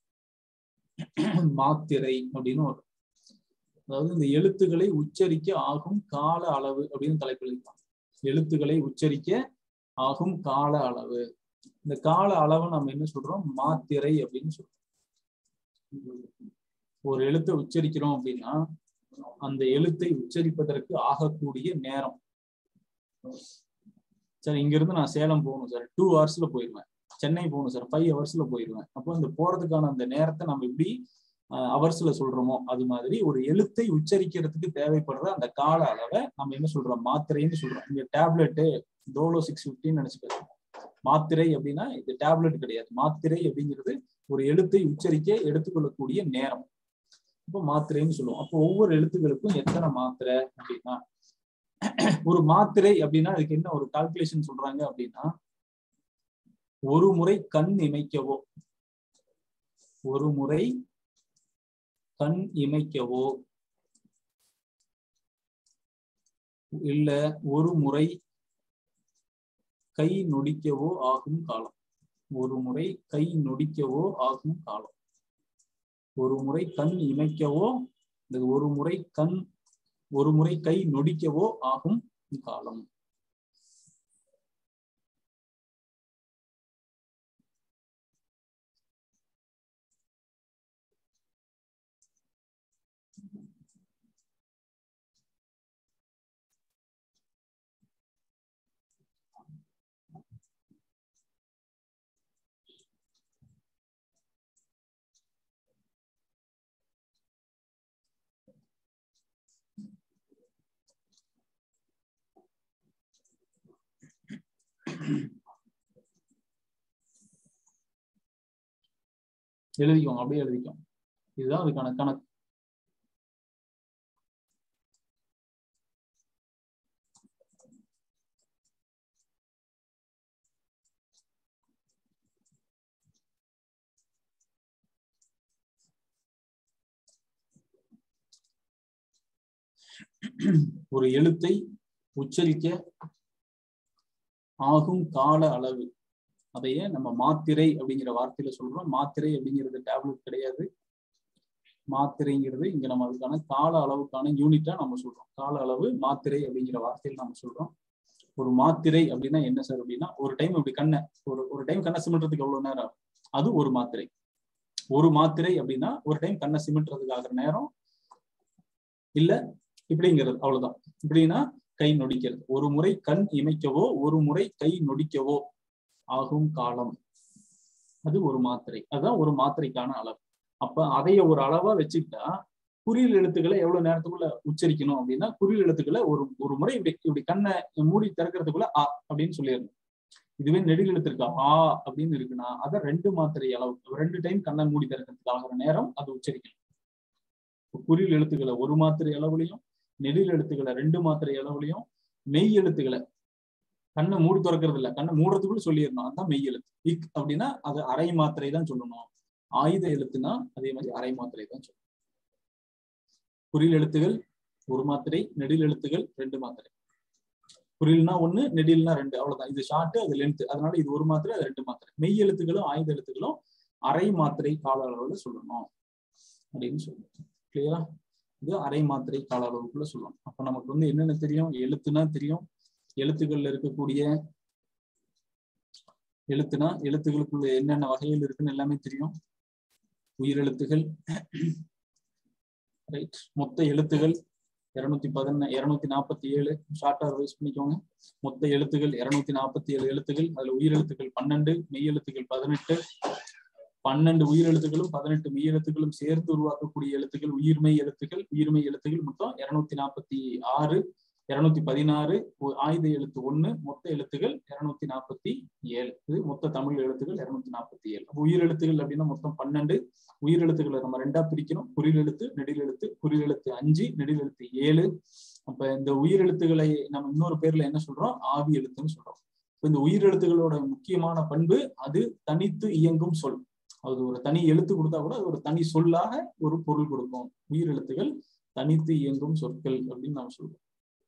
மாத்திரை அப்படின்னு ஒரு அதாவது இந்த எழுத்துக்களை உச்சரிக்க ஆகும் கால அளவு அப்படின்னு தலைப்பில் இருப்பாங்க எழுத்துக்களை உச்சரிக்க ஆகும் கால அளவு இந்த கால அளவை நம்ம என்ன சொல்றோம் மாத்திரை அப்படின்னு சொல்றோம் ஒரு எழுத்தை உச்சரிக்கிறோம் அப்படின்னா அந்த எழுத்தை உச்சரிப்பதற்கு ஆகக்கூடிய நேரம் சார் இங்க இருந்து நான் சேலம் போகணும் சார் டூ ஹவர்ஸ்ல போயிடுவேன் சென்னை போகணும் சார் ஃபைவ் ஹவர்ஸ்ல போயிடுவேன் அப்போ அந்த போறதுக்கான அந்த நேரத்தை நம்ம எப்படி அவர்ஸ்ல சொல்றோமோ அது மாதிரி ஒரு எழுத்தை உச்சரிக்கிறதுக்கு தேவைப்படுற அந்த கால அளவை நம்ம என்ன சொல்றோம் மாத்திரைன்னு சொல்றோம் இங்க டேப்லெட்டு டோலோ சிக்ஸ் ஃபிஃப்டின்னு நினைச்சுக்கோங்க மாத்திரை அப்படின்னா இது டேப்லெட் கிடையாது மாத்திரை அப்படிங்கிறது ஒரு எழுத்தை உச்சரிக்க எடுத்துக்கொள்ளக்கூடிய நேரம் இப்போ மாத்திரைன்னு சொல்லுவோம் அப்போ ஒவ்வொரு எழுத்துக்களுக்கும் எத்தனை மாத்திரை அப்படின்னா ஒரு மாத்திரை அப்படின்னா அதுக்கு என்ன ஒரு கால்குலேஷன் சொல்றாங்க அப்படின்னா ஒரு முறை கண் இமைக்கவோ ஒரு முறை கண் இமைக்கவோ இல்ல ஒரு முறை கை நொடிக்கவோ ஆகும் காலம் ஒரு முறை கை நொடிக்கவோ ஆகும் காலம் ஒரு முறை கண் இமைக்கவோ இந்த ஒரு முறை கண் ஒரு முறை கை நொடிக்கவோ ஆகும் காலம் எழுதிக்கோங்க அப்படியே எழுதிக்கோங்க இதுதான் அதுக்கான கணக்கு ஒரு எழுத்தை உச்சரிக்க ஆகும் கால அளவு அதையே நம்ம மாத்திரை அப்படிங்கிற வார்த்தையில சொல்றோம் மாத்திரை அப்படிங்கிறது டேப்லெட் கிடையாது மாத்திரைங்கிறது இங்க நம்ம அதுக்கான கால அளவுக்கான யூனிட்டா நம்ம சொல்றோம் கால அளவு மாத்திரை அப்படிங்கிற வார்த்தையில நம்ம சொல்றோம் ஒரு மாத்திரை அப்படின்னா என்ன சார் அப்படின்னா ஒரு டைம் இப்படி கண்ணை ஒரு ஒரு டைம் கண்ணை சிமிட்டுறதுக்கு எவ்வளவு நேரம் ஆகும் அது ஒரு மாத்திரை ஒரு மாத்திரை அப்படின்னா ஒரு டைம் கண்ணை சிமிட்டுறதுக்கு ஆகிற நேரம் இல்ல இப்படிங்கிறது அவ்வளவுதான் இப்படின்னா கை நொடிக்கிறது ஒரு முறை கண் இமைக்கவோ ஒரு முறை கை நொடிக்கவோ ஆகும் காலம் அது ஒரு மாத்திரை அதுதான் ஒரு மாத்திரைக்கான அளவு அப்ப அதைய ஒரு அளவா வச்சுக்கிட்டா குறியல் எழுத்துக்களை எவ்வளவு நேரத்துக்குள்ள உச்சரிக்கணும் அப்படின்னா குறியல் எழுத்துக்களை ஒரு ஒரு முறை இப்படி இப்படி கண்ணை மூடி திறக்கிறதுக்குள்ள ஆ அப்படின்னு சொல்லிடணும் இதுவே நெடில் எழுத்திருக்கா ஆ அப்படின்னு இருக்குன்னா அதை ரெண்டு மாத்திரை அளவு ரெண்டு டைம் கண்ணை மூடி திறக்கிறதுக்கு ஆகிற நேரம் அதை உச்சரிக்கணும் குறியல் எழுத்துக்களை ஒரு மாத்திரை அளவுலையும் நெடில் எழுத்துக்களை ரெண்டு மாத்திரை அளவுலையும் மெய் எழுத்துக்களை கண்ணை மூடி திறக்கிறது இல்ல கண்ணை மூடுறதுக்குள்ள சொல்லிடணும் அதுதான் மெய் எழுத்து இக் அப்படின்னா அது அரை மாத்திரை தான் சொல்லணும் ஆயுத எழுத்துனா அதே மாதிரி அரை மாத்திரை தான் சொல்லணும் குறில் எழுத்துகள் ஒரு மாத்திரை நெடில் எழுத்துகள் ரெண்டு மாத்திரை குறில்னா ஒண்ணு நெடில்னா ரெண்டு அவ்வளவுதான் இது ஷார்ட் அது லென்த் அதனால இது ஒரு மாத்திரை அது ரெண்டு மாத்திரை மெய் எழுத்துக்களும் ஆயுத எழுத்துக்களும் அரை மாத்திரை கால அளவுல சொல்லணும் அப்படின்னு சொல்லுவோம் கிளியரா இது அரை மாத்திரை கால அளவுக்குள்ள சொல்லணும் அப்ப நமக்கு வந்து என்னென்ன தெரியும் எழுத்துனா தெரியும் எழுத்துக்கள்ல இருக்கக்கூடிய எழுத்துனா எழுத்துக்களுக்குள்ள என்னென்ன வகைகள் இருக்குன்னு எல்லாமே தெரியும் உயிரெழுத்துகள் ரைட் மொத்த எழுத்துகள் இருநூத்தி பதின இருநூத்தி நாற்பத்தி ஏழு ஷார்ட்டா ரிவைஸ் பண்ணிக்கோங்க மொத்த எழுத்துகள் இருநூத்தி நாற்பத்தி ஏழு எழுத்துகள் அதுல உயிரெழுத்துக்கள் பன்னெண்டு மெய் எழுத்துக்கள் பதினெட்டு பன்னெண்டு உயிரெழுத்துகளும் பதினெட்டு மெய்யெழுத்துகளும் சேர்ந்து உருவாக்கக்கூடிய எழுத்துக்கள் உயிர்மெய் எழுத்துக்கள் உயிர்மெய் எழுத்துக்கள் மொத்தம் இருநூத்தி நாற்பத்தி ஆறு இருநூத்தி பதினாறு ஆயுத எழுத்து ஒண்ணு மொத்த எழுத்துகள் இருநூத்தி நாற்பத்தி ஏழு இது மொத்த தமிழ் எழுத்துகள் இருநூத்தி நாற்பத்தி ஏழு உயிர் எழுத்துகள் அப்படின்னா மொத்தம் பன்னெண்டு உயிர் எழுத்துக்களை நம்ம ரெண்டா பிரிக்கணும் குறில் எழுத்து நெடில் எழுத்து குறில் எழுத்து அஞ்சு நெடில் எழுத்து ஏழு அப்ப இந்த உயிர் எழுத்துக்களை நம்ம இன்னொரு பேர்ல என்ன சொல்றோம் ஆவி எழுத்துன்னு சொல்றோம் இப்ப இந்த உயிர் எழுத்துக்களோட முக்கியமான பண்பு அது தனித்து இயங்கும் சொல் அது ஒரு தனி எழுத்து கொடுத்தா கூட அது ஒரு தனி சொல்லாக ஒரு பொருள் கொடுக்கும் உயிர் எழுத்துகள் தனித்து இயங்கும் சொற்கள் அப்படின்னு நாம் சொல்றோம்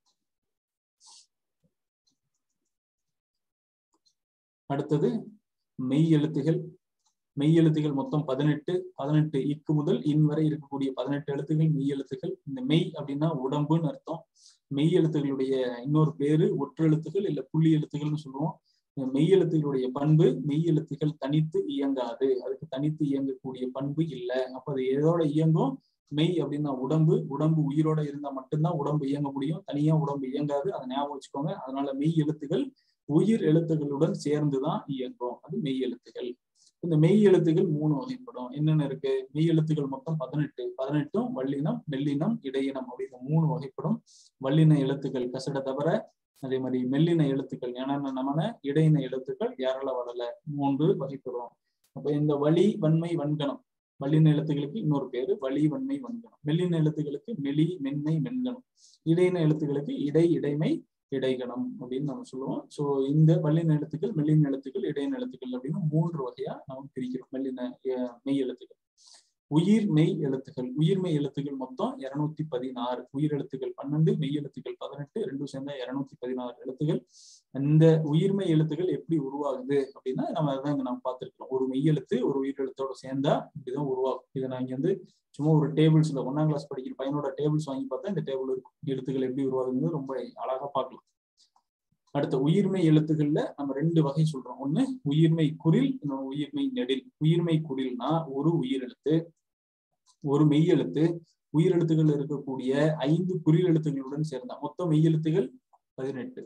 அடுத்தது மெய் எழுத்துகள் மெய் எழுத்துகள் மொத்தம் பதினெட்டு பதினெட்டு இக்கு முதல் இன் வரை இருக்கக்கூடிய பதினெட்டு எழுத்துகள் மெய் எழுத்துகள் இந்த மெய் அப்படின்னா உடம்புன்னு அர்த்தம் மெய் எழுத்துகளுடைய இன்னொரு பேரு ஒற்றெழுத்துகள் இல்ல புள்ளி எழுத்துகள்னு சொல்லுவோம் மெய் எழுத்துகளுடைய பண்பு மெய் எழுத்துக்கள் தனித்து இயங்காது அதுக்கு தனித்து இயங்கக்கூடிய பண்பு இல்லை அப்ப அது எதோட இயங்கும் மெய் அப்படின்னா உடம்பு உடம்பு உயிரோட இருந்தா மட்டும்தான் உடம்பு இயங்க முடியும் தனியா உடம்பு இயங்காது அதை ஞாபகம் வச்சுக்கோங்க அதனால மெய் எழுத்துகள் உயிர் எழுத்துகளுடன் சேர்ந்துதான் இயங்கும் அது மெய் எழுத்துகள் இந்த மெய் எழுத்துகள் மூணு வகைப்படும் என்னென்ன இருக்கு மெய் எழுத்துக்கள் மொத்தம் பதினெட்டு பதினெட்டும் வல்லினம் மெல்லினம் இடையினம் அப்படின்னு மூணு வகைப்படும் வல்லின எழுத்துக்கள் கசட தவிர அதே மாதிரி மெல்லின எழுத்துக்கள் ஞான நமன இடையின எழுத்துக்கள் யாரால வரல மூன்று வகைப்படும் அப்ப இந்த வலி வன்மை வன்கணம் வல்லின எழுத்துக்களுக்கு இன்னொரு பேரு வலி வன்மை வன்கணம் மெல்லின எழுத்துக்களுக்கு மெலி மென்மை மென்கணம் இடையின எழுத்துக்களுக்கு இடை இடைமை இடைகணம் அப்படின்னு நம்ம சொல்லுவோம் சோ இந்த வல்லின எழுத்துக்கள் மெல்லின எழுத்துக்கள் இடையின எழுத்துக்கள் அப்படின்னு மூன்று வகையா நம்ம பிரிக்கிறோம் மெல்லின மெய் எழுத்துக்கள் உயிர் மெய் எழுத்துக்கள் உயிர்மெய் எழுத்துக்கள் மொத்தம் இருநூத்தி பதினாறு உயிர் எழுத்துக்கள் பன்னெண்டு மெய் எழுத்துக்கள் பதினெட்டு ரெண்டும் சேர்ந்தா இருநூத்தி பதினாறு எழுத்துக்கள் இந்த உயிர்மெய் எழுத்துக்கள் எப்படி உருவாகுது அப்படின்னா நம்ம அதான் இங்க நம்ம பார்த்திருக்கிறோம் ஒரு மெய் எழுத்து ஒரு உயிர் எழுத்தோட சேர்ந்தா இப்படிதான் உருவாகும் இதை நான் இங்க வந்து சும்மா ஒரு டேபிள்ஸ்ல ஒன்னாம் கிளாஸ் படிக்கிற பையனோட டேபிள்ஸ் வாங்கி பார்த்தா இந்த டேபிள் இருக்கும் எழுத்துக்கள் எப்படி உருவாகுதுன்னு ரொம்ப அழகா பார்க்கலாம் அடுத்த உயிர்மை எழுத்துக்கள்ல நம்ம ரெண்டு வகை சொல்றோம் ஒண்ணு உயிர்மை குரில் இன்னொன்று உயிர்மை நெடில் உயிர்மை குரில்னா ஒரு உயிரெழுத்து ஒரு மெய் எழுத்து உயிரெழுத்துகள் இருக்கக்கூடிய ஐந்து குறில் எழுத்துக்களுடன் சேர்ந்தா மொத்தம் மெய் எழுத்துகள் பதினெட்டு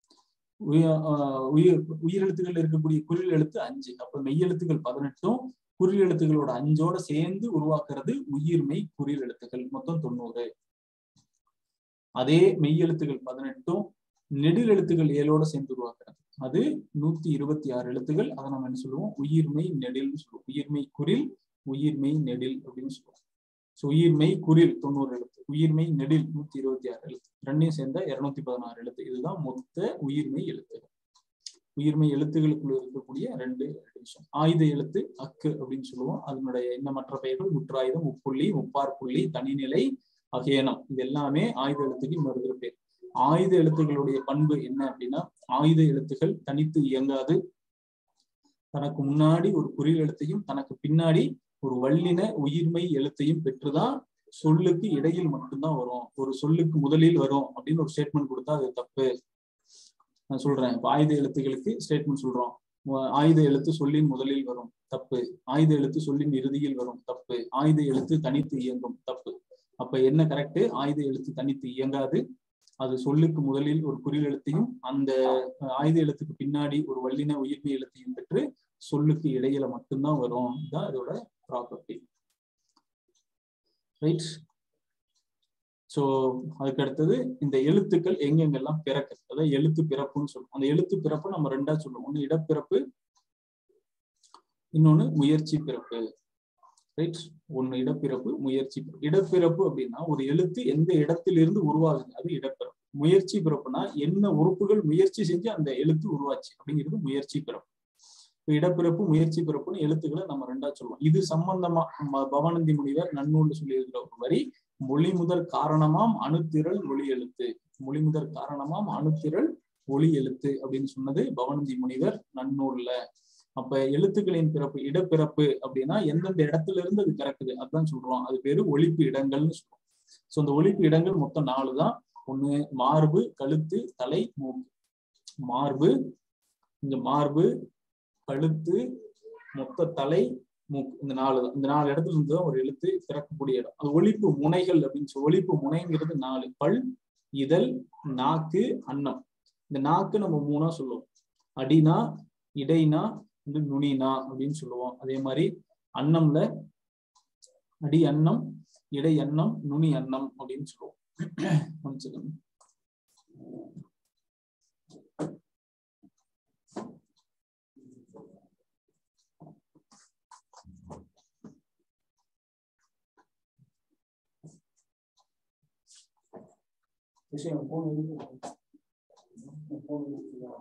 உயிர் உயிரெழுத்துகள் இருக்கக்கூடிய குறில் எழுத்து அஞ்சு அப்ப மெய் எழுத்துக்கள் பதினெட்டும் குறில் எழுத்துக்களோட அஞ்சோட சேர்ந்து உருவாக்குறது உயிர்மெய் குறில் எழுத்துக்கள் மொத்தம் தொண்ணூறு அதே மெய் எழுத்துக்கள் பதினெட்டும் நெடில் எழுத்துக்கள் ஏழோட சேர்ந்து உருவாக்குறது அது நூத்தி இருபத்தி ஆறு எழுத்துக்கள் அதை நம்ம என்ன சொல்லுவோம் உயிர்மெய் நெடில்னு சொல்லுவோம் உயிர்மெய் குறில் உயிர்மெய் நெடில் அப்படின்னு சொல்லுவோம் ஸோ உயிர்மெய் குறில் தொண்ணூறு எழுத்து உயிர்மெய் நெடில் நூத்தி இருபத்தி ஆறு எழுத்து ரெண்டையும் சேர்ந்த இருநூத்தி பதினாறு எழுத்து இதுதான் மொத்த உயிர்மெய் எழுத்துகள் உயிர்மெய் எழுத்துகளுக்குள்ள இருக்கக்கூடிய ரெண்டு விஷயம் ஆயுத எழுத்து அக்கு அப்படின்னு சொல்லுவோம் அதனுடைய என்ன மற்ற பெயர்கள் முற்றாயுதம் முப்புள்ளி முப்பார் புள்ளி தனிநிலை அகேனம் இது எல்லாமே ஆயுத எழுத்துக்கு இன்னொரு பேர் ஆயுத எழுத்துக்களுடைய பண்பு என்ன அப்படின்னா ஆயுத எழுத்துகள் தனித்து இயங்காது தனக்கு முன்னாடி ஒரு குறில் எழுத்தையும் தனக்கு பின்னாடி ஒரு வல்லின உயிர்மை எழுத்தையும் பெற்றுதான் சொல்லுக்கு இடையில் மட்டும்தான் வரும் ஒரு சொல்லுக்கு முதலில் வரும் அப்படின்னு ஒரு ஸ்டேட்மெண்ட் கொடுத்தா அது தப்பு நான் சொல்றேன் இப்ப ஆயுத எழுத்துகளுக்கு ஸ்டேட்மெண்ட் சொல்றோம் ஆயுத எழுத்து சொல்லின் முதலில் வரும் தப்பு ஆயுத எழுத்து சொல்லின் இறுதியில் வரும் தப்பு ஆயுத எழுத்து தனித்து இயங்கும் தப்பு அப்ப என்ன கரெக்ட் ஆயுத எழுத்து தனித்து இயங்காது அது சொல்லுக்கு முதலில் ஒரு குறில் எழுத்தையும் அந்த ஆயுத எழுத்துக்கு பின்னாடி ஒரு வல்லின உயிர்மை எழுத்தையும் பெற்று சொல்லுக்கு இடையில மட்டும்தான் வரும் இதுதான் அதோட ப்ராப்பர்ட்டி ரைட் சோ அதுக்கு அடுத்தது இந்த எழுத்துக்கள் எங்கெங்கெல்லாம் பிறக்குது அதாவது எழுத்து பிறப்புன்னு சொல்லுவோம் அந்த எழுத்து பிறப்பு நம்ம ரெண்டா சொல்லுவோம் ஒண்ணு இடப்பிறப்பு இன்னொன்னு முயற்சி பிறப்பு ரைட் ஒண்ணு இடப்பிறப்பு முயற்சி பிறப்பு இடப்பிறப்பு அப்படின்னா ஒரு எழுத்து எந்த இடத்திலிருந்து உருவாகுது அது இடப்பிறப்பு முயற்சி பிறப்புனா என்ன உறுப்புகள் முயற்சி செஞ்சு அந்த எழுத்து உருவாச்சு அப்படிங்கிறது முயற்சி பிறப்பு இப்ப இடப்பிறப்பு முயற்சி பிறப்புன்னு எழுத்துக்களை நம்ம ரெண்டா சொல்லுவோம் இது சம்பந்தமா பவானந்தி முனிவர் நன்னூல்ல சொல்லியிருக்கிற ஒரு வரி மொழி முதல் காரணமாம் அணுத்திரள் ஒளி எழுத்து மொழி முதல் காரணமாம் அணுத்திரள் ஒளி எழுத்து அப்படின்னு சொன்னது பவானந்தி முனிவர் நன்னூல்ல அப்ப எழுத்துக்களின் பிறப்பு இடப்பிறப்பு அப்படின்னா எந்தெந்த இடத்துல இருந்து அது பிறக்குது அதுதான் சொல்றோம் அது பேரு ஒழிப்பு இடங்கள்னு சொல்றோம் சோ அந்த ஒழிப்பு இடங்கள் மொத்தம் நாலு தான் ஒண்ணு மார்பு கழுத்து தலை மூக்கு மார்பு இங்க மார்பு கழுத்து மொத்த தலை மூக்கு இந்த நாலு தான் இந்த நாலு இடத்துல இருந்து தான் ஒரு எழுத்து பிறக்கக்கூடிய இடம் அது ஒழிப்பு முனைகள் அப்படின்னு சொல்லி ஒழிப்பு முனைங்கிறது நாலு பல் இதழ் நாக்கு அன்னம் இந்த நாக்கு நம்ம மூணா சொல்லுவோம் அடினா இடைனா வந்து நுனினா அப்படின்னு சொல்லுவோம் அதே மாதிரி அன்னம்ல அடி அன்னம் இடை அன்னம் நுனி அன்னம் அப்படின்னு சொல்லுவோம் One second. விஷயம் phone இருக்கு. phone இருக்கு.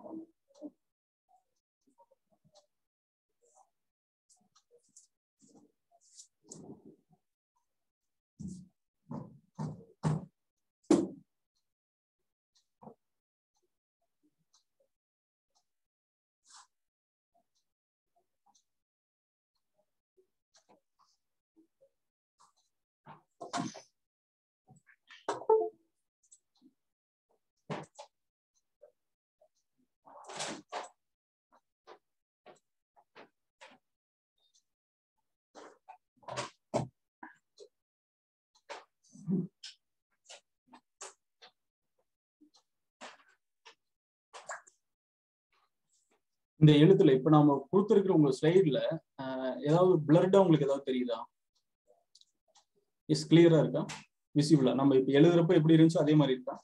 இந்த எழுத்துல இப்ப நாம கொடுத்துருக்கிற உங்க ஸ்லைட்ல ஏதாவது பிளர்டா உங்களுக்கு ஏதாவது தெரியுதா இஸ் கிளியரா இருக்கா விசிபிளா நம்ம இப்ப எழுதுறப்ப எப்படி இருந்துச்சோ அதே மாதிரி இருக்கா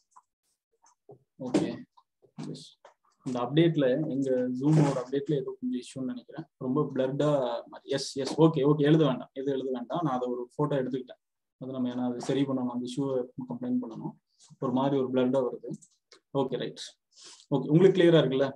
ஓகே இந்த அப்டேட்ல எங்க ஜூமோட அப்டேட்ல ஏதோ கொஞ்சம் இஷ்யூன்னு நினைக்கிறேன் ரொம்ப பிளர்டா எஸ் எஸ் ஓகே ஓகே எழுத வேண்டாம் எது எழுத வேண்டாம் நான் அதை ஒரு போட்டோ எடுத்துக்கிட்டேன் அது நம்ம ஏன்னா அது சரி பண்ணணும் அந்த இஷ்யூவை கம்ப்ளைண்ட் பண்ணணும் ஒரு மாதிரி ஒரு பிளர்டா வருது ஓகே ரைட் ஓகே உங்களுக்கு கிளியரா இருக்குல்ல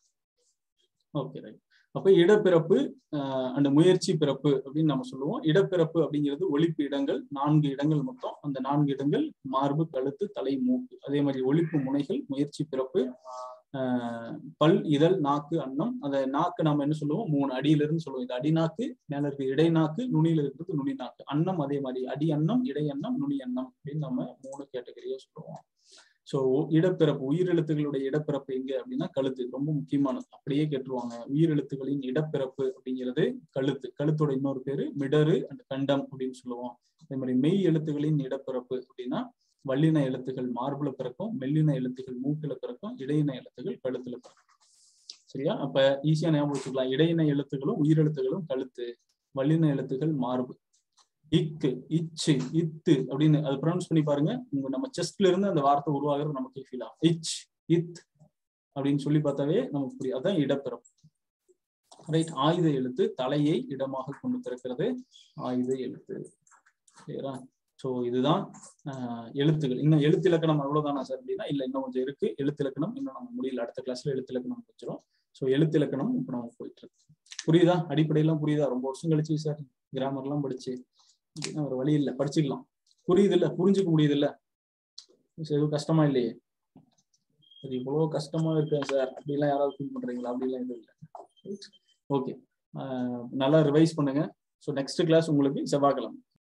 ஓகே ரைட் அப்ப இடப்பிறப்பு அந்த முயற்சி பிறப்பு அப்படின்னு நம்ம சொல்லுவோம் இடப்பிறப்பு அப்படிங்கிறது ஒழிப்பு இடங்கள் நான்கு இடங்கள் மொத்தம் அந்த நான்கு இடங்கள் மார்பு கழுத்து தலை மூக்கு அதே மாதிரி ஒழிப்பு முனைகள் முயற்சி பிறப்பு பல் இதழ் நாக்கு அன்னம் அந்த நாக்கு நம்ம என்ன சொல்லுவோம் மூணு அடியில இருந்து சொல்லுவோம் இது அடிநாக்கு மேல இருக்கு இடை நாக்கு நுனியில இருக்கிறது நுனி நாக்கு அன்னம் அதே மாதிரி அடி அன்னம் இடை அன்னம் நுனி அன்னம் அப்படின்னு நம்ம மூணு கேட்டகரியா சொல்லுவோம் சோ இடப்பிறப்பு உயிரெழுத்துகளுடைய இடப்பிறப்பு எங்க அப்படின்னா கழுத்து ரொம்ப முக்கியமானது அப்படியே கேட்டுருவாங்க உயிரெழுத்துகளின் இடப்பிறப்பு அப்படிங்கிறது கழுத்து கழுத்தோட இன்னொரு பேரு மிடரு அண்ட் கண்டம் அப்படின்னு சொல்லுவோம் அதே மாதிரி மெய் எழுத்துகளின் இடப்பிறப்பு அப்படின்னா வல்லின எழுத்துகள் மார்புல பிறக்கும் மெல்லின எழுத்துகள் மூக்குல பிறக்கும் இடையின எழுத்துகள் கழுத்துல பிறக்கும் சரியா அப்ப ஈஸியா ஞாபகம் வச்சுக்கலாம் இடையின எழுத்துகளும் உயிரெழுத்துகளும் கழுத்து வல்லின எழுத்துகள் மார்பு இக்கு இச்சு இத்து அப்படின்னு அது ப்ரொனவுன்ஸ் பண்ணி பாருங்க உங்க நம்ம செஸ்ட்ல இருந்து அந்த வார்த்தை உருவாகிறது நமக்கு ஃபீல் ஆகும் இச் இத் அப்படின்னு சொல்லி பார்த்தாவே நமக்கு புரியும் அதான் இடப்பிறப்பு ரைட் ஆயுத எழுத்து தலையை இடமாக கொண்டு திறக்கிறது ஆயுத எழுத்து சரியா ஸோ இதுதான் எழுத்துகள் இன்னும் எழுத்து இலக்கணம் அவ்வளவுதானா சார் அப்படின்னா இல்லை இன்னும் கொஞ்சம் இருக்கு எழுத்து இலக்கணம் இன்னும் நம்ம முடியல அடுத்த கிளாஸ்ல எழுத்து இலக்கணம் வச்சிரும் ஸோ எழுத்து இலக்கணம் இப்போ நம்ம போயிட்டு இருக்கு புரியுதா அடிப்படையெல்லாம் புரியுதா ரொம்ப வருஷம் கழிச்சு சார் கிராமர்லாம் படிச்சு அப்படின்னா ஒரு வழி இல்லை படிச்சுக்கலாம் புரியுது இல்ல புரிஞ்சுக்க முடியுது இல்ல எதுவும் கஷ்டமா இல்லையே அது இவ்வளவு கஷ்டமா இருக்கேன் சார் அப்படிலாம் யாராவது ஃபீல் பண்றீங்களா அப்படிலாம் எதுவும் இல்லை ஓகே நல்லா ரிவைஸ் பண்ணுங்க ஸோ நெக்ஸ்ட் கிளாஸ் உங்களுக்கு செவ்வாய்க்கிழமை